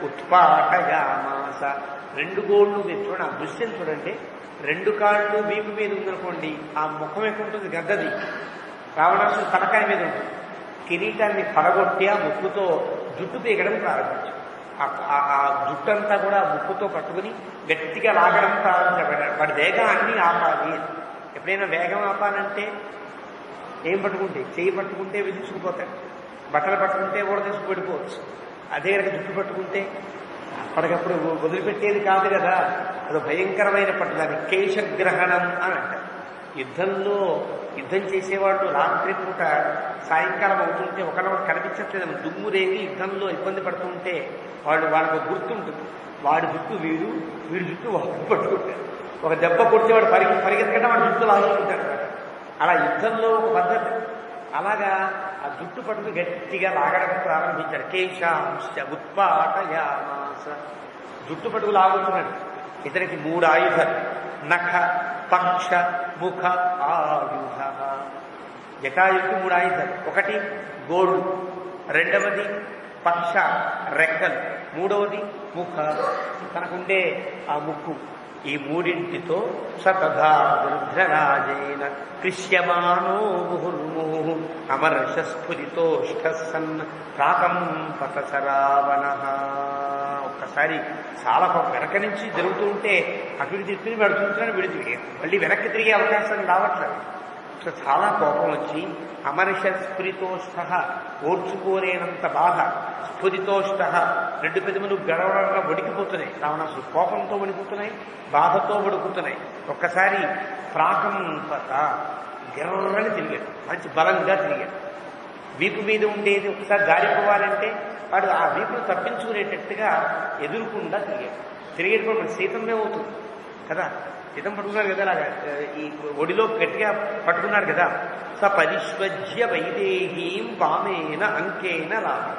ఉత్పాటయామాస రెండు గోళ్ళు మీరు చూడండి ఆ దృశ్యం చూడండి రెండు కాళ్ళు వీపు మీద ఉందనుకోండి ఆ ముఖం ఎక్కువ ఉంటుంది గద్దది రావణాసుడు తలకాయ మీద ఉంటుంది కిరీటాన్ని పడగొట్టి ఆ ముక్కుతో జుట్టు పీకడం ప్రారంభించాడు ఆ- ఆ- ఆ జుట్టంతా కూడా ఆ ముక్కుతో పట్టుకుని గట్టిగా లాగడం ప్రారంభించాడు వాడి వేగం అన్ని ఆపాలి ఎప్పుడైనా వేగం ఆపాలంటే ఏం పట్టుకుంటే చేయి పట్టుకుంటే విదించుకుపోతాడు బట్టలు పట్టుకుంటే కూడా తీసుకుపడిపోవచ్చు అదే కనుక జుట్టు పట్టుకుంటే అప్పటికప్పుడు వదిలిపెట్టేది కాదు కదా అది భయంకరమైన పట్టుదల కేశగ్రహణం అని అంటారు యుద్ధంలో యుద్ధం చేసేవాళ్ళు రాత్రి పూట సాయంకాలం అవుతుంటే ఒకళ్ళొకటి కనిపించట్లేదు దుమ్ము రేగి యుద్ధంలో ఇబ్బంది పడుతుంటే వాళ్ళు వాళ్ళకు ఒక గుర్తుంటుంది వాడి జుట్టు వీడు వీడి జుట్టు వాడు పట్టుకుంటారు ఒక దెబ్బ కొడితే వాడు పరిగె పరిగెత్తకుండా వాడి జుట్టు లాగుతుంటారు అలా యుద్ధంలో ఒక పద్ధతి అలాగా ఆ జుట్టు పట్టుకు గట్టిగా లాగడం ప్రారంభించాడు కేశాంశ ఉత్పాటయామాస జుట్టు పట్టుకు లాగుతున్నాడు ఇతనికి మూడు ఆయుధాలు నఖ పక్ష ముఖ ఆయుధ జటాయుకి మూడు ఆయుధాలు ఒకటి గోడు రెండవది పక్ష రెక్కలు మూడవది ముఖ తనకుండే ఆ ముక్కు ఈ మూడింటితో సతథా దుర్ధరాజేన కృష్యమానో ముహుర్ముహు అమర్షస్ఫురితోష్ట సన్ ప్రాకంపత సరావణ ఒక్కసారి చాలా పాపం వెనక నుంచి జరుగుతూ ఉంటే అటు ఇటు తిరిగి వాడు చూస్తున్నాడు విడిచి మళ్ళీ వెనక్కి తిరిగే అవకాశం రావట్లేదు సో చాలా కోపం వచ్చి అమర్ష స్ఫురితోష్ట ఓర్చుకోలేనంత బాధ స్ఫురితోష్ట రెండు పెదములు గడవడంగా వణికిపోతున్నాయి రావణాసుడు కోపంతో వణికిపోతున్నాయి బాధతో వణుకుతున్నాయి ఒక్కసారి ప్రాకంపత గిర్రని తిరిగాడు మంచి బలంగా తిరిగాడు వీపు మీద ఉండేది ఒకసారి జారిపోవాలంటే వాడు ఆ వీపును తప్పించుకునేటట్టుగా ఎదురుకుండా తిరిగాడు తిరిగేటప్పుడు మన సీతమే అవుతుంది కదా సీతం పట్టుకున్నాడు కదా అలాగా ఈ ఒడిలో గట్టిగా పట్టుకున్నాడు కదా స పరిష్వజ్య వైదేహీం వామేన అంకేన రామ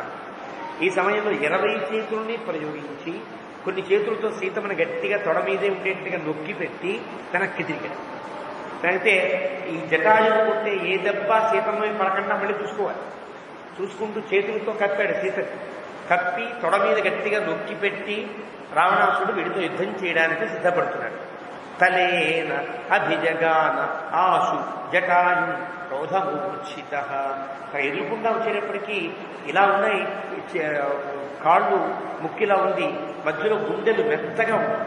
ఈ సమయంలో ఇరవై చేతుల్ని ప్రయోగించి కొన్ని చేతులతో సీతమ్మను గట్టిగా తొడ మీదే ఉండేట్టుగా నొక్కి పెట్టి వెనక్కి తిరిగాడు అయితే ఈ జటాయువు కొట్టే ఏ దెబ్బ సీతమ్మ మీద పడకుండా మళ్ళీ చూసుకోవాలి చూసుకుంటూ చేతులతో కప్పాడు సీతకి కప్పి తొడ మీద గట్టిగా నొక్కి పెట్టి రావణాసుడు వీడితో యుద్ధం చేయడానికి సిద్ధపడుతున్నాడు తలేన అభిజగాన ఆశు జటాయు క్రోధమూర్ఛిత అక్కడ ఎదురుకుండా వచ్చేటప్పటికీ ఇలా ఉన్నాయి చే- కాళ్ళు ముక్కిలా ఉంది మధ్యలో గుండెలు మెత్తగా ఉన్నాయి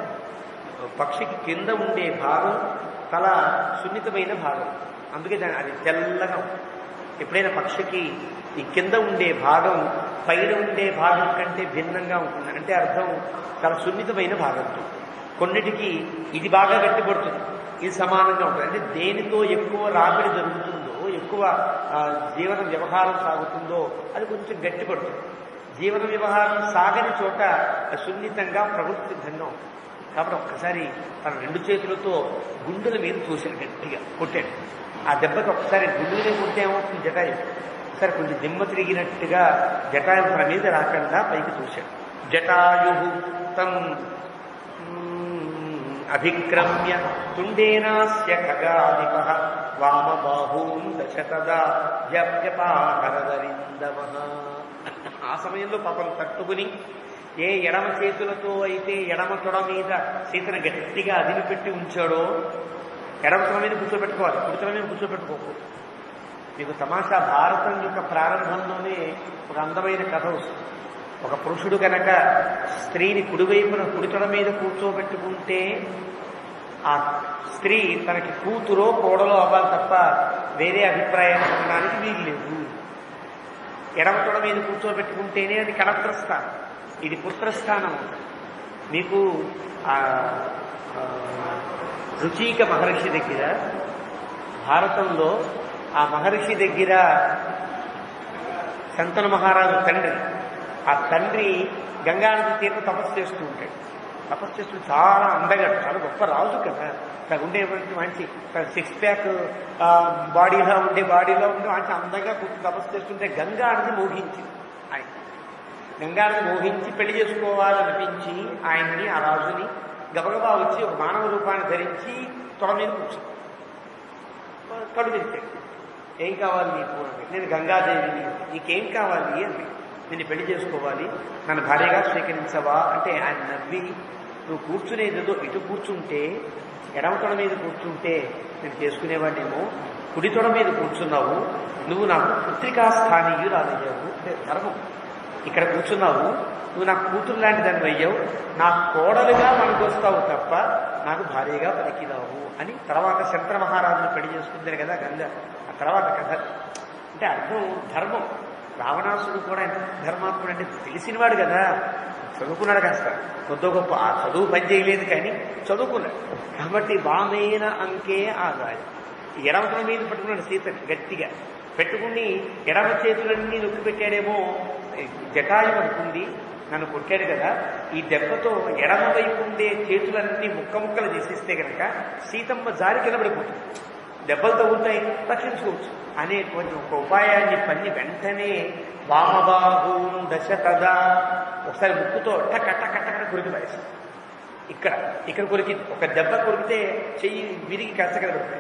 పక్షికి కింద ఉండే భాగం తల సున్నితమైన భాగం అందుకే దాని అది తెల్లగా ఉంటుంది. ఎప్పుడైనా పక్షికి ఈ కింద ఉండే భాగం పైన ఉండే భాగం కంటే భిన్నంగా ఉంటుంది అంటే అర్థం చాలా సున్నితమైన భాగంతో కొన్నిటికి ఇది బాగా గట్టిపడుతుంది ఇది సమానంగా ఉంటుంది అంటే దేనితో ఎక్కువ రాబడి జరుగుతుందో ఎక్కువ ఆ, జీవన వ్యవహారం సాగుతుందో అది కొంచెం గట్టిపడుతుంది జీవన వ్యవహారం సాగని చోట సున్నితంగా ప్రవృత్తి సిద్ధంగా ఉంటుంది కాబట్టి ఒక్కసారి తన రెండు చేతులతో గుండెల మీద చూశాడు గట్టిగా కొట్టాడు ఆ దెబ్బకి ఒక్కసారి గుండెల మీద కొడితే ఏమవుతుంది జటాయు ఒకసారి కొంచెం దిమ్మ తిరిగినట్టుగా జటాయు తన మీద రాకుండా పైకి చూశాడు జటాయు తం మ్మ్, అభిక్రమ్య తుండేనాస్య ఖగాధిప వామబాహూన్ దశతదా వ్యప్యపాహరదరిందవ ఆ సమయంలో పాపం తట్టుకుని ఏ ఎడమ చేతులతో అయితే ఎడమ తొడ మీద సీతను గట్టిగా అదిలిపెట్టి ఉంచాడో ఎడమ తొడ మీద కూర్చోబెట్టుకోవాలి కుడి తొడ మీద కూర్చోబెట్టుకోకూడదు మీకు తమాషా భారతం యొక్క ప్రారంభంలోనే ఒక అందమైన కథ వస్తుంది ఒక పురుషుడు కనుక స్త్రీని కుడివైపున కుడితొడ మీద కూర్చోబెట్టుకుంటే ఆ స్త్రీ తనకి కూతురో కోడలో అవ్వాలి తప్ప వేరే అభిప్రాయం ఉండడానికి వీలు లేదు ఎడమ తొడ మీద కూర్చోబెట్టుకుంటేనే అది కడప్రస్థానం ఇది పుత్రస్థానం అవుతుంది మీకు ఆ ఆ, రుచీక మహర్షి దగ్గర భారతంలో ఆ మహర్షి దగ్గర శంతన మహారాజు తండ్రి ఆ తండ్రి గంగానది తీర్థ తపస్సు చేస్తూ ఉంటాడు తపస్సు చేస్తూ చాలా అందగాడు చాలా గొప్ప రాజు కదా తన ఉండేటువంటి మంచి సిక్స్ ప్యాక్ బాడీలో ఉండే బాడీలో ఉండే మంచి అందంగా కూర్చొని తపస్సు చేస్తుంటే గంగా అనేది మోహించింది ఆయన గంగానది మోహించి పెళ్లి చేసుకోవాలనిపించి ఆయన్ని ఆ రాజుని గబగబా వచ్చి ఒక మానవ రూపాన్ని ధరించి తొడ మీద కూర్చుంది కడు తెరిచాడు ఏం కావాలి నీకు అంటే నేను గంగాదేవిని నీకేం కావాలి అంటే నేను పెళ్లి చేసుకోవాలి నన్ను భార్యగా స్వీకరించవా అంటే ఆయన నవ్వి నువ్వు కూర్చునేదేదో ఇటు కూర్చుంటే ఎడమ తొడ మీద కూర్చుంటే నేను చేసుకునేవాడినేమో కుడి తొడ మీద కూర్చున్నావు నువ్వు నాకు పుత్రికా స్థానీయురాలయ్యావు అంటే ధర్మం ఇక్కడ కూర్చున్నావు నువ్వు నాకు కూతురు లాంటి దాన్ని అయ్యావు నా కోడలుగా మనకు వస్తావు తప్ప నాకు భార్యగా పలికిరావు అని తర్వాత శంకర మహారాజును పెళ్లి చేసుకుంటారు కదా గంగ ఆ తర్వాత కథ అంటే అర్థం ధర్మం రావణాసుడు కూడా ఎంత ధర్మాత్ముడు అంటే తెలిసినవాడు కదా చదువుకున్నాడు కాస్త కొద్ది గొప్ప ఆ చదువు పని చేయలేదు కానీ చదువుకున్నాడు కాబట్టి వామైన అంకే ఆదాయం ఎడమతల మీద పట్టుకున్నాడు సీత గట్టిగా పెట్టుకుని ఎడమ చేతులన్నీ నొక్కి పెట్టాడేమో జటాయు అనుకుంది నన్ను కొట్టాడు కదా ఈ దెబ్బతో ఎడమ వైపు ఉండే చేతులన్నీ ముక్క ముక్కలు చేసేస్తే కనుక సీతమ్మ జారి కింద పడిపోతుంది దెబ్బలు తగులుతాయి రక్షించుకోవచ్చు అనేటువంటి ఒక ఉపాయాన్ని పని వెంటనే వామబాహు దశ తదా ఒకసారి ముక్కుతో టక టక టక కొరికి పారేసింది ఇక్కడ ఇక్కడ కొరికింది ఒక దెబ్బ కొరికితే చెయ్యి విరిగి కచ్చ కదా పడతాయి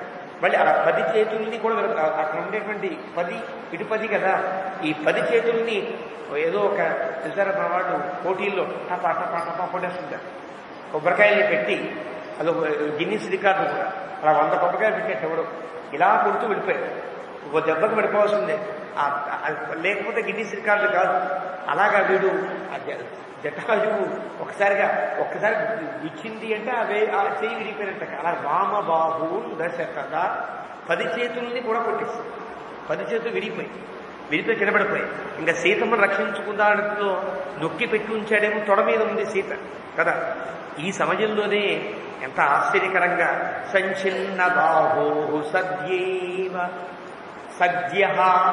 మళ్ళీ అలా పది చేతుల్ని కూడా వెనక- అక్కడ ఉండేటువంటి పది ఇటు పది కదా ఈ పది చేతుల్ని ఏదో ఒక చూసారా మన వాళ్ళు పోటీల్లో టపా టపా టపా కొట్టేస్తుంటారు కొబ్బరికాయల్ని పెట్టి అది ఒక గిన్నిస్ రికార్డు కూడా అలా వంద కొబ్బరికాయలు పెట్టేట ఎవడు ఇలా కొడుతూ వెళ్ళిపోయాడు ఒక దెబ్బకి పడిపోవాల్సిందే ఆ- ఆ- లేకపోతే గిన్నిస్ రికార్డు కాదు అలాగా వీడు ఆ జ- జటాయువు ఒకసారిగా ఒక్కసారి ఇచ్చింది అంటే అవే ఆ చేయి విరిగిపోయినట్ట అలా వామబాహు దశ కదా పది చేతుల్ని కూడా కొట్టేస్తుంది పది చేతులు విరిగిపోయి విరిగిపోయి కిందపడిపోయి ఇంకా సీతమ్మను రక్షించుకుందాంతో నొక్కి పెట్టి ఉంచాడేమో తొడ మీద ఉంది సీత కదా ఈ సమయంలోనే ఎంత ఆశ్చర్యకరంగా సంచిన్న బాహో సద్యేవ సద్య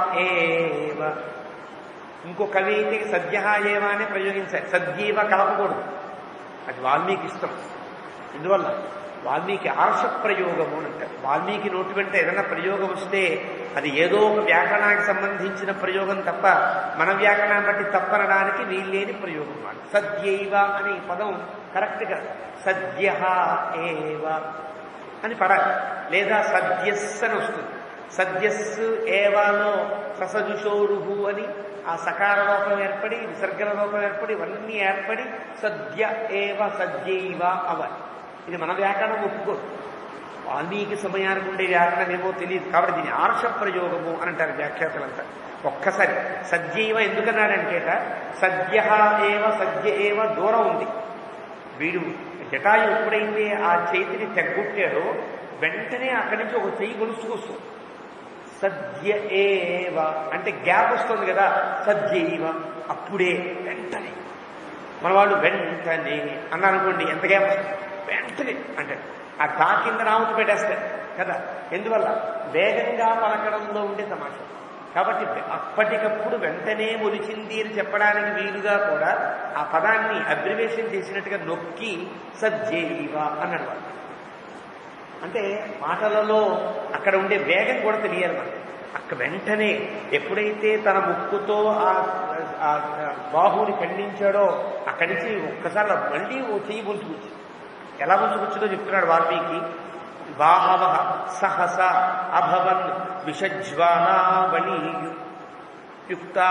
ఏవ ఇంకో కవి అయితే సద్య ఏవ అనే ప్రయోగించాలి సద్యేవ కలపకూడదు అది వాల్మీకి ఇష్టం ఇందువల్ల వాల్మీకి ఆర్ష ప్రయోగము అని అంటారు వాల్మీకి నోటి వెంట ఏదైనా ప్రయోగం వస్తే అది ఏదో ఒక వ్యాకరణానికి సంబంధించిన ప్రయోగం తప్ప మన వ్యాకరణాన్ని బట్టి తప్పనడానికి వీల్లేని ప్రయోగం వాడు సద్యైవ అనే ఈ పదం కరెక్ట్ కాదు సద్య ఏవ అని పడాలి లేదా సద్యస్ అని వస్తుంది సద్యస్సు ఏవాలో ససజుషోరుహు అని ఆ సకార రూపం ఏర్పడి విసర్గల రూపం ఏర్పడి ఇవన్నీ ఏర్పడి సద్య ఏవ సద్యైవ అవ్వాలి ఇది మన వ్యాకరణం ఒప్పుకోదు వాల్మీకి సమయానికి ఉండే వ్యాకరణం ఏమో తెలియదు కాబట్టి దీని ఆర్ష ప్రయోగము అని అంటారు వ్యాఖ్యాతలంతా ఒక్కసారి సద్యైవ ఎందుకన్నాడంటేట సద్య ఏవ సద్య ఏవ దూరం ఉంది వీడు జటాయు ఎప్పుడైతే ఆ చేతిని తెగ్గొట్టాడో వెంటనే అక్కడి నుంచి ఒక చెయ్యి గొలుసుకొస్తుంది సద్య ఏవ అంటే గ్యాప్ వస్తుంది కదా సద్యైవ అప్పుడే వెంటనే మన వాళ్ళు వెంటనే అన్నారనుకోండి ఎంత గ్యాప్ వస్తుంది వెంటనే అంటే ఆ తా కింద రామత పెట్టేస్తారు కదా ఎందువల్ల వేగంగా పలకడంలో ఉండే తమాషా కాబట్టి అప్పటికప్పుడు వెంటనే మొలిచింది అని చెప్పడానికి వీలుగా కూడా ఆ పదాన్ని అబ్రివేషన్ చేసినట్టుగా నొక్కి సజ్జేవ అన్నాడు వాడు అంటే మాటలలో అక్కడ ఉండే వేగం కూడా తెలియాలి మనకి అక్క వెంటనే ఎప్పుడైతే తన ముక్కుతో ఆ ఆ బాహుని ఖండించాడో అక్కడి నుంచి ఒక్కసారి మళ్ళీ ఓ చెయ్యి ముంచుకొచ్చి ఎలా ముంచుకొచ్చిందో చెప్తున్నాడు వాల్మీకి బాహవ సహస అభవన్ విషజ్వాలావళీ యుక్తా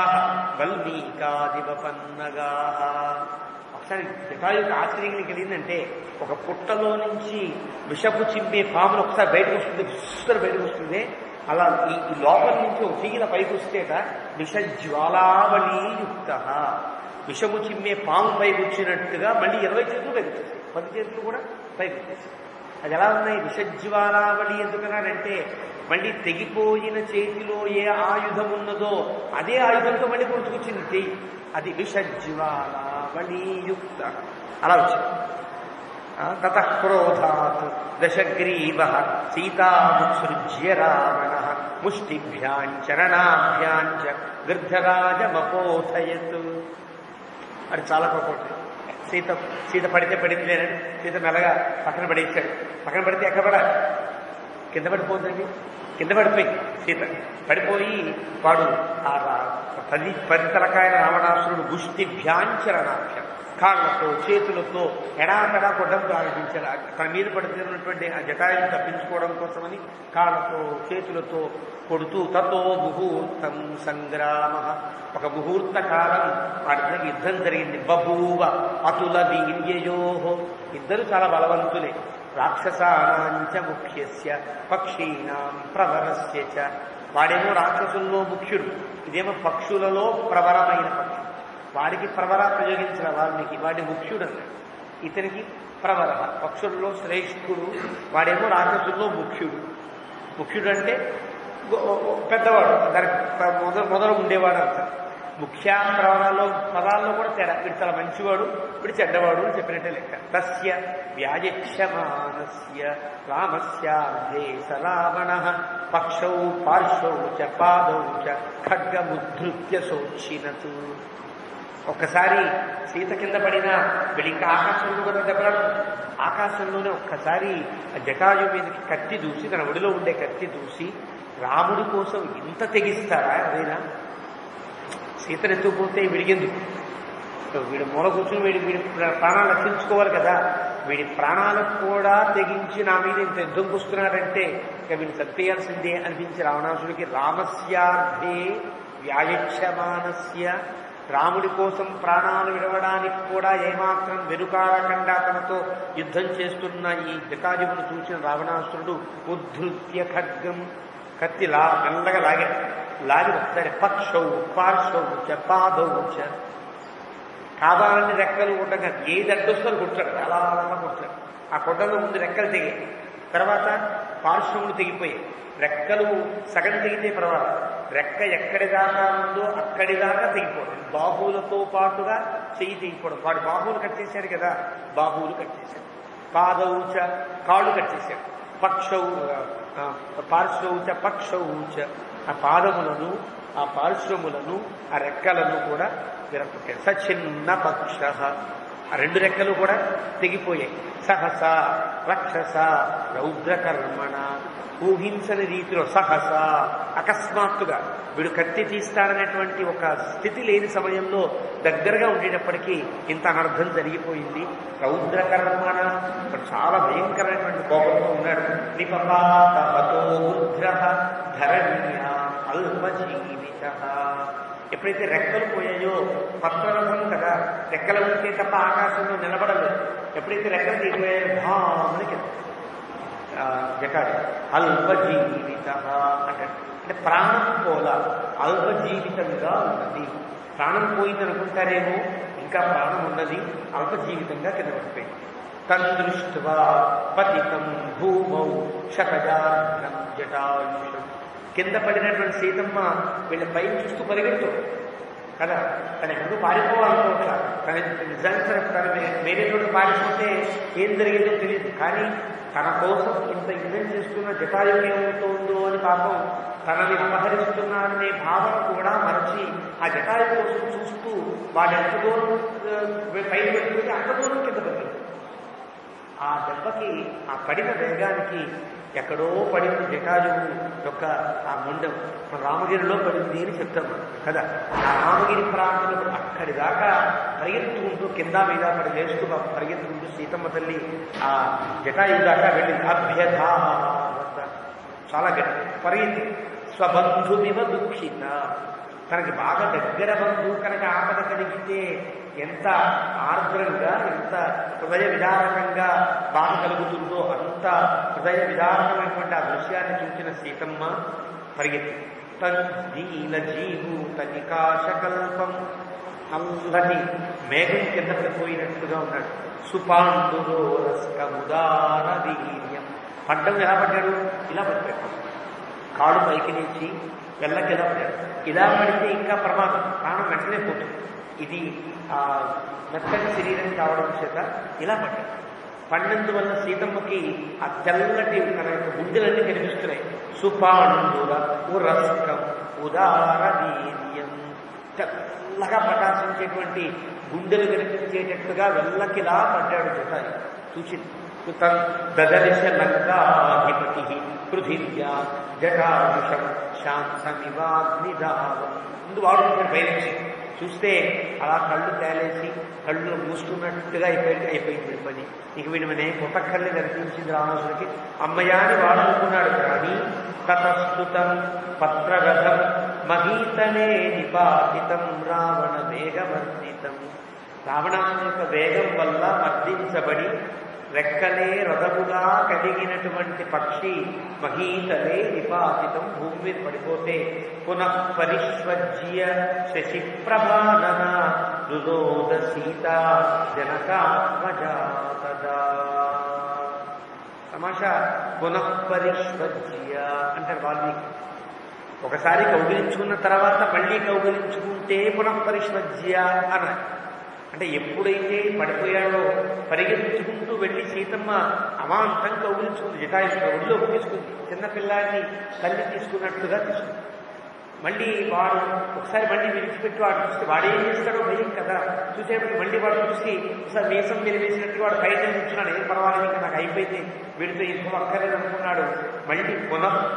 వల్మీకాదివపన్నగా ఒకసారి జటాయుకి ఆశ్చర్యం కలిగిందంటే ఒక పుట్టలో నుంచి విషపు చింపే పాములు ఒకసారి బయటకు వస్తుంది విస్తర బయటకు వస్తుంది అలా ఈ ఈ లోపల నుంచి ఒక తీగల పైకి వస్తేట విషజ్వాలావళీయుక్త విషము చిమ్మే పాము పైకి వచ్చినట్టుగా మళ్ళీ ఇరవై చేతులు పైకి వచ్చేస్తాయి పది చేతులు కూడా పైకి వచ్చేస్తాయి అది ఎలా ఉన్నాయి విషజ్వాలావళి ఎందుకన్నాడంటే మళ్ళీ తెగిపోయిన చేతిలో ఏ ఆయుధం ఉన్నదో అదే ఆయుధంతో మళ్ళీ గుర్తుకొచ్చింది చెయ్యి అది విషజ్వాలావళీయుక్త అలా వచ్చింది తత క్రోధాత్ దశగ్రీవ సీతాముత్సృజ్య రావణ ముష్టిభ్యాంచరణాభ్యాంచ గృద్ధరాజమపోథయత్ అది చాలా కోపం సీత సీత పడితే పడింది లేనని సీత మెల్లగా పక్కన పడేసాడు పక్కన పడితే ఎక్కడ పడాలి కింద పడిపోతుంది కింద పడిపోయి సీత పడిపోయి వాడు ఆ రా- పది పది తలకాయల రావణాసురుడు గుష్టిభ్యాంచరణాభ్యం కాళ్ళతో చేతులతో ఎడాపెడా కొట్టడం ప్రారంభించాడు ఆ తన మీద పడుతున్నటువంటి ఆ జటాయుని తప్పించుకోవడం కోసమని కాళ్ళతో చేతులతో కొడుతూ తతో ముహూర్తం సంగ్రామ ఒక ముహూర్త కాలం వాడి యుద్ధం జరిగింది బభూవ అతుల వీర్యయో ఇద్దరు చాలా బలవంతులే రాక్షసానాంచ ముఖ్యస్య పక్షీనాం ప్రవరస్య చ వాడేమో రాక్షసుల్లో ముఖ్యుడు ఇదేమో పక్షులలో ప్రవరమైన పక్షి వాడికి ప్రవర ప్రయోగించిన వాల్మీకి వాడి ముఖ్యుడు అన్నాడు ఇతనికి ప్రవర పక్షుల్లో శ్రేష్ఠుడు వాడేమో రాక్షసుల్లో ముఖ్యుడు ముఖ్యుడు అంటే గొ- పెద్దవాడు దానికి ప- మొదలు మొదలు ఉండేవాడు అంట ముఖ్య ప్రవరాల్లో పదాల్లో కూడా తేడా వీడు చాలా మంచివాడు వీడు చెడ్డవాడు అని చెప్పినట్టే లెక్క తస్య వ్యాజక్షమానస్య రామస్యార్థే స రావణ పక్షౌ పార్శ్వౌ చ పాదౌ చ ఖడ్గముద్ధృత్య సోచ్చినతు ఒక్కసారి సీత కింద పడినా వీళ్ళు ఇంకా ఆకాశంలో కూడా దెబ్బలాడు ఆకాశంలోనే ఒక్కసారి ఆ జటాయు మీదకి కత్తి దూసి తన ఒడిలో ఉండే కత్తి దూసి రాముడి కోసం ఇంత తెగిస్తారా ఎవరైనా సీతను ఎత్తుకుపోతే విడిగెందుకు వీడు మూల కూర్చుని వీడి వీడి ప్రాణాలు రక్షించుకోవాలి కదా వీడి ప్రాణాలకు కూడా తెగించి నా మీద ఇంత యుద్ధం వస్తున్నాడంటే ఇక వీడిని చంపేయాల్సిందే అనిపించి రావణాసుడికి రామస్యార్థే వ్యాయక్షమానస్య రాముడి కోసం ప్రాణాలు విడవడానికి కూడా ఏమాత్రం వెనుకాడకుండా తనతో యుద్ధం చేస్తున్న ఈ జటాజువును చూసిన రావణాసురుడు ఉద్ధృత్య ఖడ్గం కత్తి లా మెల్లగా లాగాడు లాగి ఒకసారి పక్షౌ పార్శ్వౌ చ పాదౌ చ కావాలని రెక్కలు ఉండగా ఏది అడ్డొస్తుందో కొట్టాడు అలా అలా కొట్టాడు ఆ కొట్టలో ముందు రెక్కలు తెగాయి తర్వాత పార్శ్వములు తెగిపోయాయి రెక్కలు సగం తెగితే పర్వాలేదు రెక్క ఎక్కడి దాకా ఉందో అక్కడి దాకా తెగిపోవడం బాహువులతో పాటుగా చెయ్యి తెగిపోవడం వాడు బాహువులు కట్టేశాడు కదా బాహువులు కట్టేశాడు పాదౌచ కాళ్ళు కట్టేశాడు పక్షౌ ఆ, పార్శ్వౌచ పక్షౌచ ఆ పాదములను ఆ పార్శ్వములను ఆ రెక్కలను కూడా విరగొట్టాడు సచిన్న పక్ష ఆ రెండు రెక్కలు కూడా తెగిపోయాయి సహస రక్షస రౌద్రకర్మణ ఊహించని రీతిలో సహస అకస్మాత్తుగా వీడు కత్తి తీస్తాడనేటువంటి ఒక స్థితి లేని సమయంలో దగ్గరగా ఉండేటప్పటికీ ఇంత అనర్థం జరిగిపోయింది రౌద్రకర్మణ ఇప్పుడు చాలా భయంకరమైనటువంటి కోపంతో ఉన్నాడు నిపపాతతో వృద్ర ధరణీయ అల్పజీవిత ఎప్పుడైతే రెక్కలు పోయాయో పత్రరథం కదా రెక్కలు ఉంటే తప్ప ఆకాశంలో నిలబడలేదు ఎప్పుడైతే రెక్కలు తీరిపోయాయో భామని కింద ఆ, జటాడు అల్పజీవిత అంటే అంటే ప్రాణం పోల అల్పజీవితంగా ఉన్నది ప్రాణం పోయింది అనుకుంటారేమో ఇంకా ప్రాణం ఉన్నది అల్పజీవితంగా కింద పడిపోయింది తదృష్ట్వా పతితం భూమౌ శతజాగ్రం జటాయుషం కింద పడినటువంటి సీతమ్మ వీళ్ళ పైన చూస్తూ పరిగెత్తు కదా తను ఎప్పుడు పారిపోవాలనుకోవట్లా తన నిజానికి తన తన వేరే చోట పారిపోతే ఏం జరిగిందో తెలియదు కానీ తన కోసం ఇంత యుద్ధం చేస్తున్న జటాయువు ఏమవుతోందో అని పాపం తనని అపహరిస్తున్నారనే భావన కూడా మరచి ఆ జటాయు కోసం చూస్తూ వాడు ఎంత దూరం ఆ, పైన పెట్టుకుంటే అంత దూరం కింద పడింది ఆ దెబ్బకి ఆ పడిన వేగానికి ఎక్కడో పడింది జటాజువు యొక్క ఆ ముండం మన రామగిరిలో పడింది అని చెప్తాం మనం కదా ఆ రామగిరి ప్రాంతంలో అక్కడి దాకా పరిగెత్తుకుంటూ కింద మీద పడి లేస్తూ పరిగెత్తుకుంటూ సీతమ్మ తల్లి ఆ జటాయువు దాకా వెళ్ళింది అభ్యథా వద్ద చాలా గట్టి పరిగెత్తి స్వబంధుమివ దుఃఖిత తనకి బాగా దగ్గర బంధువు కనుక ఆపద కలిగితే ఎంత ఆర్ద్రంగా ఎంత హృదయ విదారకంగా బాధ కలుగుతుందో అంత హృదయ విదారకమైనటువంటి ఆ దృశ్యాన్ని చూసిన సీతమ్మ పరిగెత్తి తద్దీన జీవూత నికాశకల్పం నల్లటి మేఘం కింద పడిపోయినట్టుగా ఉన్నాడు సుపాండులో రస్కముదార వీర్యం పడ్డం ఎలా పడ్డాడు ఇలా పడిపోయాడు కాడు పైకి నుంచి వెళ్ళకి ఇలా పడాడు ఇలా పడితే ఇంకా ప్రమాదం ప్రాణం వెంటనే పోతుంది ఇది ఆ మెత్తని శరీరం కావడం చేత ఇలా పడ్డాడు పడినందువల్ల సీతమ్మకి ఆ తెల్లటి తన యొక్క గుండెలన్నీ కనిపిస్తున్నాయి సుపాండుల ఉరస్కం ఉదార వీర్యం తెల్లగా ప్రకాశించేటువంటి గుండెలు కనిపించేటట్లుగా వెళ్ళకిలా పడ్డాడు జటాయి చూసింది దదర్శ లంకాధిపతి పృథివ్యా జటాయుషం శాంతమివాగ్నిదావం ముందు వాడుకుంటాడు పైనుంచి చూస్తే అలా కళ్ళు తేలేసి కళ్ళు మూసుకున్నట్టుగా అయిపోయి అయిపోయింది వీడి పని ఇక వీడి మన పుట్టక్కల్ని కనిపించింది రావణుడికి అమ్మయ్య అని వాడు అనుకున్నాడు కానీ తతస్తుతం పత్రగతం మహీతనే నిపాతితం రావణ వేగవర్ధితం రావణాసుని యొక్క వేగం వల్ల మర్దించబడి రెక్కలే రథముగా కలిగినటువంటి పక్షి మహీతలే నిపాతితం భూమి మీద పడిపోతే పునః పరిష్వజ్య శశి ప్రభానన రుదోద సీత జనకాత్మజాతదా తమాషా పునః పరిష్వజ్య అంటారు వాల్మీకి ఒకసారి కౌగిలించుకున్న తర్వాత మళ్ళీ కౌగిలించుకుంటే పునః పరిష్వజ్య అన్నారు అంటే ఎప్పుడైతే పడిపోయాడో పరిగెత్తుకుంటూ వెళ్ళి సీతమ్మ అమాంతం కౌగిలించుకుంది జటాయు ఒడిలోకి తీసుకుంది చిన్న పిల్లాన్ని తల్లి తీసుకున్నట్టుగా తీసుకుంది మళ్ళీ వాడు ఒకసారి మళ్ళీ విడిచిపెట్టి వాడు చూస్తే వాడు ఏం చేస్తాడో భయం కదా చూసేటప్పుడు మళ్ళీ వాడు చూసి ఒకసారి మీసం మీద వేసినట్టు వాడు పైన కూర్చున్నాడు ఏం పర్వాలేదు ఇంకా నాకు అయిపోయింది వీడితో యుద్ధం అక్కర్లేదు అనుకున్నాడు మళ్ళీ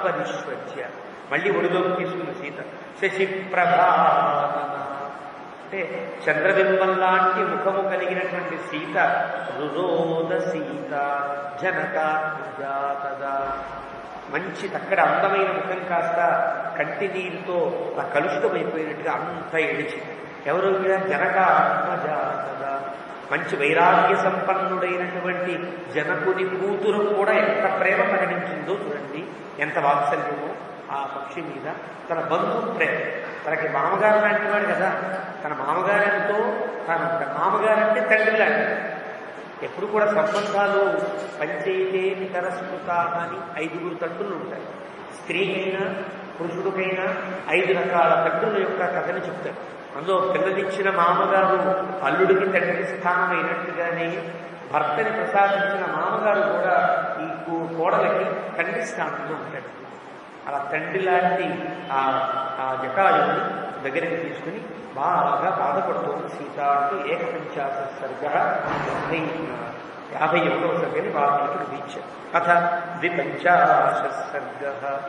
పునఃపరిశ్వచ్య మళ్ళీ ఒడిలోకి తీసుకున్న సీత శశి ప్రభాన అంటే చంద్రబింబం లాంటి ముఖము కలిగినటువంటి సీత రురోద సీత జనకాత్మజాతదా మంచి అక్కడ అందమైన ముఖం కాస్త కంటి నీరుతో ఆ కలుషితమైపోయినట్టుగా అంత ఎడిచి ఎవరు వీడ జనకాత్మజాతదా మంచి వైరాగ్య సంపన్నుడైనటువంటి జనకుని కూతురు కూడా ఎంత ప్రేమ ప్రకటించిందో చూడండి ఎంత వాత్సల్యమో ఆ పక్షి మీద తన బంధు ప్రేమ తనకి మామగారు లాంటి వాడు కదా తన మామగారితో తన మామగారంటే తండ్రి లాంటి ఎప్పుడు కూడా సంబంధాలు పంచైతే నితరస్కృత అని ఐదుగురు తండ్రులు ఉంటాయి స్త్రీకైనా పురుషుడికైనా ఐదు రకాల తండ్రుల యొక్క కథని చెప్తారు అందులో పిల్లనిచ్చిన మామగారు అల్లుడికి తండ్రి స్థానమైనట్టుగానే భర్తని ప్రసాదించిన మామగారు కూడా ఈ కో- కోడలకి తండ్రి స్థానంలో ఉంటాడు అలా తండ్రి లాంటి ఆ ఆ జటాయుని దగ్గరికి తీసుకుని బాగా బాధపడుతోంది సీత అంటూ ఏకపంచాశ సర్గ యాభై యాభై ఒకటవ సర్గని వాల్మీకి ముగించారు అథ ద్విపంచాశ సర్గ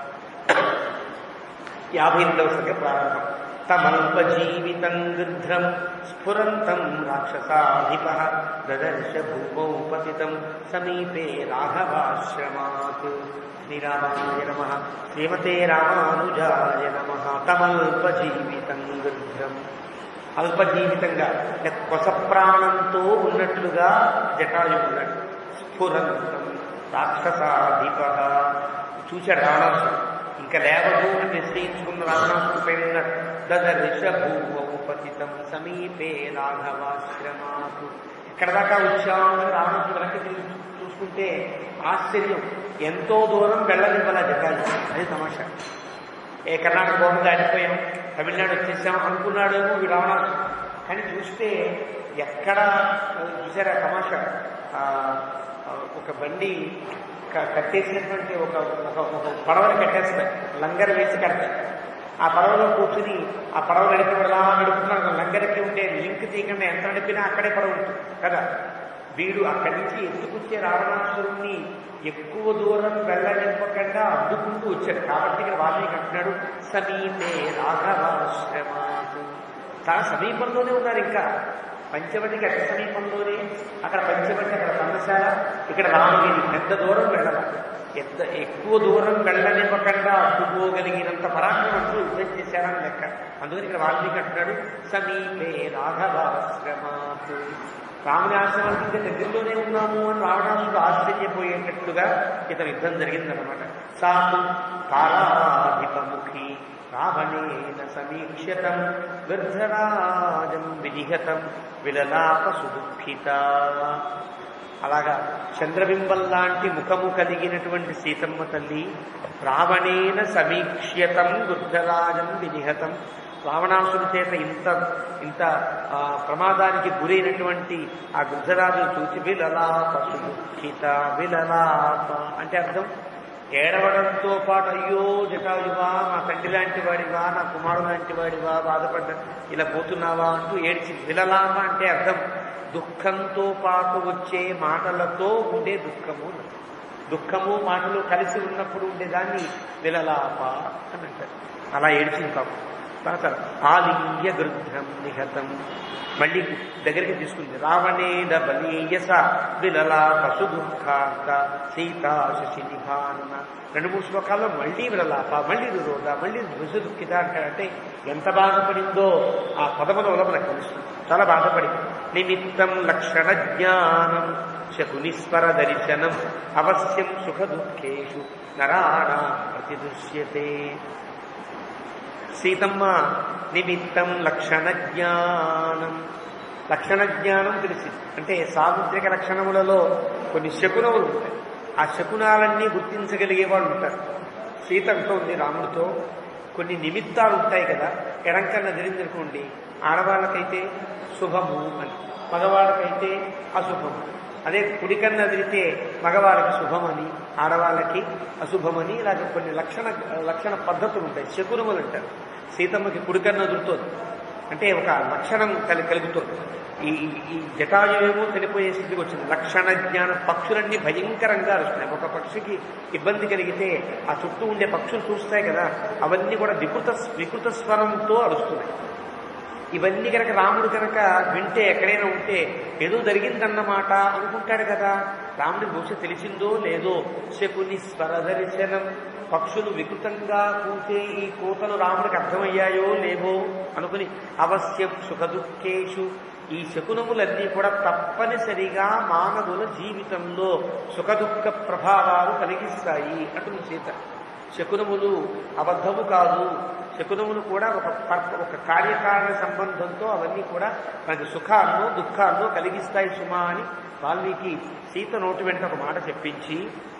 యాభై రెండవ సర్గ ప్రారంభం తమల్పజీవితం గృధ్రం స్ఫురంతం రాక్షసాధిప దదర్శ భూమౌ పతితం సమీపే రాఘవాశ్రమాత్ శ్రీరామాయ నమ శ్రీమతే రామానుజాయ నమ తమల్పజీవితం గృధ్రం అల్పజీవితంగా అంటే కొస ప్రాణంతో ఉన్నట్లుగా జటాయు ఉన్నాడు స్ఫురంతం రాక్షసాధిప చూశాడు రావణాసుడు ఇంకా లేవదు అని నిశ్చయించుకున్న రావణాసుడు పైన ఉన్నాడు దదర్శ భూమౌపతితం సమీపే రాఘవాశ్రమాకు ఎక్కడ దాకా వచ్చామని రావణాసుడు వెనక్కి తిరిగి చూసుకుంటే ఆశ్చర్యం ఎంతో దూరం వెళ్ళనివ్వాల జటాలు అది తమాషా ఏ కర్ణాటక బోర్డు దాటిపోయాం తమిళనాడు వచ్చేసాం అనుకున్నాడేమో ఈ రావణాసుడు కానీ చూస్తే ఎక్కడ చూసారా తమాషా ఆ, ఆ, ఒక బండి క- కట్టేసినటువంటి ఒక ఒక ఒక పడవని కట్టేస్తాయి లంగర్ వేసి కడతాయి ఆ పడవలో కూర్చుని ఆ పడవ నడిపినలా నడుపుతున్నాడు లంగర్కి ఉండే లింక్ తీయకుండా ఎంత నడిపినా అక్కడే పడవ ఉంటుంది కదా వీడు అక్కడి నుంచి ఎత్తుకొచ్చే రావణాసురుణ్ణి ఎక్కువ దూరం వెళ్ళనివ్వకుండా అడ్డుకుంటూ వచ్చాడు కాబట్టి ఇక్కడ వాల్మీకి అంటున్నాడు సమీపే రాఘవాశ్రమాత్ చాలా సమీపంలోనే ఉన్నారు ఇంకా పంచవటికి అతి సమీపంలోనే అక్కడ పంచవటి అక్కడ పన్నశాల ఇక్కడ రామగిరి పెద్ద దూరం వెళ్ళాల ఎంత ఎక్కువ దూరం వెళ్ళనివ్వకుండా అడ్డుకోగలిగినంత పరాక్రమంతో యుద్ధం చేశారని లెక్క అందుకని ఇక్కడ వాల్మీకి అంటున్నాడు సమీపే రాఘవాశ్రమాత్ రాముని ఆశ్రమానికి ఇంకా దగ్గరలోనే ఉన్నాము అని రావణాసుడు ఆశ్చర్యపోయేటట్లుగా ఇతను యుద్ధం జరిగిందనమాట సాకు తారాధిపముఖి రావణేన సమీక్ష్యతం వృద్ధరాజం వినిహతం విలలాప సుదుఃఖిత అలాగా చంద్రబింబం లాంటి ముఖము కలిగినటువంటి సీతమ్మ తల్లి రావణేన సమీక్ష్యతం వృద్ధరాజం వినిహతం రావణాసుడి చేత ఇంత ఇంత ఆ, ప్రమాదానికి గురైనటువంటి ఆ వృద్ధరాజును చూసి విలలాప సుదుఃఖిత విలలాప అంటే అర్థం ఏడవడంతో పాటు అయ్యో జటాయువా మా తండ్రి లాంటి వాడివా నా కుమారుడు లాంటి వాడివా బాధపడ్డ ఇలా పోతున్నావా అంటూ ఏడ్చి విలలాప అంటే అర్థం దుఃఖంతో పాటు వచ్చే మాటలతో ఉండే దుఃఖము అన్నది. దుఃఖము మాటలు కలిసి ఉన్నప్పుడు ఉండేదాన్ని విలలాప అని అంటారు అలా ఏడ్చింది పాపం తర్వాత ఆలింగ్య గృద్ధం నిహతం మళ్ళీ దగ్గరికి తీసుకుంది రావణేన బలీయస విలలాప సుదుఃఖాంత సీతా శశి నిభానన రెండు మూడు శ్లోకాల్లో మళ్ళీ విలలాప మళ్ళీ రురోద మళ్ళీ రుసు దుఃఖిత అంటాడంటే ఎంత బాధపడిందో ఆ పదముల మనకు తెలుస్తుంది చాలా బాధపడింది నిమిత్తం లక్షణ జ్ఞానం శకునిస్వర దర్శనం అవశ్యం సుఖ దుఃఖేషు నరాణా ప్రతిదృశ్యతే సీతమ్మ నిమిత్తం లక్షణ జ్ఞానం లక్షణ జ్ఞానం తెలిసింది అంటే సాముద్రిక లక్షణములలో కొన్ని శకునములు ఉంటాయి ఆ శకునాలన్నీ గుర్తించగలిగే వాళ్ళు ఉంటారు సీత అంటోంది రాముడితో కొన్ని నిమిత్తాలు ఉంటాయి కదా ఎడంకన్న తెలియదనుకోండి ఆడవాళ్ళకైతే శుభము అని మగవాళ్ళకైతే అశుభము అదే కుడికన్నా తిరిగితే మగవాళ్ళకి శుభమని ఆడవాళ్ళకి అశుభమని ఇలాగ కొన్ని లక్షణ లక్షణ పద్ధతులు ఉంటాయి శకునములు అంటారు సీతమ్మకి కుడికన్నా దొరుకుతుంది అంటే ఒక లక్షణం కలి కలుగుతుంది ఈ ఈ జటాయువేమో చనిపోయే స్థితికి వచ్చింది లక్షణ జ్ఞాన పక్షులన్నీ భయంకరంగా అరుస్తున్నాయి ఒక పక్షికి ఇబ్బంది కలిగితే ఆ చుట్టూ ఉండే పక్షులు చూస్తాయి కదా అవన్నీ కూడా వికృత వికృత స్వరంతో అరుస్తున్నాయి ఇవన్నీ కనుక రాముడు కనుక వింటే ఎక్కడైనా ఉంటే ఏదో జరిగిందన్నమాట అనుకుంటాడు కదా రాముడికి బహుశా తెలిసిందో లేదో శకుని స్వర దర్శనం పక్షులు వికృతంగా కూసే ఈ కూతలు రాముడికి అర్థమయ్యాయో లేవో అనుకుని అవశ్యం సుఖదుఖేషు ఈ శకునములన్నీ కూడా తప్పనిసరిగా మానవుల జీవితంలో సుఖదుఖ ప్రభావాలు కలిగిస్తాయి అంటుంది సీత శకునములు అబద్ధము కాదు శకునములు కూడా ఒక పర్- ఒక కార్యకారణ సంబంధంతో అవన్నీ కూడా మనకి సుఖాలను దుఃఖాలను కలిగిస్తాయి సుమా అని వాల్మీకి సీత నోటి వెంట ఒక మాట చెప్పించి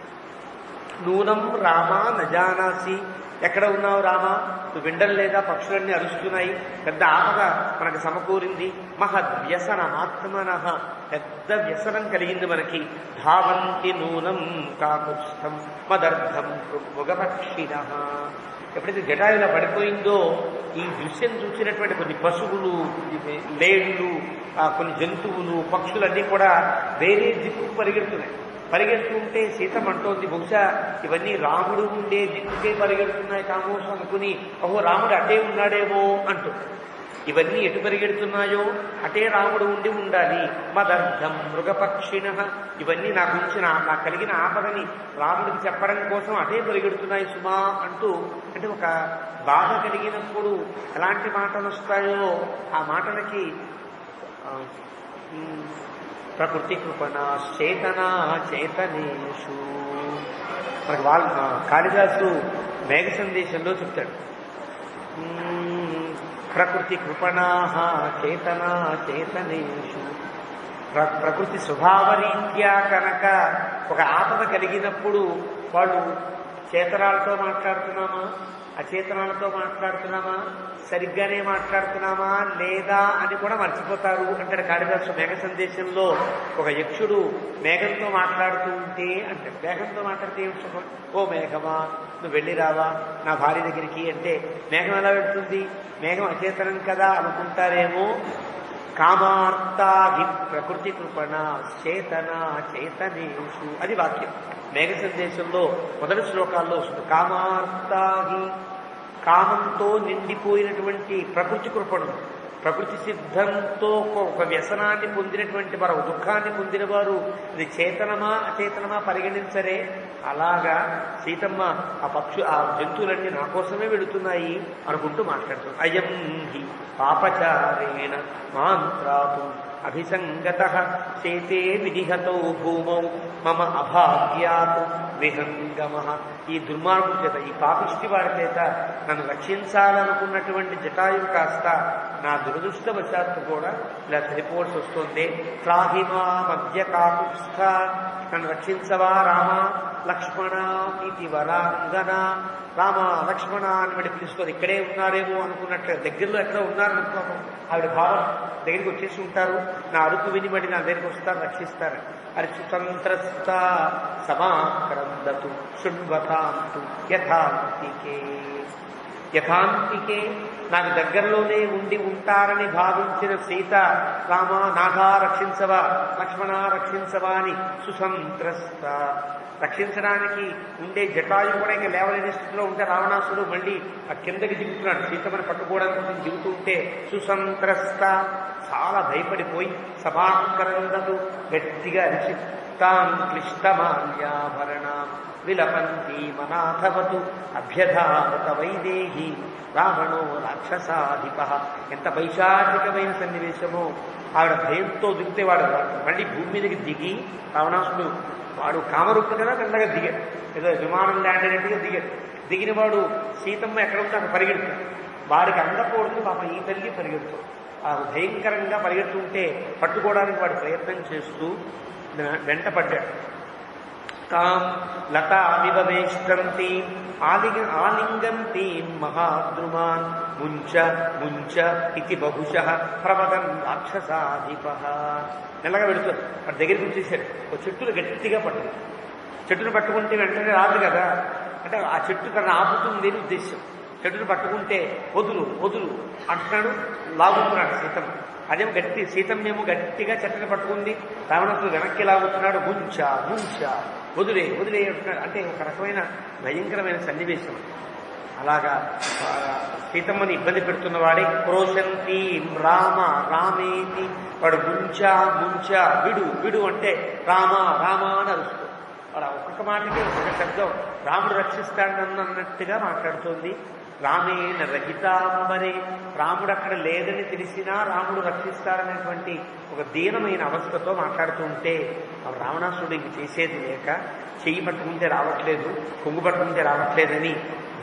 నూనం రామా నజానాసి ఎక్కడ ఉన్నావు రామా నువ్వు వినడం లేదా పక్షులన్నీ అరుస్తున్నాయి పెద్ద ఆపద మనకు సమకూరింది మహద్వ్యసన ఆత్మన పెద్ద వ్యసనం కలిగింది మనకి ధావంతి నూనం కాకుత్స్థం మదర్థం మృగపక్షిణ ఎప్పుడైతే జటాయులా పడిపోయిందో ఈ దృశ్యం చూసినటువంటి కొన్ని పశువులు ఇవి లేళ్ళు ఆ కొన్ని జంతువులు పక్షులన్నీ కూడా వేరే దిక్కు పరిగెడుతున్నాయి పరిగెడుతుంటే సీతం అంటోంది బహుశా ఇవన్నీ రాముడు ఉండే దిక్కుకే పరిగెడుతున్నాయి కామోసం అనుకుని ఓహో రాముడు అటే ఉన్నాడేమో అంటూ ఇవన్నీ ఎటు పరిగెడుతున్నాయో అటే రాముడు ఉండి ఉండాలి మదర్థం మృగపక్షిణ ఇవన్నీ నా గురించి నా నాకు కలిగిన ఆపదని రాముడికి చెప్పడం కోసం అటే పరిగెడుతున్నాయి సుమా అంటూ అంటే ఒక బాధ కలిగినప్పుడు ఎలాంటి మాటలు వస్తాయో ఆ మాటలకి ఆ, ఉమ్, ప్రకృతి కృపణ చేతనా చేతనేషు మనకి వాళ్ళ ఆ, కాళిదాసు మేఘ సందేశంలో చెప్తాడు ఉమ్, ప్రకృతి కృపణా చేతనా చేతనేషు ప్ర- ప్రకృతి స్వభావరీత్యా కనుక ఒక ఆపద కలిగినప్పుడు వాళ్ళు చేతనాలతో మాట్లాడుతున్నామా అచేతనాలతో మాట్లాడుతున్నామా సరిగ్గానే మాట్లాడుతున్నామా లేదా అని కూడా మర్చిపోతారు అంటాడు కాళిదాసు మేఘ సందేశంలో ఒక యక్షుడు మేఘంతో మాట్లాడుతూ ఉంటే అంటే మేఘంతో మాట్లాడితే ఏం సుఖం ఓ మేఘమా నువ్వు వెళ్ళి రావా నా భార్య దగ్గరికి అంటే మేఘం ఎలా వెళ్తుంది మేఘం అచేతనం కదా అనుకుంటారేమో కామార్తాహి ప్రకృతి కృపణ చేతన చేతనేషు అది వాక్యం మేఘ సందేశంలో మొదటి శ్లోకాల్లో వస్తుంది కామార్తాహి కామంతో నిండిపోయినటువంటి ప్రకృతి కృపణుడు ప్రకృతి సిద్ధంతో ఒక- ఒక వ్యసనాన్ని పొందినటువంటి వారు ఒక దుఃఖాన్ని పొందిన వారు ఇది చేతనమా అచేతనమా పరిగణించరే అలాగా సీతమ్మ ఆ పక్షు ఆ జంతువులన్నీ నా కోసమే వెళుతున్నాయి అనుకుంటూ మాట్లాడుతుంది అయం హి పాపచారేణ మాంత్రాతు అభిసంగత చేతే వినిహతౌ భూమౌ మమ అభాగ్యాత్ విహంగమ ఈ దుర్మార్గుడి చేత ఈ పాపిష్టి వాడి చేత నన్ను రక్షించాలనుకున్నటువంటి జటాయువు కాస్త నా దురదృష్టవశాత్తు కూడా ఇలా చనిపోవాల్సి వస్తుంది త్రాహిమా మధ్య కాకుస్థ నన్ను రక్షించవా రామ లక్ష్మణ ఇది వరాంగన రామ లక్ష్మణ అని వాడి పిలుచుకొని ఇక్కడే ఉన్నారేమో అనుకున్నట్లు దగ్గరలో ఎక్కడ ఉన్నారనుకోము ఆవిడ భావం దగ్గరికి వచ్చేసి ఉంటారు నా అరుపు వినిబడి నా దగ్గరికి వస్తారు రక్షిస్తారు అది సుతంత్రస్థ సమాక్రందతు శృణ్వతాంతు యథాంతికే యథాంతికే నాకు దగ్గరలోనే ఉండి ఉంటారని భావించిన సీత రామ నాథా రక్షించవా లక్ష్మణ రక్షించవా అని సుసంత్రస్త రక్షించడానికి ఉండే జటాయు కూడా ఇంకా లేవలేని స్థితిలో ఉంటే రావణాసుడు మళ్ళీ ఆ కిందకి దిగుతున్నాడు సీతమని పట్టుకోవడానికి కోసం దిగుతుంటే సుసంత్రస్త చాలా భయపడిపోయి సభాకరందదు గట్టిగా అరిచి తాం క్లిష్టమాల్యాభరణాం విలపంతి మనాథవతు అభ్యధారత వైదేహి రావణో రాక్షసాధిప ఎంత పైశాచికమైన సన్నివేశమో ఆవిడ భయంతో దిగితే వాడు మళ్ళీ భూమి మీదకి దిగి రావణాసుడు వాడు కామరూపు కదా మెల్లగా దిగాడు ఏదో విమానం ల్యాండ్ అయినట్టుగా దిగాడు దిగిన వాడు సీతమ్మ ఎక్కడ ఉంటే అక్కడ పరిగెడుతాడు వాడికి అందకూడదు పాప ఈ తల్లి పరిగెడుతాడు ఆ భయంకరంగా పరిగెడుతుంటే పట్టుకోవడానికి వాడు ప్రయత్నం చేస్తూ వెంట పడ్డాడు తాం లతామివ వేష్టంతి ఆలింగ ఆలింగంతి మహాద్రుమాన్ ముంచ ముంచ ఇది బహుశ ప్రమదం రాక్షసాధిప మెల్లగా వెళుతుంది వాడి దగ్గరికి వచ్చేసాడు ఒక చెట్టును గట్టిగా పట్టు చెట్టును పట్టుకుంటే వెంటనే రాదు కదా అంటే ఆ చెట్టు తన ఆపుతుంది అని ఉద్దేశం చెట్టును పట్టుకుంటే వదులు వదులు అంటున్నాడు లాగుతున్నాడు సీతమ్మ అదేమో గట్టి సీతమ్మేమో గట్టిగా చెట్టును పట్టుకుంది రావణసుడు వెనక్కి లాగుతున్నాడు ముంచ ముంచ వదిలే వదిలే అంటున్నాడు అంటే ఒక రకమైన భయంకరమైన సన్నివేశం అలాగా ఆ, సీతమ్మని ఇబ్బంది పెడుతున్నవాడే క్రోశంతి రామ రామేతి వాడు ముంచా ముంచా విడు విడు అంటే రామ రామ అని అరుస్తూ వాడు ఆ ఒక్కొక్క మాటకి ఒక్కొక్క శబ్దం రాముడు రక్షిస్తాడన్నట్టుగా మాట్లాడుతోంది రామేణ రహితాంబరే రాముడు అక్కడ లేదని తెలిసినా రాముడు రక్షిస్తాడనేటువంటి ఒక దీనమైన అవస్థతో మాట్లాడుతూ ఉంటే ఆ రావణాసుడు ఇంక చేసేది లేక చెయ్యి పట్టుకుంటే రావట్లేదు కొంగు పట్టుకుంటే రావట్లేదని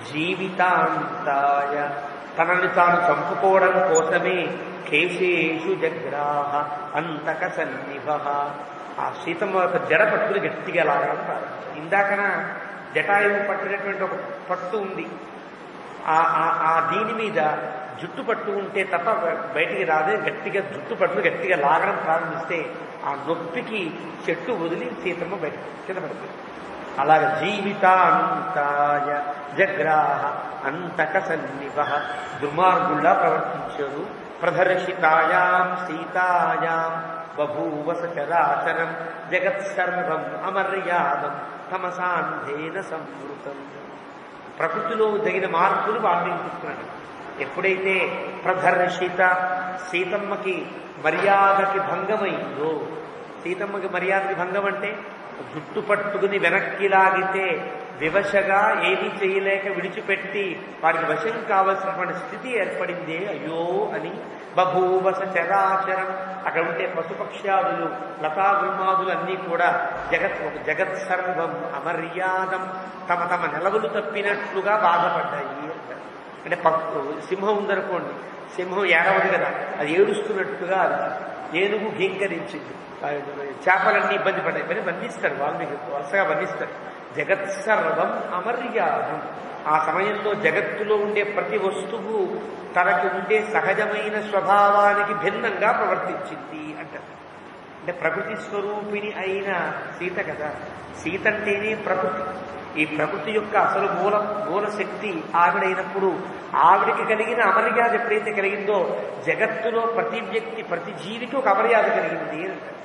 జీవితాంతాయ తనని తాను చంపుకోవడం కోసమే కేశేషు జగ్రాహ అంతక సన్నిభ ఆ సీతమ్మ యొక్క జడ పట్టుకుని గట్టిగా లాగడం ప్రారంభించారు ఇందాకన జటాయువు పట్టినటువంటి ఒక పట్టు ఉంది ఆ ఆ- ఆ దీని మీద జుట్టు పట్టు ఉంటే తప్ప బయటికి రాదే గట్టిగా జుట్టు పట్టుకుని గట్టిగా లాగడం ప్రారంభిస్తే ఆ నొప్పికి చెట్టు వదిలి సీతమ్మ బయట కింద పడుతుంది అలాగ జీవితాంతాయ జగ్రాహ అంతక సన్నిభ దుర్మార్గుల్లా ప్రవర్తించారు ప్రదర్శితాయాం సీతాయాం బభూవ సచరాచరం జగత్సర్వం అమర్యాదం తమసాంధేన సంవృతం ప్రకృతిలో జరిగిన మార్పులు వాల్మీకిస్తున్నాడు ఎప్పుడైతే ప్రదర్శిత సీతమ్మకి మర్యాదకి భంగమైందో సీతమ్మకి మర్యాదకి భంగం అంటే జుట్టు పట్టుకుని వెనక్కి లాగితే వివశగా ఏమీ చేయలేక విడిచిపెట్టి వారికి వశం కావలసినటువంటి స్థితి ఏర్పడిందే అయ్యో అని బభూవస చరాచరం అక్కడ ఉంటే పశుపక్ష్యాదులు లతాగుల్మాదులు అన్నీ కూడా జగత్ ఒక జగత్ సర్వం అమర్యాదం తమ తమ నెలవులు తప్పినట్లుగా బాధపడ్డాయి అంటారు అంటే పక్షు సింహం ఉందనుకోండి సింహం ఏడవదు కదా అది ఏడుస్తున్నట్టుగా అరిచింది ఏనుగు భీంకరించింది ఆ చేపలన్నీ ఇబ్బంది పడ్డాయి మరి బంధిస్తారు వాల్మీకి వరుసగా బంధిస్తారు జగత్ సర్వం అమర్యాదం ఆ సమయంలో జగత్తులో ఉండే ప్రతి వస్తువు తనకి ఉండే సహజమైన స్వభావానికి భిన్నంగా ప్రవర్తించింది అంటారు అంటే ప్రకృతి స్వరూపిణి అయిన సీత కదా సీత అంటేనే ప్రకృతి ఈ ప్రకృతి యొక్క అసలు మూల మూల శక్తి ఆవిడైనప్పుడు ఆవిడికి కలిగిన అమర్యాద ఎప్పుడైతే కలిగిందో జగత్తులో ప్రతి వ్యక్తి ప్రతి జీవికి ఒక అమర్యాద కలిగింది అని అంటారు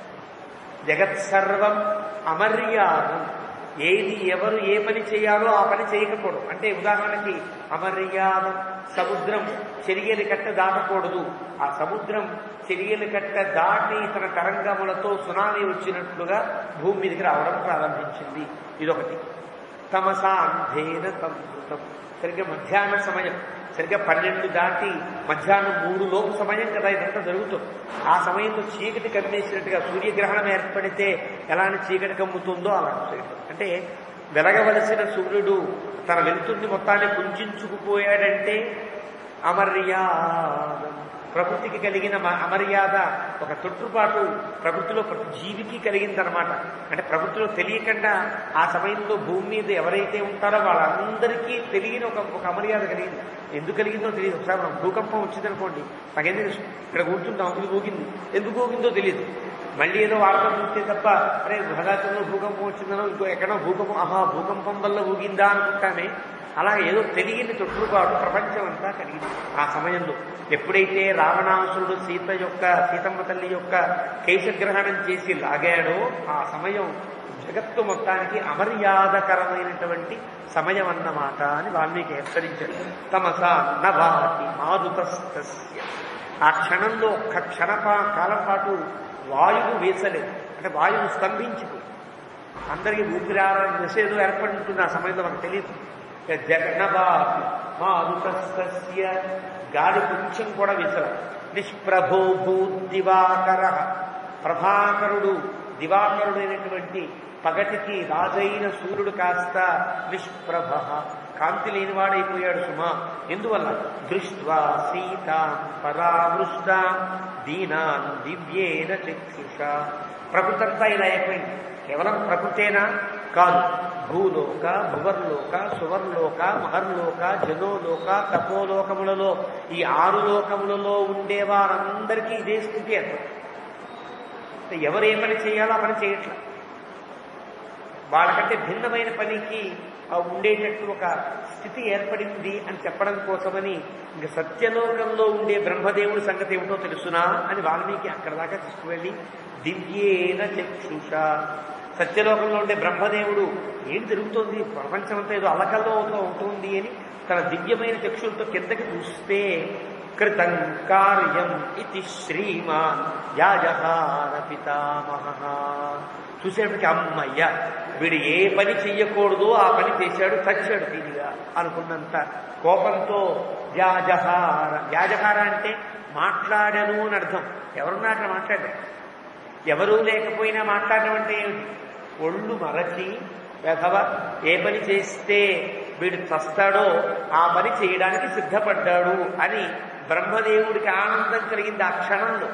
జగత్ సర్వం అమర్యాదం ఏది ఎవరు ఏ పని చేయాలో ఆ పని చేయకపోవడం అంటే ఉదాహరణకి అమర్యాదం సముద్రం చెరిగేలి కట్ట దాటకూడదు ఆ సముద్రం చెరిగేలి కట్ట దాటి తన తరంగములతో సునామీ వచ్చినట్లుగా భూమి మీదకి రావడం ప్రారంభించింది ఇదొకటి తమసా అంధేన సంవృతం సరిగ్గా మధ్యాహ్న సమయం సరిగ్గా పన్నెండు దాటి మధ్యాహ్నం మూడు లోపు సమయం కదా ఇదంతా జరుగుతుంది ఆ సమయంలో చీకటి కమ్మేసినట్టుగా సూర్యగ్రహణం ఏర్పడితే ఎలాంటి చీకటి కమ్ముతుందో అలాంటి చీకటి అంటే వెలగవలసిన సూర్యుడు తన వెలుతుర్ని మొత్తాన్ని కుంచుకుపోయాడంటే అమర్యాదం ప్రకృతికి కలిగిన మ- అమర్యాద ఒక తొట్టుపాటు ప్రకృతిలో ప్రతి జీవికి కలిగిందనమాట అంటే ప్రకృతిలో తెలియకుండా ఆ సమయంలో భూమి మీద ఎవరైతే ఉంటారో వాళ్ళందరికీ తెలియని ఒక ఒక అమర్యాద కలిగింది ఎందుకు కలిగిందో తెలియదు ఒకసారి మనం భూకంపం వచ్చిందనుకోండి నాకేం తెలుసు ఇక్కడ కూర్చుంటాం ఇది ఊగింది ఎందుకు ఊగిందో తెలియదు మళ్ళీ ఏదో వార్త చూస్తే తప్ప అరే భద్రాచలంలో భూకంపం వచ్చిందనో ఇంకో ఎక్కడో భూకంపం ఆహా భూకంపం వల్ల ఊగిందా అనుకుంటామే అలా ఏదో తెలియని తొట్టుపాటు ప్రపంచం అంతా కలిగింది ఆ సమయంలో ఎప్పుడైతే రావణాసురుడు సీత యొక్క సీతమ్మ తల్లి యొక్క కేశగ్రహణం చేసి లాగాడో ఆ సమయం జగత్తు మొత్తానికి అమర్యాదకరమైనటువంటి సమయం అన్నమాట అని వాల్మీకి హెచ్చరించాడు తమస నభాతి మారుతస్తస్య ఆ క్షణంలో ఒక్క క్షణపా కాలం పాటు వాయువు వేసలేదు అంటే వాయువు స్తంభించిపోయి అందరికీ ఊపిరాడని మెసేజ్ ఏర్పడి ఉంటుంది ఆ సమయంలో మనకు తెలియదు జగనబాతి మారుతస్తస్య గాలి కొంచెం కూడా విసర నిష్ప్రభో భూదివాకర ప్రభాకరుడు దివాకరుడైనటువంటి పగటికి రాజైన సూర్యుడు కాస్త నిష్ప్రభ కాంతి లేనివాడైపోయాడు సుమా ఎందువల్ల దృష్ట్వా సీతాం పరామృష్టాం దీనాన్ దివ్యేన చక్షుష ప్రకృతంతా ఇలా అయిపోయింది కేవలం ప్రకృతేనా కాదు భూలోక భువర్లోక సువర్లోక మహర్లోక జనోలోక తపోలోకములలో ఈ ఆరు లోకములలో ఉండే వారందరికీ ఇదే స్థితి ఏర్పడింది అంటే ఎవరు ఏ పని చేయాలో ఆ పని చేయట్లా వాళ్ళకంటే భిన్నమైన పనికి ఆ ఉండేటట్టు ఒక స్థితి ఏర్పడింది అని చెప్పడం కోసమని ఇంక సత్యలోకంలో ఉండే బ్రహ్మదేవుడి సంగతి ఏమిటో తెలుసునా అని వాల్మీకి అక్కడ దాకా తీసుకువెళ్ళి దివ్యేన చక్షుష సత్యలోకంలో ఉండే బ్రహ్మదేవుడు ఏం జరుగుతోంది ప్రపంచం అంతా ఏదో అలకల్లో అవుతూ ఉంటుంది అని తన దివ్యమైన చక్షులతో కిందకి చూస్తే కృతం కార్యం ఇది శ్రీమాన్ యాజహార పితామహ చూసేటప్పటికి అమ్మయ్య వీడు ఏ పని చెయ్యకూడదో ఆ పని చేశాడు చచ్చాడు తీరిగా అనుకున్నంత కోపంతో వ్యాజహార వ్యాజహార అంటే మాట్లాడను అని అర్థం ఎవరున్నా అట్లా మాట్లాడారు ఎవరూ లేకపోయినా మాట్లాడడం అంటే ఏమిటి ఒళ్ళు మరచి వెధవ ఏ పని చేస్తే వీడు చస్తాడో ఆ పని చేయడానికి సిద్ధపడ్డాడు అని బ్రహ్మదేవుడికి ఆనందం కలిగింది ఆ క్షణంలో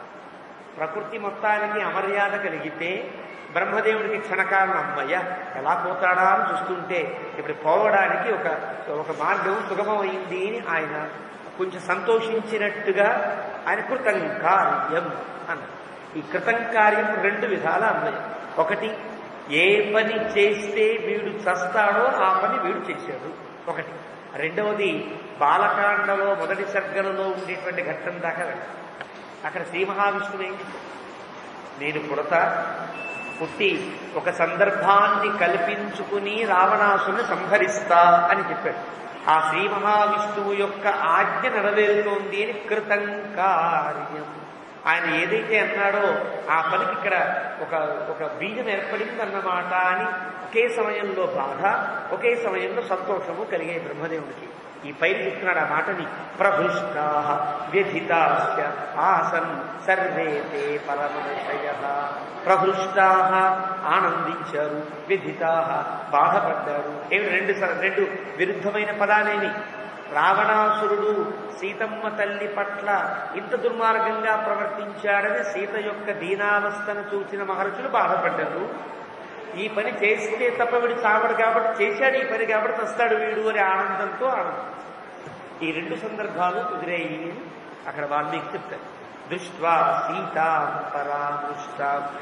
ప్రకృతి మొత్తానికి అమర్యాద కలిగితే బ్రహ్మదేవుడికి క్షణకాలం అమ్మయ్య ఎలా పోతాడా అని చూస్తుంటే ఇప్పుడు పోవడానికి ఒక ఒక మార్గం సుగమమైంది అని ఆయన కొంచెం సంతోషించినట్టుగా ఆయన కృతం కార్యం అన్నారు ఈ కృతం కార్యం రెండు విధాల అన్వయం ఒకటి ఏ పని చేస్తే వీడు చస్తాడో ఆ పని వీడు చేశాడు ఒకటి రెండవది బాలకాండలో మొదటి సర్గలలో ఉండేటువంటి ఘట్టం దాకా వెళ్ళాలి అక్కడ శ్రీ మహావిష్ణువు ఏం చెప్పాడు? నేను పుడతా పుట్టి ఒక సందర్భాన్ని కల్పించుకుని రావణాసుని సంహరిస్తా అని చెప్పాడు ఆ శ్రీ మహావిష్ణువు యొక్క ఆజ్ఞ నెరవేరుతోంది అని కృతం కార్యం ఆయన ఏదైతే అన్నాడో ఆ పనికి ఇక్కడ ఒక ఒక బీజం ఏర్పడిందన్నమాట అని ఒకే సమయంలో బాధ ఒకే సమయంలో సంతోషము కలిగే బ్రహ్మదేవుడికి ఈ పైన చెప్తున్నాడు ఆ మాటని ప్రభృష్టా వ్యధితాశ్చ ఆసన్ సర్వే తే పరమశయ ప్రభృష్టా ఆనందించారు వ్యధితా బాధపడ్డారు ఏమి రెండు స- రెండు విరుద్ధమైన పదాలేమి రావణాసురుడు సీతమ్మ తల్లి పట్ల ఇంత దుర్మార్గంగా ప్రవర్తించాడని సీత యొక్క దీనావస్థను చూసిన మహర్షులు బాధపడ్డారు ఈ పని చేస్తే తప్ప వీడు చావడు కాబట్టి చేశాడు ఈ పని కాబట్టి వస్తాడు వీడు అని ఆనందంతో ఆనందం ఈ రెండు సందర్భాలు కుదిరేయి అని అక్కడ వాల్మీకి చెప్తారు దృష్ట్వా సీతాం పరామృష్ట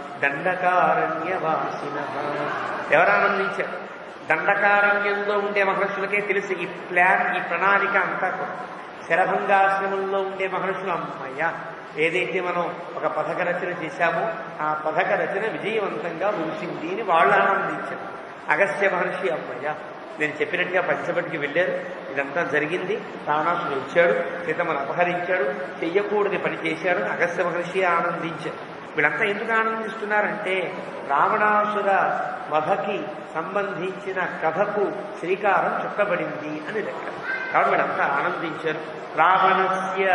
దండకారణ్యవాసిన ఎవరు ఆనందించారు దండకారణ్యంలో ఉండే మహర్షులకే తెలిసి ఈ ప్లాన్ ఈ ప్రణాళిక అంతా కూడా శరభంగాశ్రమంలో ఉండే మహర్షులు అమ్మయ్య ఏదైతే మనం ఒక పథక రచన చేశామో ఆ పథక రచన విజయవంతంగా ముగిసింది అని వాళ్ళు ఆనందించారు అగస్త్య మహర్షి అమ్మయ్య నేను చెప్పినట్టుగా పంచబడికి వెళ్ళారు ఇదంతా జరిగింది రావణాసుడు వచ్చాడు సీతమ్మను అపహరించాడు చెయ్యకూడని పని చేశాడు అగస్త్య మహర్షి ఆనందించారు వీళ్ళంతా ఎందుకు ఆనందిస్తున్నారంటే రావణాసుర వధకి సంబంధించిన కథకు శ్రీకారం చుట్టబడింది అని లెక్క కాబట్టి వీళ్ళంతా ఆనందించారు రావణస్య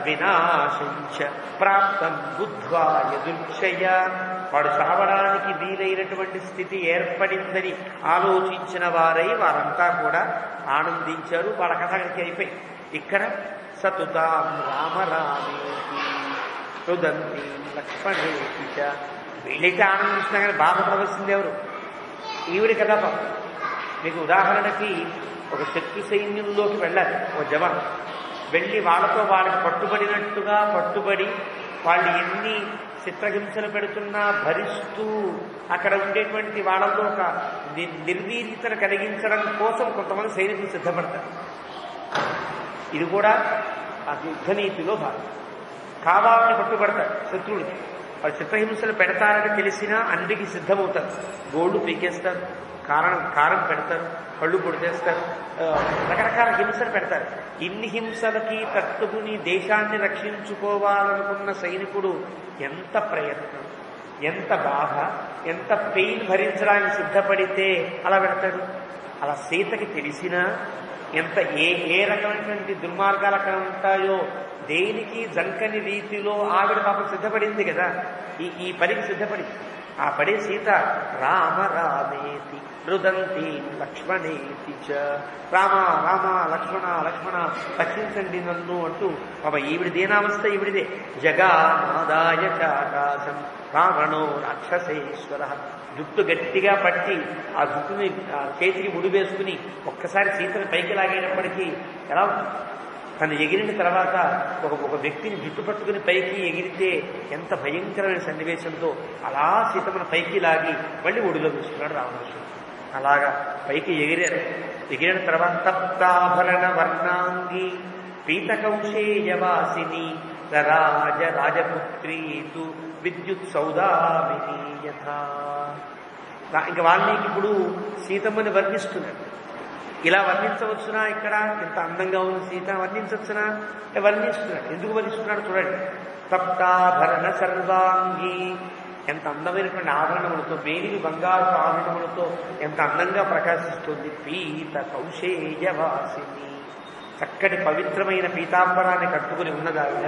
వినాశంచ ప్రాప్తం బుద్ధ్వా యదుక్షయ వాడు చావడానికి వీలైనటువంటి స్థితి ఏర్పడిందని ఆలోచించిన వారై వారంతా కూడా ఆనందించారు వాళ్ళ కథ అక్కడికి అయిపోయి ఇక్కడ సతుతాం రామరామేతి రుదంతి లక్ష్మణేతి చ వీళ్ళైతే ఆనందిస్తున్నా కానీ బాధపడవలసింది ఎవరు ఈవిడ కదా పాపం మీకు ఉదాహరణకి ఒక శత్రు సైన్యంలోకి వెళ్ళాలి ఒక జవాన్ వెళ్ళి వాళ్ళతో వాళ్ళకి పట్టుబడినట్టుగా పట్టుబడి వాళ్ళు ఎన్ని చిత్రహింసలు పెడుతున్నా భరిస్తూ అక్కడ ఉండేటువంటి వాళ్ళలో ఒక ని- నిర్వీర్యతను కలిగించడం కోసం కొంతమంది సైనికులు సిద్ధపడతారు ఇది కూడా ఆ యుద్ధనీతిలో భాగం కావాలని పట్టుబడతాడు శత్రువులకి వాళ్ళు చిత్రహింసలు పెడతారని తెలిసినా అన్నికి సిద్ధమవుతారు గోళ్ళు పీకేస్తారు కారణం కారం పెడతారు కళ్ళు పొడిచేస్తారు ఆ, రకరకాల హింసలు పెడతారు ఇన్ని హింసలకి తట్టుకుని దేశాన్ని రక్షించుకోవాలనుకున్న సైనికుడు ఎంత ప్రయత్నం ఎంత బాధ ఎంత పెయిన్ భరించడానికి సిద్ధపడితే అలా పెడతాడు అలా సీతకి తెలిసినా ఎంత ఏ ఏ రకమైనటువంటి దుర్మార్గాలు అక్కడ ఉంటాయో దేనికి జంకని రీతిలో ఆవిడ పాపం సిద్ధపడింది కదా ఈ ఈ పనికి సిద్ధపడింది ఆ పడే సీత రామ రామేతి రుదంతి లక్ష్మణేతి చ రామ రామ లక్ష్మణ లక్ష్మణ రక్షించండి నన్ను అంటూ పాప ఈవిడి దీనావస్థ ఈవిడిదే జగానాదాయ చాకాశం రావణో రాక్షసేశ్వర జుట్టు గట్టిగా పట్టి ఆ జుట్టుని ఆ చేతికి ముడి వేసుకుని ఒక్కసారి సీతను పైకి లాగేటప్పటికీ ఎలా ఉంటుంది తను ఎగిరిన తర్వాత ఒక ఒక వ్యక్తిని జుట్టు పట్టుకుని పైకి ఎగిరితే ఎంత భయంకరమైన సన్నివేశంతో అలా సీతమ్మను పైకి లాగి మళ్ళీ ఒడిలో వేసుకున్నాడు రావణాసుడు అలాగా పైకి ఎగిరారు ఎగిరిన తర్వాత తప్తాభరణ వర్ణాంగి పీతకౌశేయవాసిని రాజ రాజపుత్రీ తు విద్యుత్ సౌదామిని యథా రా- ఇంకా వాల్మీకి ఇప్పుడు సీతమ్మని వర్ణిస్తున్నాడు ఇలా వర్ణించవచ్చునా ఇక్కడ ఇంత అందంగా ఉన్న సీత వర్ణించవచ్చునా అంటే వర్ణిస్తున్నాడు ఎందుకు వర్ణిస్తున్నాడు చూడండి తప్తాభరణ సర్వాంగి ఎంత అందమైనటువంటి ఆభరణములతో మేలిమి బంగారు ఆభరణములతో ఎంత అందంగా ప్రకాశిస్తుంది పీత కౌశేయవాసిని చక్కటి పవిత్రమైన పీతాంబరాన్ని కట్టుకుని ఉన్నదావిడ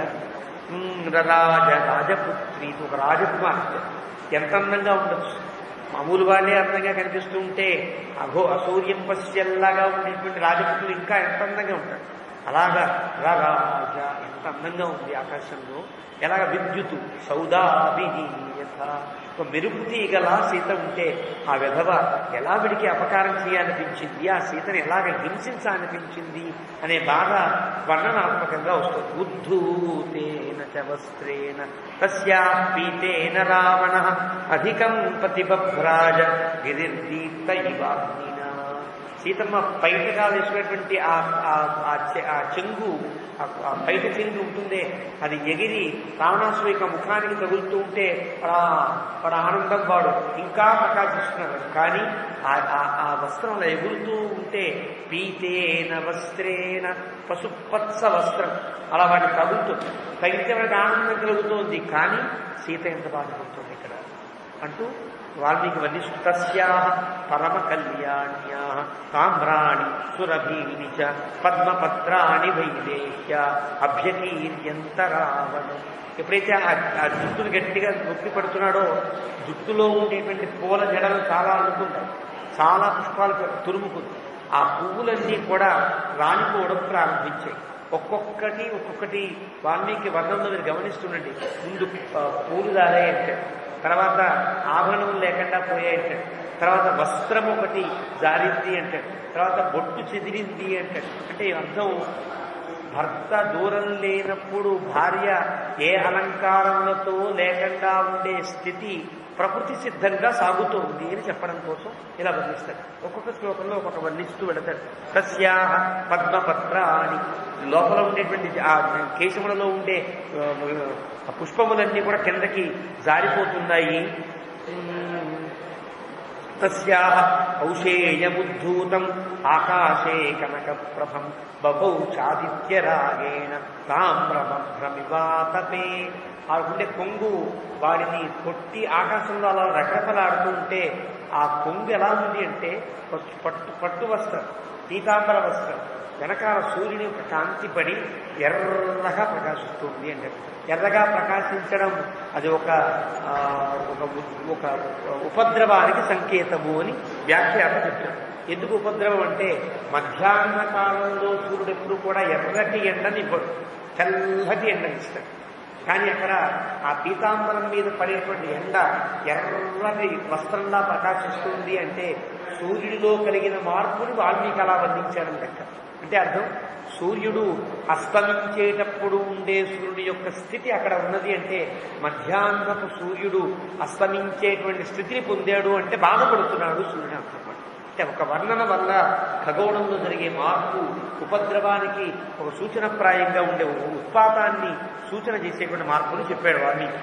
రాజ రాజపుత్రి ఒక రాజకుమార్తె ఎంత అందంగా ఉండొచ్చు మామూలు వాళ్ళే అందంగా కనిపిస్తూ ఉంటే అఘో అసూర్యం పశ్యల్లాగా ఉండేటువంటి రాజపుత్రులు ఇంకా ఎంత అందంగా ఉంటారు అలాగా రాజ ఎంత అందంగా ఉంది ఆకాశంలో ఎలాగ విద్యుత్ సౌదాభిహీయత ఒక మెరుపు తీగలా సీత ఉంటే ఆ విధవ ఎలా విడికి అపకారం చేయాలనిపించింది ఆ సీతను ఎలాగ హింసించాలనిపించింది అనే బాధ వర్ణనాత్మకంగా వస్తుంది ఉద్ధూతేన చ వస్త్రేణ తస్యా పీతేన రావణ అధికం ప్రతిభ్రాజ గిరిర్దీప్త ఇవాగ్నినా సీతమ్మ పైటగా వేసుకున్నటువంటి ఆ ఆ- ఆ చె- ఆ చెంగు ఆ- ఆ పైట చెంగు ఉంటుందే అది ఎగిరి రావణాసుడు యొక్క ముఖానికి తగులుతూ ఉంటే వాడు ఆ- వాడు ఆనందం వాడు ఇంకా ప్రకాశిస్తున్నాడు కానీ ఆ- ఆ- ఆ వస్త్రం అలా ఎగురుతూ ఉంటే పీతేన వస్త్రేణ పశుపత్స వస్త్రం అలా వాడిని తగులుతుంది తగిలితే వాడికి ఆనందం కలుగుతోంది కానీ సీత ఎంత బాధపడుతుంది ఇక్కడ అంటూ వాల్మీకి వర్ణిస్తు తస్యా పరమ కళ్యాణ్యా తామ్రాణి సురభీని చ పద్మపత్రాణి వైదేహ్య అభ్యకీర్యంత రావణం ఎప్పుడైతే ఆ ఆ జుట్టును గట్టిగా నొక్కి పడుతున్నాడో జుట్టులో ఉండేటువంటి పూల జడలు చాలా అనుకుంటాయి చాలా పుష్పాలు తురుముకుంది ఆ పువ్వులన్నీ కూడా రాలిపోవడం ప్రారంభించాయి ఒక్కొక్కటి ఒక్కొక్కటి వాల్మీకి వర్ణంలో మీరు గమనిస్తుండండి ముందు ఆ, పూలు దారాయంటే తర్వాత ఆభరణం లేకుండా పోయాయంటే తర్వాత వస్త్రం ఒకటి జారింది అంటే తర్వాత బొట్టు చెదిరింది అంటే అంటే ఈ అర్థం భర్త దూరం లేనప్పుడు భార్య ఏ అలంకారములతో లేకుండా ఉండే స్థితి ప్రకృతి సిద్ధంగా సాగుతోంది అని చెప్పడం కోసం ఇలా వర్ణిస్తాడు ఒక్కొక్క శ్లోకంలో ఒక్కొక్క వర్ణిస్తూ వెళతాడు తస్యా పద్మపత్రాని లోపల ఉండేటువంటి ఆ కేశములలో ఉండే ఆ పుష్పములన్నీ కూడా కిందకి జారిపోతున్నాయి ఉమ్, తస్యాహ ఔషేయముద్ధూతం ఆకాశే కనకప్రభం బభౌ చాదిత్యరాగేణ తామ్రమభ్రమివాతపే ఆడుకుంటే కొంగు వాడిని కొట్టి ఆకాశంలో అలా రకరకలాడుతూ ఉంటే ఆ కొంగు ఎలా ఉంది అంటే పట్టు పట్టు పట్టు వస్త్రం పీతాంబర వస్త్రం వెనకాల సూర్యుని యొక్క కాంతి పడి ఎర్రగా ప్రకాశిస్తుంది అంటే ఎర్రగా ప్రకాశించడం అది ఒక ఆ, ఒక ఉ- ఒక ఉపద్రవానికి సంకేతము అని వ్యాఖ్యాత చెప్తారు ఎందుకు ఉపద్రవం అంటే మధ్యాహ్న కాలంలో సూర్యుడు ఎప్పుడు కూడా ఎర్రటి ఎండని ఇవ్వడు తెల్లటి ఎండని ఇస్తాడు కానీ అక్కడ ఆ పీతాంబరం మీద పడేటువంటి ఎండ ఎర్రటి వస్త్రంలా ప్రకాశిస్తుంది అంటే సూర్యుడిలో కలిగిన మార్పుని వాల్మీకి అలా వర్ణించాడని లెక్క అంటే అర్థం సూర్యుడు అస్తమించేటప్పుడు ఉండే సూర్యుడి యొక్క స్థితి అక్కడ ఉన్నది అంటే మధ్యాహ్నపు సూర్యుడు అస్తమించేటువంటి స్థితిని పొందాడు అంటే బాధపడుతున్నాడు సూర్యుడు అన్నమాట అంటే ఒక వర్ణన వల్ల ఖగోళంలో జరిగే మార్పు ఉపద్రవానికి ఒక సూచనప్రాయంగా ఉండే ఒక ఉత్పాతాన్ని సూచన చేసేటువంటి మార్పును చెప్పాడు వాల్మీకి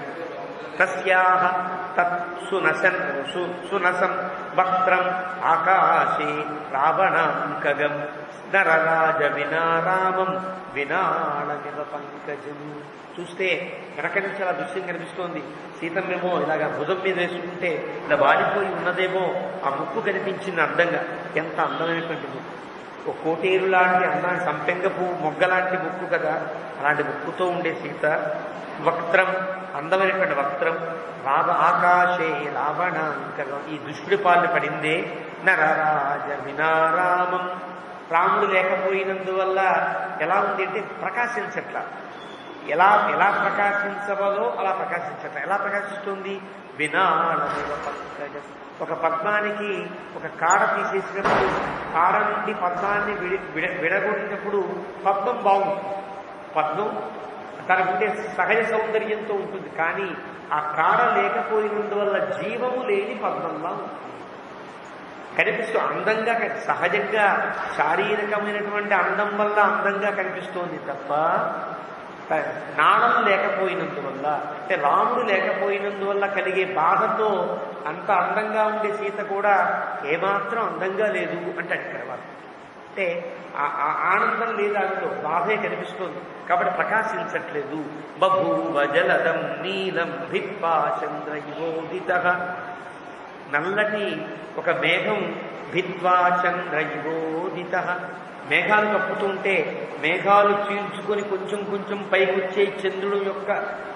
తస్యాహ తత్ సునసన్ సు సునసం వక్త్రం ఆకాశే రావణాంకగం నరరాజ వినారామం వినాళమివ పంకజం చూస్తే వెనక నుంచి అలా దృశ్యం కనిపిస్తోంది సీతమ్మేమో ఇలాగా భుజం మీద వేసుకుంటే ఇలా వాడిపోయి ఉన్నదేమో ఆ ముక్కు కనిపించింది అందంగా ఎంత అందమైనటువంటి ముక్కు ఒక కోటేరు లాంటి అందాన్ని సంపెంగ పువ్వు మొగ్గ లాంటి ముక్కు కదా అలాంటి ముక్కుతో ఉండే సీత వక్త్రం అందమైనటువంటి వక్త్రం రావ ఆకాశే రావణాంకరం ఈ దుష్టుడి పాలు పడిందే నరరాజ వినారామం రాముడు లేకపోయినందువల్ల ఎలా ఉంది అంటే ప్రకాశించట్ల ఎలా ఎలా ప్రకాశించవలో అలా ప్రకాశించట్ల ఎలా ప్రకాశిస్తుంది వినాళమివ పంకజం ఒక పద్మానికి ఒక కాడ తీసేసినప్పుడు కాడ నుండి పద్మాన్ని విడి విడ విడగొట్టినప్పుడు పద్మం బాగుంటుంది పద్మం తనకుండే సహజ సౌందర్యంతో ఉంటుంది కానీ ఆ కాడ లేకపోయినందువల్ల జీవము లేని పద్మంలా ఉంటుంది కనిపిస్తూ అందంగా కని- సహజంగా శారీరకమైనటువంటి అందం వల్ల అందంగా కనిపిస్తోంది తప్ప త- నాణం లేకపోయినందువల్ల అంటే రాముడు లేకపోయినందువల్ల కలిగే బాధతో అంత అందంగా ఉండే సీత కూడా ఏమాత్రం అందంగా లేదు అంటాడు ఇక్కడ వాళ్ళు అంటే ఆ- ఆ ఆనందం లేదు అందులో బాధే కనిపిస్తోంది కాబట్టి ప్రకాశించట్లేదు బభూవ జలదం నీలం భిప్పా చంద్ర యువోదిత నల్లటి ఒక మేఘం భిత్వా చంద్ర యువోదిత మేఘాలు కప్పుతుంటే మేఘాలు చీల్చుకొని కొంచెం కొంచెం పైకి వచ్చే చంద్రుడు యొక్క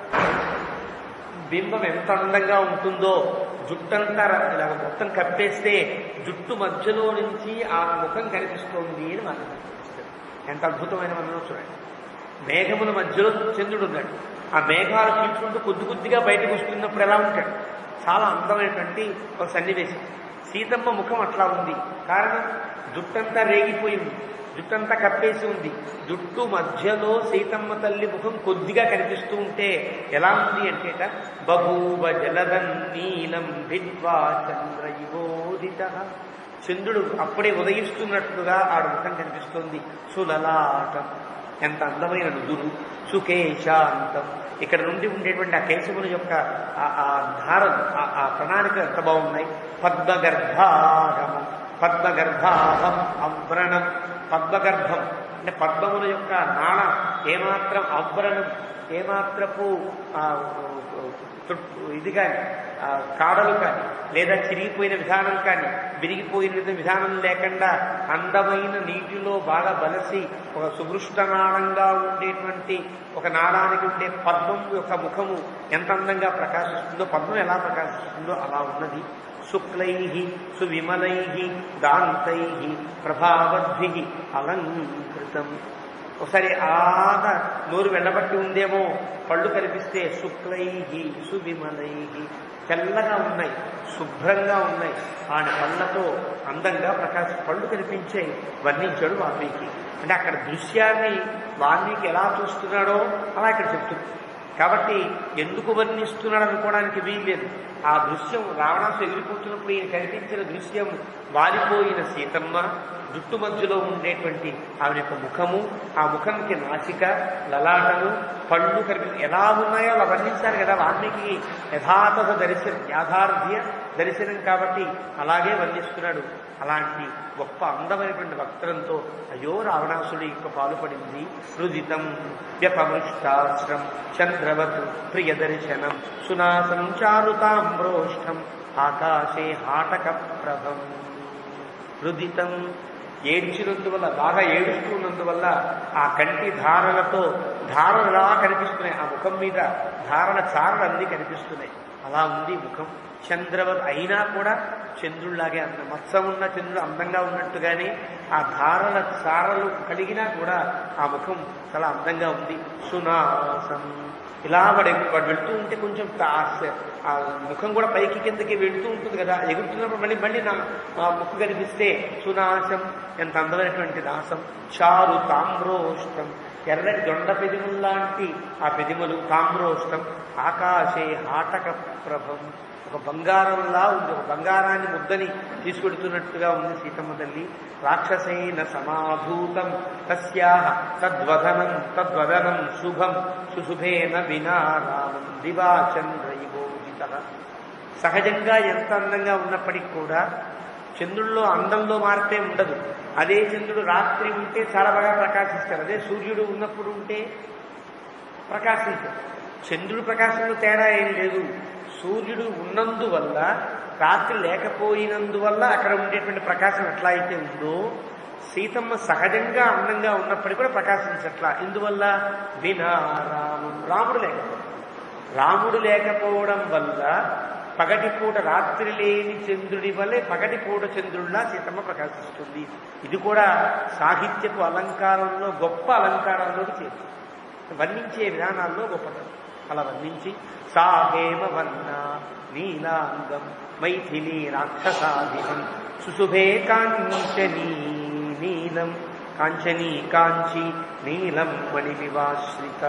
బింబం ఎంత అందంగా ఉంటుందో జుట్టంతా ఇలా మొత్తం కప్పేస్తే జుట్టు మధ్యలో నుంచి ఆ ముఖం కనిపిస్తోంది అని మనకు కనిపిస్తుంది ఎంత అద్భుతమైన మనం చూడండి మేఘముల మధ్యలో చంద్రుడు ఉన్నాడు ఆ మేఘాలు చీల్చుకుంటూ కొద్ది కొద్దిగా బయటకు వస్తున్నప్పుడు ఎలా ఉంటాడు చాలా అందమైనటువంటి ఒక సన్నివేశం సీతమ్మ ముఖం అట్లా ఉంది కారణం జుట్టంతా రేగిపోయింది జుట్టంతా కప్పేసి ఉంది జుట్టు మధ్యలో సీతమ్మ తల్లి ముఖం కొద్దిగా కనిపిస్తూ ఉంటే ఎలా ఉంది అంటేట బభూవ జలదం నీలం భిత్వా చంద్ర యువోదిత చంద్రుడు అప్పుడే ఉదయిస్తున్నట్లుగా ఆడ ముఖం కనిపిస్తోంది సులలాటం ఎంత అందమైన నుదురు సుకేశాంతం ఇక్కడ నుండి ఉండేటువంటి ఆ కేశవుల యొక్క ఆ- ఆ ధారలు ఆ- ఆ ప్రణాళిక ఎంత బాగున్నాయి పద్మగర్భాగమం పద్మగర్భాగం అవ్రణం పద్మగర్భం అంటే పద్మముల యొక్క నాళ ఏమాత్రం అవ్రణం ఏమాత్రపు ఆ, తుట్టు- ఇది కానీ ఆ, కాడలు కానీ లేదా చిరిగిపోయిన విధానం కానీ విరిగిపోయిన విధానం లేకుండా అందమైన నీటిలో బాగా బలసి ఒక సుభృష్టనాళంగా ఉండేటువంటి ఒక నాళానికి ఉండే పద్మం యొక్క ముఖము ఎంత అందంగా ప్రకాశిస్తుందో పద్మం ఎలా ప్రకాశిస్తుందో అలా ఉన్నది శుక్లై సువిమలై దాంతై ప్రభావద్భి అలంకృతం ఒకసారి ఆగా నోరు వెళ్ళబట్టి ఉందేమో పళ్ళు కనిపిస్తే శుక్లై సువిమలై తెల్లగా ఉన్నాయి శుభ్రంగా ఉన్నాయి ఆయన పళ్ళతో అందంగా ప్రకాశ పళ్ళు కనిపించాయి వర్ణించాడు వాల్మీకి అంటే అక్కడ దృశ్యాన్ని వాల్మీకి ఎలా చూస్తున్నాడో అలా ఇక్కడ చెప్తుంది కాబట్టి ఎందుకు వర్ణిస్తున్నాడు అనుకోవడానికి వీల్లేదు ఆ దృశ్యం రావణాసు ఎగిరిపోతున్నప్పుడు ఈయన కనిపించిన దృశ్యం వాలిపోయిన సీతమ్మ జుట్టు మధ్యలో ఉండేటువంటి ఆవిడ యొక్క ముఖము ఆ ముఖంకి నాసిక లలాటము పళ్ళు కనిపి ఎలా ఉన్నాయో అలా వర్ణించారు కదా వాల్మీకి యథాతథ దర్శనం యాథార్థ్య దర్శనం కాబట్టి అలాగే వర్ణిస్తున్నాడు అలాంటి గొప్ప అందమైనటువంటి వక్త్రంతో అయ్యో రావణాసుడి యొక్క పాలుపడింది రుదితం వ్యపమృష్టాశ్రం చంద్రవత్ ప్రియదర్శనం సునాసం చారుతాంబ్రోష్టం ఆకాశే హాటక ప్రభం రుదితం ఏడ్చినందువల్ల బాగా ఏడుస్తున్నందువల్ల ఆ కంటి ధారలతో ధారలు ఎలా కనిపిస్తున్నాయి ఆ ముఖం మీద ధారణ చారలు అన్నీ కనిపిస్తున్నాయి అలా ఉంది ముఖం చంద్రవత్ అయినా కూడా చంద్రుడిలాగే అంద మత్స ఉన్న చంద్రుడు అందంగా ఉన్నట్టుగానే ఆ ధారల చారలు కలిగినా కూడా ఆ ముఖం చాలా అందంగా ఉంది సునాసం ఇలా వాడు ఎగు- వాడు వెళ్తూ ఉంటే కొంచెం తా- ఆ ముఖం కూడా పైకి కిందకి వెళ్తూ ఉంటుంది కదా ఎగురుతున్నప్పుడు మళ్ళీ మళ్ళీ నా ఆ ముక్కు కనిపిస్తే సునాశం ఎంత అందమైనటువంటి నాశం చారు తామ్రోష్టం ఎర్రటి దొండ పెదిములు లాంటి ఆ పెదిమలు తామ్రోష్టం ఆకాశే హాటక ప్రభం ఒక బంగారంలా ఉంది ఒక బంగారాన్ని ముద్దని తీసుకెడుతున్నట్టుగా ఉంది సీతమ్మ తల్లి రాక్షసేన సమాభూతం తస్యాహ తద్వదనం తద్వదనం శుభం సుశుభేన వినా రామం దివాచంద్రయివోజిత సహజంగా ఎంత అందంగా ఉన్నప్పటికీ కూడా చంద్రుల్లో అందంలో మార్పే ఉండదు అదే చంద్రుడు రాత్రి ఉంటే చాలా బాగా ప్రకాశిస్తారు అదే సూర్యుడు ఉన్నప్పుడు ఉంటే ప్రకాశించదు చంద్రుడు ప్రకాశంలో తేడా ఏం లేదు సూర్యుడు ఉన్నందువల్ల రాత్రి లేకపోయినందువల్ల అక్కడ ఉండేటువంటి ప్రకాశం ఎట్లా అయితే ఉందో సీతమ్మ సహజంగా అందంగా ఉన్నప్పటికీ కూడా ప్రకాశించట్లా ఇందువల్ల వినా రామం రాముడు లేకపోవడం రాముడు లేకపోవడం వల్ల పగటిపూట రాత్రి లేని చంద్రుడి వల్లే పగటిపూట చంద్రుడిలా సీతమ్మ ప్రకాశిస్తుంది ఇది కూడా సాహిత్యపు అలంకారంలో గొప్ప అలంకారంలోకి చేస్తుంది వర్ణించే విధానాల్లో గొప్పతనం అలా వర్ణించి సాహేమ వర్ణ నీలాంగం మైథిలి రాక్షసాధిపం సుశుభే కాంచనీ నీలం కాంచనీ కాంచి నీలం మణి వివాశ్రిత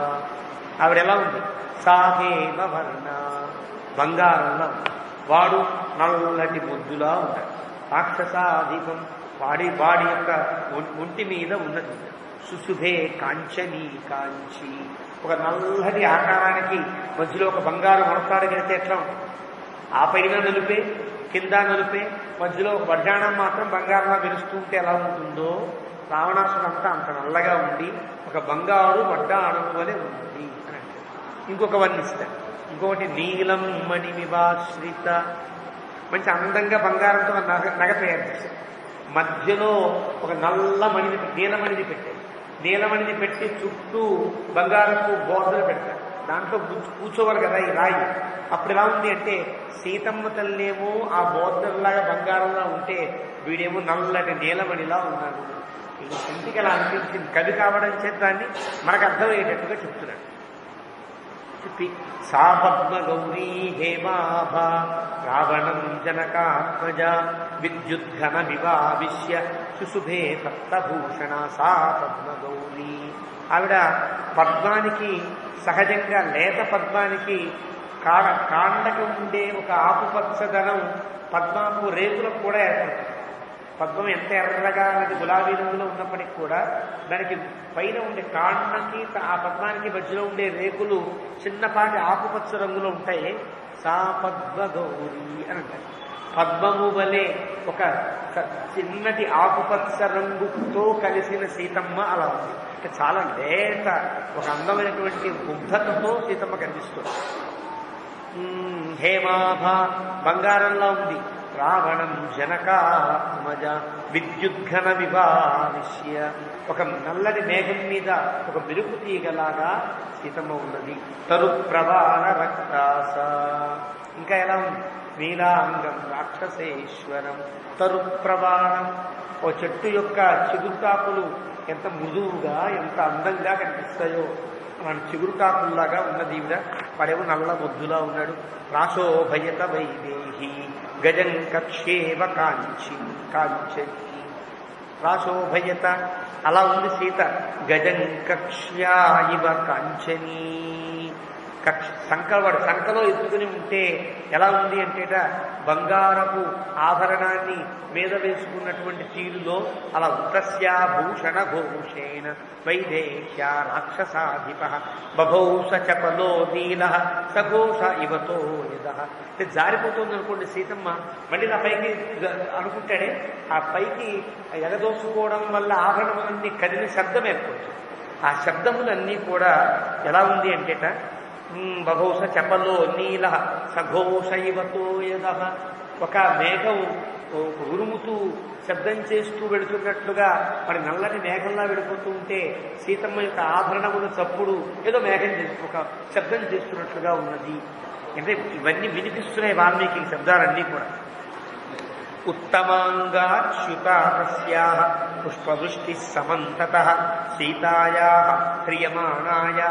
ఆవిడ ఎలా ఉంది సాహేమ వర్ణ బంగారంలో ఉంది. వాడు నల్లటి ముద్దులా ఉంటాడు రాక్షసాధిపం వాడి వాడి యొక్క ఒం- ఒంటి మీద ఉన్నది సుశుభే కాంచనీ కాంచి ఒక నల్లటి ఆకారానికి మధ్యలో ఒక బంగారు ముడతాడు కడితే ఎట్లా ఉంటుంది ఆ పైన నలుపే కింద నలుపే మధ్యలో ఒక వడ్డాణం మాత్రం బంగారంలా మెరుస్తూ ఉంటే ఎలా ఉంటుందో రావణాసుడు అంతా అంత నల్లగా ఉండి ఒక బంగారు వడ్డాణం వలె ఉంది అని అంటారు ఇంకొక వర్ణిస్తారు ఇంకొకటి నీలం మణిమివాశ్రిత మంచి అందంగా బంగారంతో నగ నగ తయారు చేశారు మధ్యలో ఒక నల్ల మణిని నీలమణిని పెట్టారు నీలమణిని పెట్టి చుట్టూ బంగారపు బోర్డలు పెడతారు దాంట్లో కూర్చో- కూర్చోవాలి కదా ఈ రాయి అప్పుడు ఎలా ఉంది అంటే సీతమ్మ తల్లేమో ఆ బోర్డర్లాగా బంగారంలా ఉంటే వీడేమో నల్లటి నీలమణిలా ఉన్నాడు ఈ ఇంటికి అలా అనిపించింది కవి కావడం చేత దాన్ని మనకు అర్థమయ్యేటట్టుగా చెప్తున్నాడు చెప్పి సా పద్మ గౌరీ హేమాభ రావణం జనకాత్మజ విద్యుద్ఘన వివావిశ్య శుశుభే సప్తభూషణ సా పద్మ గౌరీ ఆవిడ పద్మానికి సహజంగా లేత పద్మానికి కాడ కాండకు ఉండే ఒక ఆకుపచ్చదనం పద్మాకు రేకులకు కూడా ఏర్పడుతుంది పద్మం ఎంత ఎర్రగా అది గులాబీ రంగులో ఉన్నప్పటికీ కూడా దానికి పైన ఉండే కాండకి ఆ పద్మానికి మధ్యలో ఉండే రేకులు చిన్నపాటి ఆకుపచ్చ రంగులో ఉంటాయి సా పద్మ గౌరీ అని అంటారు పద్మము వలె ఒక క- చిన్నటి ఆకుపచ్చ రంగుతో కలిసిన సీతమ్మ అలా ఉంది అంటే చాలా లేత ఒక అందమైనటువంటి ముగ్ధతతో సీతమ్మ కనిపిస్తుంది మ్మ్, హేమాభ బంగారంలా ఉంది రావణం జనకాత్మజ విద్యుద్ఘన వివావిష్య ఒక నల్లటి మేఘం మీద ఒక మెరుపు తీగలాగా సీతమ్మ ఉన్నది తరు ప్రవాణ రక్తాస ఇంకా ఎలా ఉంది నీలాంగం రాక్షసేశ్వరం తరు ప్రవాణం ఓ చెట్టు యొక్క చిగురుటాకులు ఎంత మృదువుగా ఎంత అందంగా కనిపిస్తాయో అలాంటి చిగురుటాకుల్లాగా ఉన్నది ఈవిడ వాడేమో నల్ల మొద్దులా ఉన్నాడు రాసోభయత వైదేహి గజం కక్షేవ కాంచి కాంచని రాసోభయత అలా ఉంది సీత గజం కక్ష్యా ఇవ కాంచనీ కక్ష సంకవాడు సంకలో ఎత్తుకుని ఉంటే ఎలా ఉంది అంటేట బంగారపు ఆభరణాన్ని మీద వేసుకున్నటువంటి తీరులో అలా ఉత్తస్యా భూషణ ఘోషేణ వైదేహ్య రాక్షసాధిప బభౌ సచపలో నీల సఘోష ఇవతో యద అంటే జారిపోతుంది అనుకోండి సీతమ్మ మళ్ళీ నా పైకి గ- అనుకుంటాడే ఆ పైకి ఎగదోసుకోవడం వల్ల ఆభరణములన్నీ కదిలి శబ్దం ఏర్పడుతుంది ఆ శబ్దములన్నీ కూడా ఎలా ఉంది అంటేట ఉమ్, బహుశ చెప్పలో నీల సఘోష ఇవతో యద ఒక మేఘం ఓ- ఉరుముతూ శబ్దం చేస్తూ వెళుతున్నట్లుగా మరి నల్లటి మేఘంలా వెళ్ళిపోతూ ఉంటే సీతమ్మ యొక్క ఆభరణముల చప్పుడు ఏదో మేఘం చేస్తూ ఒక శబ్దం చేస్తున్నట్లుగా ఉన్నది అంటే ఇవన్నీ వినిపిస్తున్నాయి వాల్మీకి ఈ శబ్దాలన్నీ కూడా ఉత్తమాంగాచ్యుతాతస్యా పుష్పవృష్టి సమంతత సీతాయా హ్రియమాణాయా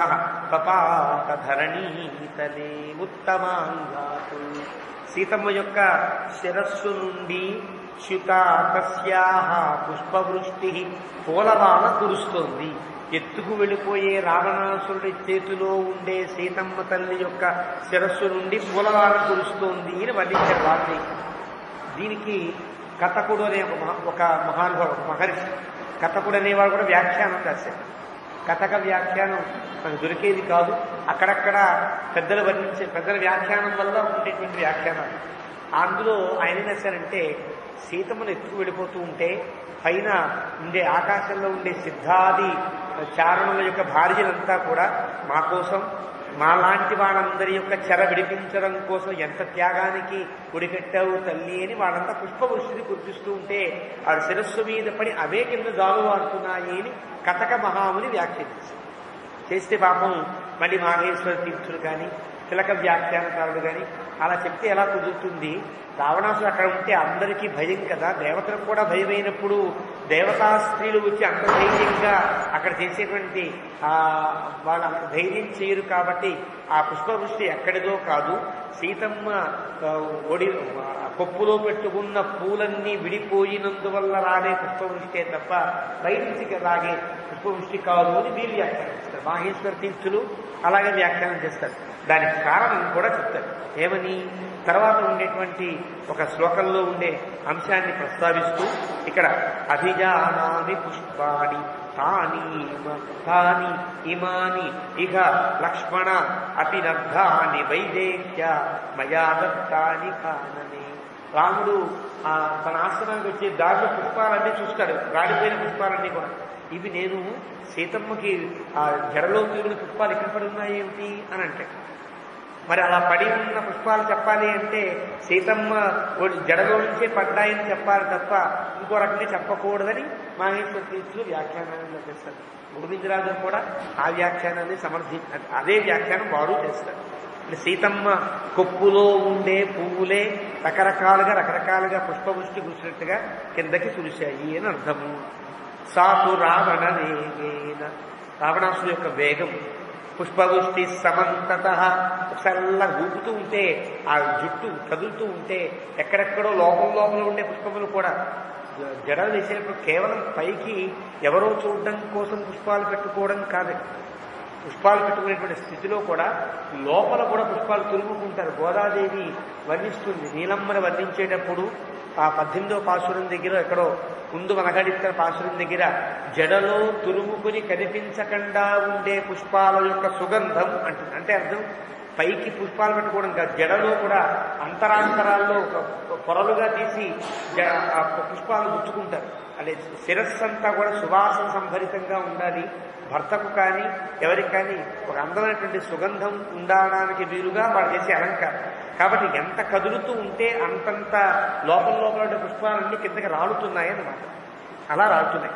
పపాతధరణీతలే ఉత్తమాంగాతు సీతమ్మ యొక్క శిరస్సు నుండి చ్యుతాతస్యా పుష్పవృష్టి పూలవాన కురుస్తోంది ఎత్తుకు వెళ్ళిపోయే రావణాసురుడి చేతిలో ఉండే సీతమ్మ తల్లి యొక్క శిరస్సు నుండి పూలవాన కురుస్తోంది అని వర్ణించారు వాల్మీకి దీనికి కథకుడు అనే ఒక మహా- ఒక మహానుభావుడు ఒక మహర్షి కథకుడు అనేవాడు కూడా వ్యాఖ్యానం రాశాడు కథక వ్యాఖ్యానం మనకు దొరికేది కాదు అక్కడక్కడ పెద్దలు వర్ణించే పెద్దల వ్యాఖ్యానం వల్ల ఉండేటువంటి వ్యాఖ్యానాలు అందులో ఆయన ఏం చేశారంటే సీతమ్మను ఎత్తుకు వెళ్ళిపోతూ ఉంటే పైన ఉండే ఆకాశంలో ఉండే సిద్ధాది చారణుల యొక్క భార్యలంతా కూడా మా కోసం మాలాంటి వాళ్ళందరి యొక్క చెర విడిపించడం కోసం ఎంత త్యాగానికి ఉడికట్టావు తల్లి అని వాళ్ళంతా పుష్పవృష్టిని కురిపిస్తూ ఉంటే ఆ శిరస్సు మీద పడి అవే కింద జాలువారుతున్నాయి అని కథక మహాముని వ్యాఖ్యానించారు చేస్తే పాపం మళ్ళీ మాహేశ్వర తీర్థులు కానీ తిలక వ్యాఖ్యానకారుడు కానీ అలా చెప్తే ఎలా కుదురుతుంది రావణాసుడు అక్కడ ఉంటే అందరికీ భయం కదా దేవతలకు కూడా భయమైనప్పుడు దేవతా స్త్రీలు వచ్చి అంత ధైర్యంగా అక్కడ చేసేటువంటి ఆ వాళ్ళు అంత ధైర్యం చేయరు కాబట్టి ఆ పుష్పవృష్టి ఎక్కడిదో కాదు సీతమ్మ ఆ, ఒడి ఆ కొప్పులో పెట్టుకున్న పూలన్నీ విడిపోయినందువల్ల రాలే పుష్పవృష్టే తప్ప బయట నుంచి రాగే పుష్పవృష్టి కాదు అని వీళ్ళు వ్యాఖ్యానిస్తారు మాహేశ్వర తీర్థులు అలాగే వ్యాఖ్యానం చేస్తారు దానికి కారణం కూడా చెప్తారు ఏమని తర్వాత ఉండేటువంటి ఒక శ్లోకంలో ఉండే అంశాన్ని ప్రస్తావిస్తూ ఇక్కడ అభిజానామి పుష్పాణి తాని ఇమ- తాని ఇమాని ఇహ లక్ష్మణ అపి నద్ధాని వైదేహ్య మయా దత్తాని కానని రాముడు ఆ తన ఆశ్రమానికి వచ్చే దారిలో పుష్పాలన్నీ చూస్తాడు రాడిపోయిన పుష్పాలన్నీ కూడా ఇవి నేను సీతమ్మకి ఆ జడలో తిరిగిన పుష్పాలు ఎక్కడ పడి ఉన్నాయి ఏమిటి అని అంటే మరి అలా పడి ఉన్న పుష్పాలు చెప్పాలి అంటే సీతమ్మ ఒడి జడలో నుంచే పడ్డాయని చెప్పాలి తప్ప ఇంకో రకంగా చెప్పకూడదని మాహేశ్వర తీర్థులు వ్యాఖ్యానాన్ని చేస్తారు గురువిందరాజు కూడా ఆ వ్యాఖ్యానాన్ని సమర్థి అదే వ్యాఖ్యానం వారు చేస్తారు అంటే సీతమ్మ కొప్పులో ఉండే పువ్వులే రకరకాలుగా రకరకాలుగా పుష్పవృష్టి కురిసినట్టుగా కిందకి కురిశాయి అని అర్థము సాతు రావణ వేగేన రావణాసుడు యొక్క వేగం పుష్పవృష్టి సమంతత ఒకసారిలా ఊపుతూ ఉంటే ఆ జుట్టు కదులుతూ ఉంటే ఎక్కడెక్కడో లోపల లోపల ఉండే పుష్పములు కూడా జ- జడలు వేసేటప్పుడు కేవలం పైకి ఎవరో చూడడం కోసం పుష్పాలు పెట్టుకోవడం కాదు పుష్పాలు పెట్టుకునేటువంటి స్థితిలో కూడా లోపల కూడా పుష్పాలు తురుముకుంటారు గోదాదేవి వర్ణిస్తుంది నీలమ్మని వర్ణించేటప్పుడు ఆ పద్దెనిమిదో పాసురం దగ్గర ఎక్కడో ముందు మనగడిస్తున్న పాసురం దగ్గర జడలో తురుముకుని కనిపించకుండా ఉండే పుష్పాల యొక్క సుగంధం అంటుంది అంటే అర్థం పైకి పుష్పాలు పెట్టుకోవడం కాదు జడలో కూడా అంతరాంతరాల్లో ఒక పొరలుగా తీసి జ- ఆ పుష్పాలు గుచ్చుకుంటారు అంటే శిరస్సు అంతా కూడా సువాసన సంభరితంగా ఉండాలి భర్తకు కానీ ఎవరికి కానీ ఒక అందమైనటువంటి సుగంధం ఉండడానికి వీలుగా వాడు చేసే అలంకారం కాబట్టి ఎంత కదులుతూ ఉంటే అంతంత లోపల లోపల ఉండే పుష్పాలన్నీ కిందకి రాలుతున్నాయి అన్నమాట అలా రాలుతున్నాయి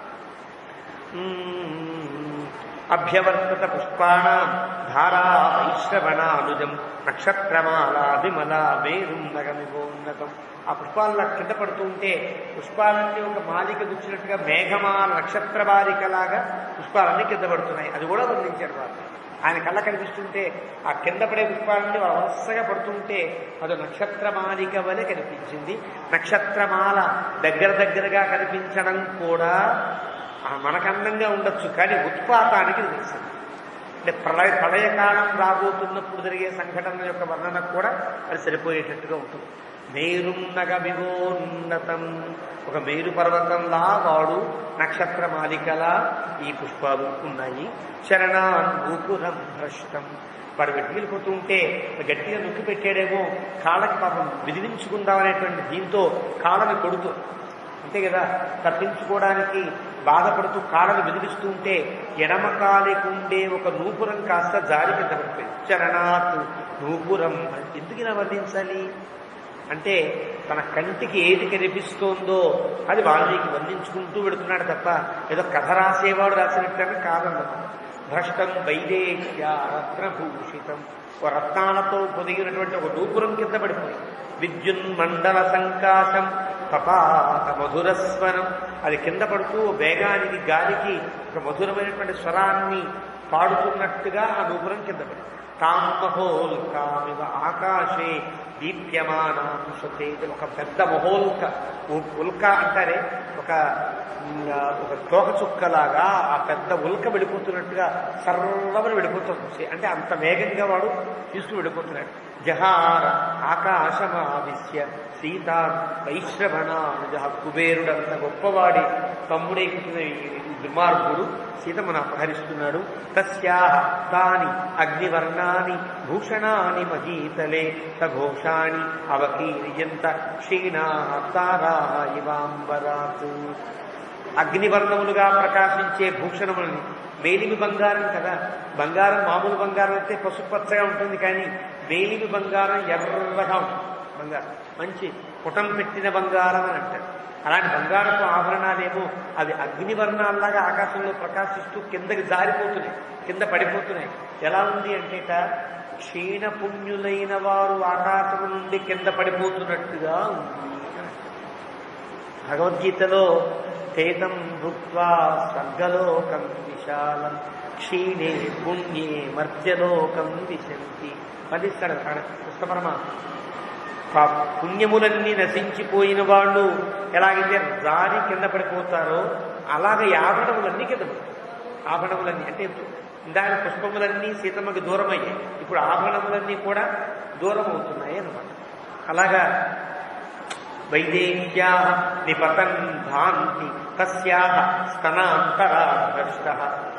మ్మ్. అభ్యవర్తత పుష్పాణం ధారా వైశ్రవణానుజం నక్షత్రమాల విమల మేరుం నగమిగోన్నతం ఆ పుష్పాల కింద పడుతూ ఉంటే పుష్పాలన్నీ ఒక మాలిక గుచ్చినట్టుగా మేఘమాల నక్షత్ర బాలికలాగా పుష్పాలన్నీ కింద పడుతున్నాయి అది కూడా వర్ణించారు వారు ఆయన కళ్ళ కనిపిస్తుంటే ఆ కింద పడే పుష్పాలన్నీ వరుసగా పడుతుంటే అది నక్షత్రమాలిక వలె కనిపించింది నక్షత్రమాల దగ్గర దగ్గరగా కనిపించడం కూడా ఆ మనకందంగా ఉండొచ్చు కానీ ఉత్పాతానికి ఇది తెలిసింది అంటే ప్రళయ ప్రళయకాలం రాబోతున్నప్పుడు జరిగే సంఘటన యొక్క వర్ణనకు కూడా అది సరిపోయేటట్టుగా ఉంటుంది మేరున్నగ వివోన్నతం ఒక మేరు పర్వతంలా వాడు నక్షత్ర మాలికలా ఈ పుష్పాలు ఉన్నాయి శరణాన్ భూపురం భ్రష్టం వాడు వెతికిపోతూ ఉంటే గట్టిగా నొక్కి పెట్టాడేమో కాళ్ళకి పాపం విదిలించుకుందామనేటువంటి దీంతో కాళ్ళని కొడుతూ అంతే కదా తప్పించుకోవడానికి బాధపడుతూ కాళ్ళను విదిలిస్తూ ఉంటే ఎడమ కాలికుండే ఒక నూపురం కాస్త జారి కింద పడిపోయింది చరణాత్ నూపురం ఎందుకు ఇలా వర్ణించాలి అంటే తన కంటికి ఏది కనిపిస్తోందో అది వాల్మీకి వర్ణించుకుంటూ పెడుతున్నాడు తప్ప ఏదో కథ రాసేవాడు రాసినట్లని కాదన్నమాట భ్రష్టం వైదేహ్య రత్నభూషితం ఓ రత్నాలతో పొదిగినటువంటి ఒక నూపురం కింద పడిపోయి విద్యున్మండల సంకాశం పపాత మధురస్వరం అది కింద పడుతూ వేగానికి గాలికి ఒక మధురమైనటువంటి స్వరాన్ని పాడుతున్నట్టుగా ఆ నూపురం కింద పడి తామహోల్కామివ ఆకాశే దీప్యమానాంశతే ఒక పెద్ద మహోల్క ఉ- ఉల్క అంటారే ఒక ఉమ్, ఒక తోక చుక్కలాగా ఆ పెద్ద ఉల్క వెళ్ళిపోతున్నట్టుగా సర్వమని వెళ్ళిపోతుంది అంటే అంత వేగంగా వాడు తీసుకుని వెళ్ళిపోతున్నాడు జహార ఆకాశమావిశ్య సీత వైశ్రవణానుజ కుబేరుడంత గొప్పవాడి తమ్ముడే పుట్టిన ఈ దుర్మార్గుడు సీతమ్మను అపహరిస్తున్నాడు తస్యా తాని అగ్నివర్ణాని భూషణాని మహీతలే సఘోషాణి అవకీర్యంత క్షీణా తారా ఇవాంబరాత్ అగ్నివర్ణములుగా ప్రకాశించే భూషణములని మేలిమి బంగారం కదా బంగారం మామూలు బంగారం అయితే పసుపచ్చగా ఉంటుంది కానీ మేలిమి బంగారం ఎర్రగా ఉంటుంది బంగారం మంచి పుటం పెట్టిన బంగారం అని అంటారు అలాంటి బంగారపు ఆభరణాలేమో అవి అగ్నివర్ణాల్లాగా ఆకాశంలో ప్రకాశిస్తూ కిందకి జారిపోతున్నాయి కింద పడిపోతున్నాయి ఎలా ఉంది అంటేట క్షీణ పుణ్యులైన వారు ఆకాశం నుండి కింద పడిపోతున్నట్టుగా ఉంది భగవద్గీతలో తేతం భుక్వా స్వర్గలోకం విశాలం క్షీణే పుణ్యే మర్త్యలోకం విశంతి పదిస్తాడు కృష్ణపరమ పుణ్యములన్నీ నశించిపోయిన వాళ్ళు ఎలాగైతే జారి కింద పడిపోతారో అలాగే ఈ ఆభరణములన్నీ కింద పడతాయి ఆభరణములన్నీ అంటే ఇందాక పుష్పములన్నీ సీతమ్మకి దూరం అయ్యాయి ఇప్పుడు ఆభరణములన్నీ కూడా దూరం అవుతున్నాయి అన్నమాట అలాగా వైదేహ్యా నిపతన్ భాంతి తస్యా స్తనాంతరాభ్రష్ట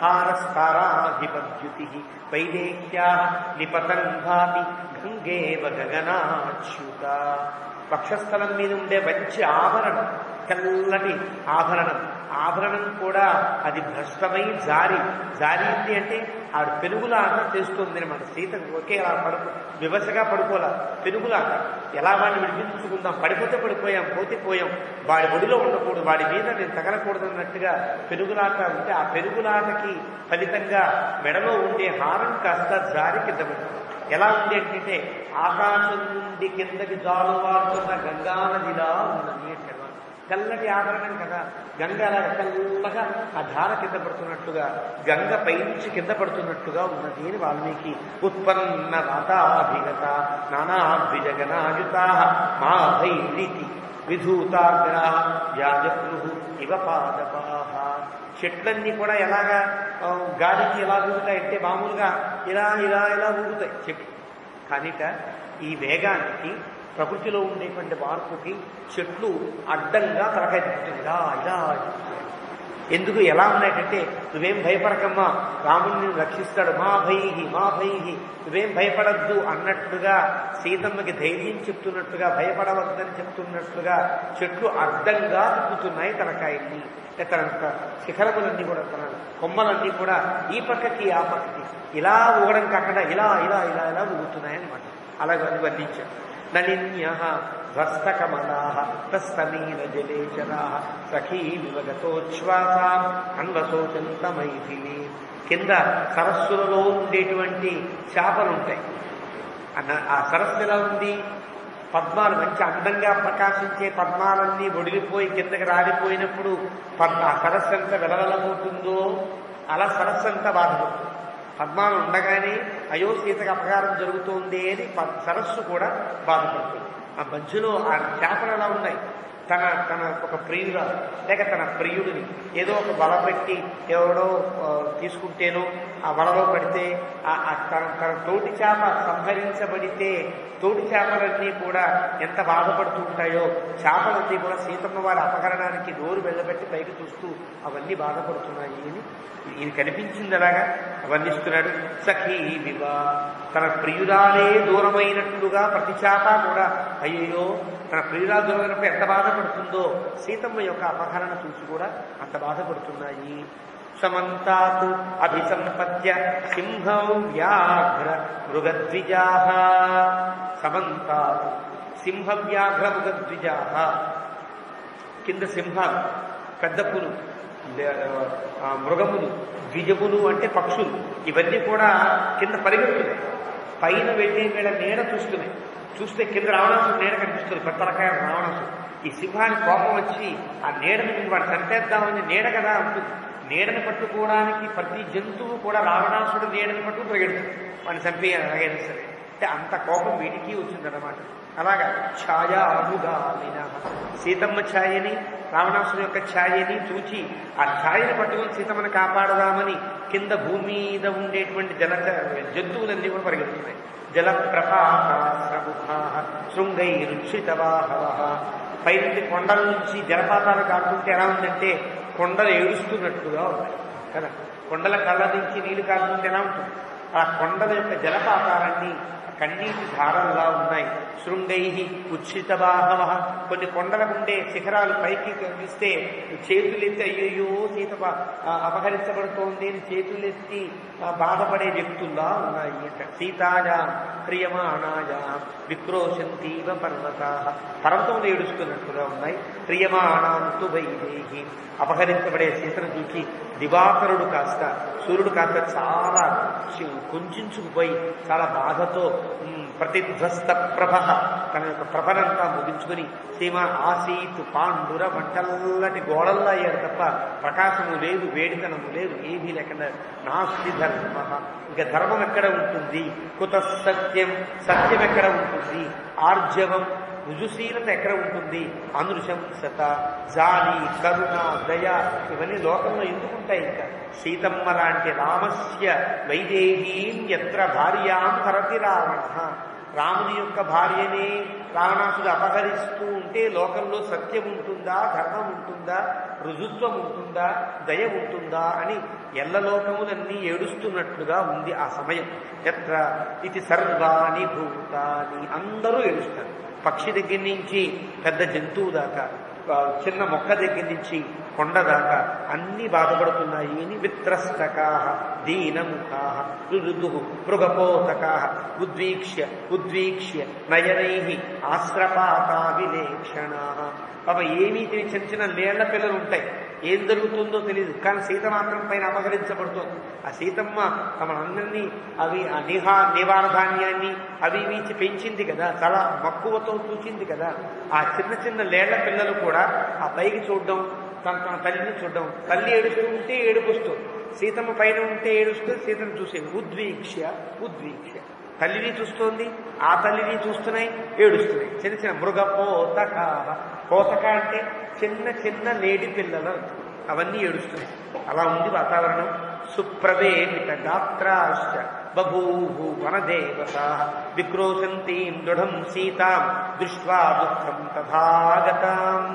హారస్తారాధిపద్యుతి వైదేహ్యా నిపతన్ భాతి గంగేవ గగనాచ్యుత వక్షస్థలం మీద ఉండే మంచి ఆభరణం తెల్లటి ఆభరణం ఆభరణం కూడా అది భ్రష్టమై జారి జారింది అంటే ఆవిడ పెరుగులాట చేస్తుంది అనమాట సీత ఒకే అలా పడుకో వివసగా పడుకోలా పెరుగులాట ఎలా వాడిని విడిపించుకుందాం పడిపోతే పడిపోయాం పోతే పోయాం వాడి ఒడిలో ఉండకూడదు వాడి మీద నేను తగలకూడదు అన్నట్టుగా పెరుగులాట ఉంటే ఆ పెరుగులాటకి ఫలితంగా మెడలో ఉండే హారం కాస్త జారి కింద పడింది ఎలా ఉంది అంటే ఆకాశం నుండి కిందకి జాలువారుతున్న గంగా నదిలా ఉన్నది అంటే తెల్లటి ఆభరణం కదా గంగ అలా తెల్లగా ఆ ధార కింద పడుతున్నట్టుగా గంగ పైనుంచి కింద పడుతున్నట్టుగా ఉన్నది అని వాల్మీకి ఉత్పన్న రాతాభిగత నానాభిజగనాయుతా మా భైరీతి విధూతాగ్రా వ్యాజక్రు ఇవ పాదపాహ చెట్లన్నీ కూడా ఎలాగా ఆ, గాలికి ఎలా ఊగుతాయంటే మామూలుగా ఇలా ఇలా ఇలా ఊగుతాయి చెట్లు కానిట ఈ వేగానికి ప్రకృతిలో ఉండేటువంటి మార్పుకి చెట్లు అడ్డంగా తలకాయ తిప్పుతుంది ఇలా ఇలా ఎందుకు ఎలా ఉన్నాయంటే నువ్వేం భయపడకమ్మా రాముడిని రక్షిస్తాడు మా భైహి మా భైహి నువ్వేం భయపడద్దు అన్నట్టుగా సీతమ్మకి ధైర్యం చెప్తున్నట్టుగా భయపడవద్దని చెప్తున్నట్టుగా చెట్లు అడ్డంగా తిప్పుతున్నాయి తలకాయల్ని అంటే తన యొక్క శిఖరములన్నీ కూడా తన కొమ్మలన్నీ కూడా ఈ పక్కకి ఆ పక్కకి ఇలా ఊగడం కాకుండా ఇలా ఇలా ఇలా ఇలా ఊగుతున్నాయి అనమాట అలాగే అది వర్ణించారు నళిన్య ధ్వస్తకమలా తస్తమీన జలేచరా సఖీ వివగతోచ్ఛ్వాసా అన్వశోచంత మైథిలి కింద సరస్సులలో ఉండేటువంటి చేపలుంటాయి అన్న ఆ సరస్సు ఎలా ఉంది పద్మాలు మంచి అందంగా ప్రకాశించే పద్మాలన్నీ ఒడిలిపోయి కిందకి రాలిపోయినప్పుడు పద్మ ఆ సరస్సు ఎంత వెలవెలబోతుందో అలా సరస్సు అంతా బాధపడుతుంది పద్మాలు ఉండగానే అయో సీతకు అపకారం జరుగుతోంది అని ప- సరస్సు కూడా బాధపడుతుంది ఆ మధ్యలో ఆ చేపలు ఎలా ఉన్నాయి తన తన ఒక ప్రియురా లేక తన ప్రియుడిని ఏదో ఒక వల పెట్టి ఎవడో ఆ, తీసుకుంటేనో ఆ వలలో పడితే ఆ- ఆ తన తన తోటి చేప సంహరించబడితే తోటి చేపలన్నీ కూడా ఎంత బాధపడుతూ ఉంటాయో చేపలన్నీ కూడా సీతమ్మ వారి అపహరణానికి నోరు వెళ్ళబెట్టి పైకి చూస్తూ అవన్నీ బాధపడుతున్నాయి అని ఇది కనిపించింది అలాగా వర్ణిస్తున్నాడు సఖీ వివా తన ప్రియురాలే దూరమైనట్లుగా ప్రతి చేప కూడా అయ్యో తన ప్రియురాలు దూరమైనప్పుడు ఎంత బాధపడుతుందో సీతమ్మ యొక్క అపహరణ చూసి కూడా అంత బాధపడుతున్నాయి సమంతాతు అభిసంపద్య సింహం వ్యాఘ్ర మృగద్విజా సమంతాతు సింహ వ్యాఘ్ర మృగద్విజా కింద సింహాలు పెద్ద పులు ఆ, మృగములు ద్విజములు అంటే పక్షులు ఇవన్నీ కూడా కింద పరిగెడుతున్నాయి పైన వెళ్ళే వీళ్ళ నీడ చూస్తున్నాయి చూస్తే కింద రావణాసుడు నీడ కనిపిస్తుంది కొత్తలకాయ రావణాసుడు ఈ సింహానికి కోపం వచ్చి ఆ నీడని మీరు వాడు చంపేద్దామని నీడ కదా ఉంటుంది నీడని పట్టుకోవడానికి ప్రతి జంతువు కూడా రావణాసుడు నీడని పట్టుకు పరిగెడుతుంది వాడిని చంపేయాలి ఎలాగైనా సరే అంటే అంత కోపం వీడికి వచ్చిందన్నమాట అలాగా ఛాయా అనుగామిన సీతమ్మ ఛాయని రావణాసుని యొక్క ఛాయని చూచి ఆ ఛాయని పట్టుకొని సీతమ్మని కాపాడదామని కింద భూమి మీద ఉండేటువంటి జల జంతువులన్నీ కూడా పరిగెత్తున్నాయి జల ప్రపాహముఖా శృంగై రుక్షితవాహవ పైనుండి కొండల నుంచి జలపాతాలు కాకుంటే ఎలా ఉందంటే కొండలు ఏడుస్తున్నట్టుగా ఉన్నాయి కదా కొండల కళ్ళ నుంచి నీళ్లు కాకుంటే ఎలా ఉంటుంది ఆ కొండల యొక్క జలపాతాలన్నీ కన్నీటి ధారల్లా ఉన్నాయి శృంగై ఉచ్ఛిత బాహవ కొన్ని కొండలకు ఉండే శిఖరాలు పైకి కనిపిస్తే చేతులెత్తి అయ్యయ్యో సీత బా- ఆ, అపహరించబడుతోంది అని చేతులెత్తి ఆ, బాధపడే వ్యక్తుల్లా ఉన్నాయి అంట సీతాయా ప్రియమాణాయా విక్రోశంతీవ పర్వత పర్వతంలో ఏడుస్తున్నట్టుగా ఉన్నాయి ప్రియమాణాంతు వైదేహి అపహరించబడే సీతను చూసి దివాకరుడు కాస్త సూర్యుడు కాస్త చాలా చి- కుంచుకుపోయి చాలా బాధతో ఉమ్, ప్రతిధ్వస్త ప్రభ తన యొక్క ప్రభనంతా ముగించుకుని సీమ ఆసీతు పాండుర మంటల్లటి గోడల్లా అయ్యాడు తప్ప ప్రకాశము లేదు వేడితనము లేదు ఏమీ లేకుండా నాస్తి ధర్మ ఇక ధర్మం ఎక్కడ ఉంటుంది కుత సత్యం సత్యం ఎక్కడ ఉంటుంది ఆర్జవం రుజుశీలత ఎక్కడ ఉంటుంది అనుశంసత జాలి కరుణ దయ ఇవన్నీ లోకంలో ఎందుకుంటాయి ఇంకా సీతమ్మ లాంటి రామస్య వైదేహీం ఎత్ర భార్యాం హరతి రావణ రాముని యొక్క భార్యనే రావణాసుడు అపహరిస్తూ ఉంటే లోకంలో సత్యం ఉంటుందా ధర్మం ఉంటుందా రుజుత్వం ఉంటుందా దయ ఉంటుందా అని ఎల్లలోకములన్నీ ఏడుస్తున్నట్లుగా ఉంది ఆ సమయం ఎత్ర ఇది సర్వాణి భూతాని అందరూ ఏడుస్తారు పక్షి దగ్గర నుంచి పెద్ద జంతువు దాకా ఆ, చిన్న మొక్క దగ్గర నుంచి కొండ దాకా అన్ని బాధపడుతున్నాయి అని విత్రస్తకా దీనముఖా రుదు మృగపోతకా ఉద్వీక్ష్య ఉద్వీక్ష్య నయనై ఆశ్రపాతా విలేక్షణా పాప ఏమీ తెలియని చిన్న చిన్న నీళ్ల పిల్లలు ఉంటాయి ఏం జరుగుతుందో తెలియదు కానీ సీత మాత్రం పైన అపహరించబడుతోంది ఆ సీతమ్మ తమనందరినీ అవి ఆ నిహా నివార ధాన్యాన్ని అవి ఇవి ఇచ్చి పెంచింది కదా చాలా మక్కువతో చూసింది కదా ఆ చిన్న చిన్న లేళ్ల పిల్లలు కూడా ఆ పైకి చూడడం తన తన తల్లిని చూడడం తల్లి ఏడుస్తూ ఉంటే ఏడుపుస్తుంది సీతమ్మ పైన ఉంటే ఏడుస్తూ సీతను చూసే ఉద్వీక్ష్య ఉద్వీక్ష్య తల్లిని చూస్తోంది ఆ తల్లిని చూస్తున్నాయి ఏడుస్తున్నాయి చిన్న చిన్న మృగ పోతక పోతక అంటే చిన్న చిన్న లేడి పిల్లలు అవన్నీ ఏడుస్తున్నాయి అలా ఉంది వాతావరణం సుప్రవేమిత గాత్రాశ్చ బభూవు వనదేవత విక్రోశంతీం దృఢం సీతాం దృష్ట్వా దుఃఖం తథాగతాం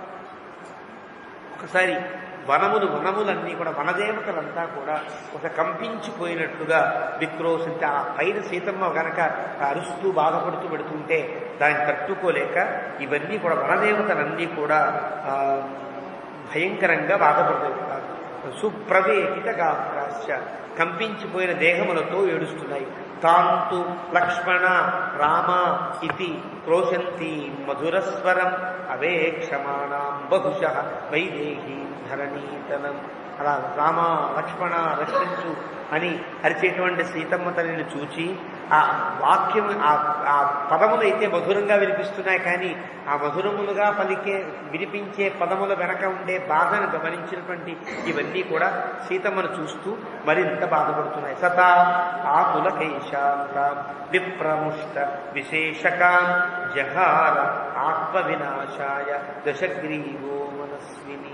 ఒకసారి వనములు వనములన్నీ కూడా వనదేవతలంతా కూడా ఒక కంపించిపోయినట్లుగా విక్రోశించి ఆ పైన సీతమ్మ గనక అరుస్తూ బాధపడుతూ పెడుతుంటే దాన్ని తట్టుకోలేక ఇవన్నీ కూడా వనదేవతలన్నీ కూడా ఆ, భయంకరంగా బాధపడుతుంటారు సుప్రవేకిత గాత్రాశ్చ కంపించిపోయిన దేహములతో ఏడుస్తున్నాయి తాంతు లక్ష్మణ రామ ఇది క్రోశంతి మధురస్వరం అవేక్షమాణం బహుశ వైదేహీ ధరణీతలం అలా రామ లక్ష్మణ రక్షించు అని అరిచేటువంటి సీతమ్మ తల్లిని చూచి ఆ వాక్యం ఆ ఆ పదములు అయితే మధురంగా వినిపిస్తున్నాయి కానీ ఆ మధురములుగా పలికే వినిపించే పదముల వెనక ఉండే బాధను గమనించినటువంటి ఇవన్నీ కూడా సీతమ్మను చూస్తూ మరింత బాధపడుతున్నాయి సతా ఆకులకైశాంత విప్రముష్ట విశేషకాం జహార ఆత్మ వినాశాయ దశగ్రీవో మనస్విని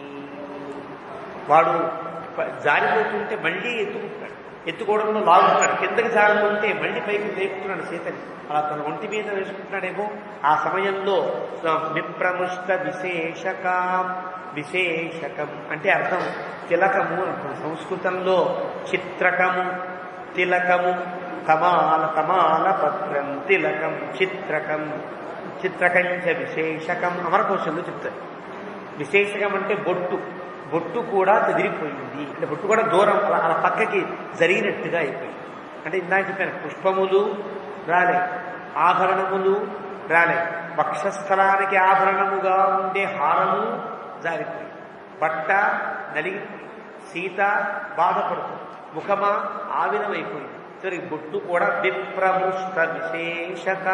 వాడు ప- జారిపోతుంటే మళ్ళీ ఎత్తుకుంటాడు ఎత్తుకోవడంలో లాగుతున్నాడు కిందకి జారుతుంటే మళ్ళీ పైకి లేపుతున్నాడు సీతని అలా తన ఒంటి మీద వేసుకుంటున్నాడేమో ఆ సమయంలో స- విప్రముష్ట విశేషకం విశేషకం అంటే అర్థం తిలకము అర్థం సంస్కృతంలో చిత్రకము తిలకము కమాల కమాల పత్రం తిలకం చిత్రకం చిత్రకంచ విశేషకం అమరకోశంలో చెప్తారు విశేషకం అంటే బొట్టు బొట్టు కూడా చెదిరిపోయింది అంటే బొట్టు కూడా దూరం అలా అలా పక్కకి జరిగినట్టుగా అయిపోయింది అంటే ఇందాక చెప్పాను పుష్పములు రాలే ఆభరణములు రాలే వక్షస్థలానికి ఆభరణముగా ఉండే హారము జారిపోయింది బట్ట నలిగిపోయింది సీత బాధపడుతుంది ముఖమా ఆవినమైపోయింది చివరికి బొట్టు కూడా విప్రముష్ట విశేషక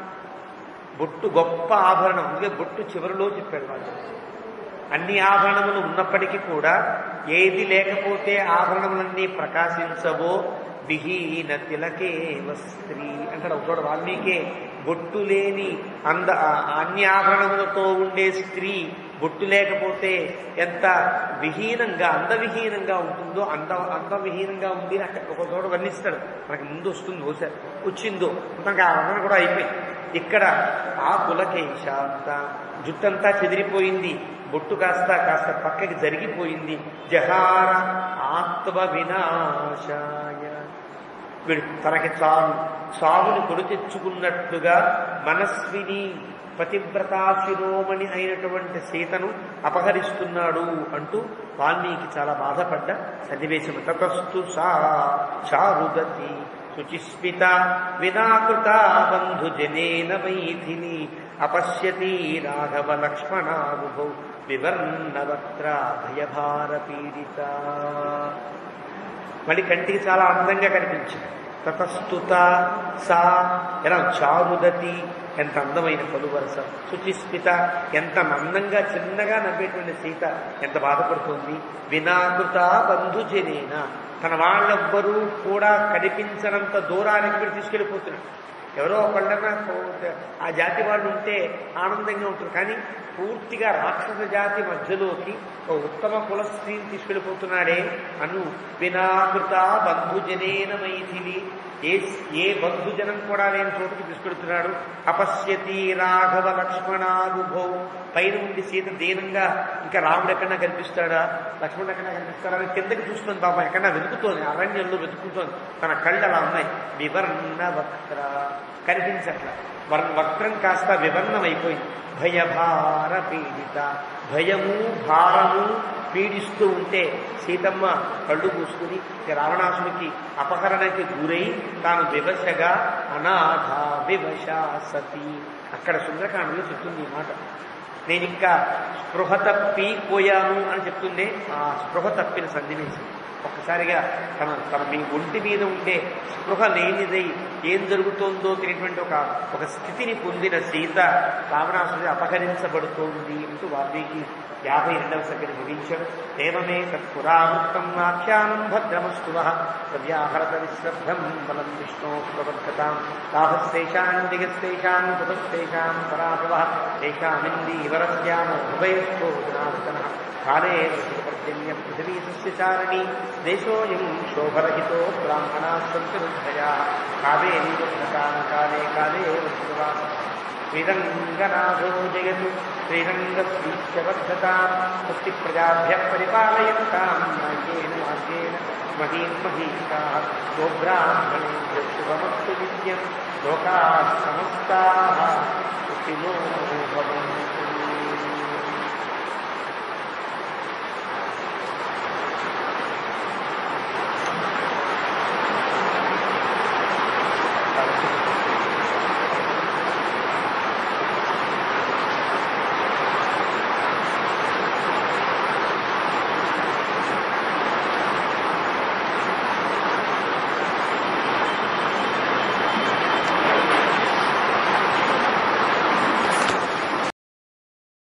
బొట్టు గొప్ప ఆభరణం అందుకే బొట్టు చివరిలో చెప్పాడు వాళ్ళు అన్ని ఆభరణములు ఉన్నప్పటికీ కూడా ఏది లేకపోతే ఆభరణములన్నీ ప్రకాశించవో విహీన తిలకేవ స్త్రీ అంటాడు ఒకచోట వాల్మీకే బొట్టు లేని అంద ఆ అన్ని ఆభరణములతో ఉండే స్త్రీ బొట్టు లేకపోతే ఎంత విహీనంగా అందవిహీనంగా ఉంటుందో అంద అందవిహీనంగా ఉంది అని అక్కడ ఒక చోట వర్ణిస్తాడు మనకి ముందు వస్తుంది ఒకసారి వచ్చిందో మనకి ఆ వర్ణన కూడా అయిపోయింది ఇక్కడ ఆ కులకేశాంత జుట్టంతా చెదిరిపోయింది బొట్టు కాస్త కాస్త పక్కకి జరిగిపోయింది జహార ఆత్మ వినాశాయ వీడు తనకి చావు చావుని కొని తెచ్చుకున్నట్లుగా మనస్విని పతివ్రతా శిరోమణి అయినటువంటి సీతను అపహరిస్తున్నాడు అంటూ వాల్మీకి చాలా బాధపడ్డ సన్నివేశం తతస్తు సా చారుగతి శుచిస్మిత వినాకృత బంధుజనేన మైథిలి అపశ్యతి రాఘవ లక్ష్మణానుభౌ వివర్ణవక్త్ర భయభార పీడిత మళ్ళీ కంటికి చాలా అందంగా కనిపించింది తతస్తుత సా ఎలా చారుదతి ఎంత అందమైన పలువరస శుచిస్మిత ఎంత అందంగా చిన్నగా నవ్వేటువంటి సీత ఎంత బాధపడుతుంది వినాకృత బంధుజనేన తన వాళ్ళెవ్వరూ కూడా కనిపించనంత దూరానికి వీడు తీసుకెళ్ళిపోతున్నాడు ఎవరో ఒకళ్ళన్నా పో- ఆ జాతి వాళ్ళు ఉంటే ఆనందంగా ఉంటుంది కానీ పూర్తిగా రాక్షస జాతి మధ్యలోకి ఒక ఉత్తమ కుల స్త్రీని తీసుకెళ్ళిపోతున్నాడే అను వినాకృత బంధుజనేన మైథిలి ఏ ఏ బంధుజనం కూడా లేని చోటుకి తీసుకెడుతున్నాడు అపశ్యతి రాఘవ లక్ష్మణానుభవం పైన ఉండి సీత దీనంగా ఇంకా రాముడు ఎక్కడన్నా కనిపిస్తాడా లక్ష్మణుడు ఎక్కడన్నా కనిపిస్తాడా అని కిందకి చూస్తుంది పాపం ఎక్కడన్నా వెతుకుతోంది అరణ్యంలో వెతుకుతోంది తన కళ్ళు అలా ఉన్నాయి వివర్ణ వక్ర కనిపించట్ల వర్ణ వక్రం కాస్త వివర్ణమైపోయింది భయభార పీడిత భయము భారము పీడిస్తూ ఉంటే సీతమ్మ కళ్ళు మూసుకుని ఇక రావణాసునికి అపహరణకి గురై తాను వివశగా అనాథ వివశ సతి అక్కడ సుందరకాండలో చెప్తుంది ఈ మాట నేను ఇంకా స్పృహ తప్పి పోయాను అని చెప్తుందే ఆ స్పృహ తప్పిన సన్నివేశం ఒక్కసారిగా తన తన మీ ఒంటి మీద ఉండే స్పృహ లేనిదై ఏం జరుగుతోందో తెలియటువంటి ఒక ఒక స్థితిని పొందిన సీత రావణాసుడి అపహరించబడుతోంది అంటూ వాల్మీకి యాభై రెండవ సంఖ్యను ముగించాడు దేవమే తత్పురావృత్తం ఆఖ్యానం భద్రమస్తువ సవ్యాహరత విశ్రద్ధం బలం విష్ణో ప్రవర్తతాం లాభస్తేషాం దిగస్తేషాం పుతస్తేషాం పరాభవ తేషామిందీవరస్యామో ఉభయస్థో జనార్దన కాలే పర్జన్య పృథివీ సస్యచారిణి దేశోయం శోభరహితో బ్రాహ్మణా సంతి నిర్భయా కావేరీ వృద్ధతాం కాలే కాలే వృద్ధవాస శ్రీరంగనాథో జయతు శ్రీరంగశ్రీశ్చవర్ధతాం ముక్తి ప్రజాభ్య పరిపాలయంతాం మార్గేణ మార్గేణ మహీం మహీషా గోబ్రాహ్మణేభ్య శుభమస్తు నిత్యం లోకా సమస్తా సుఖినో భవంతు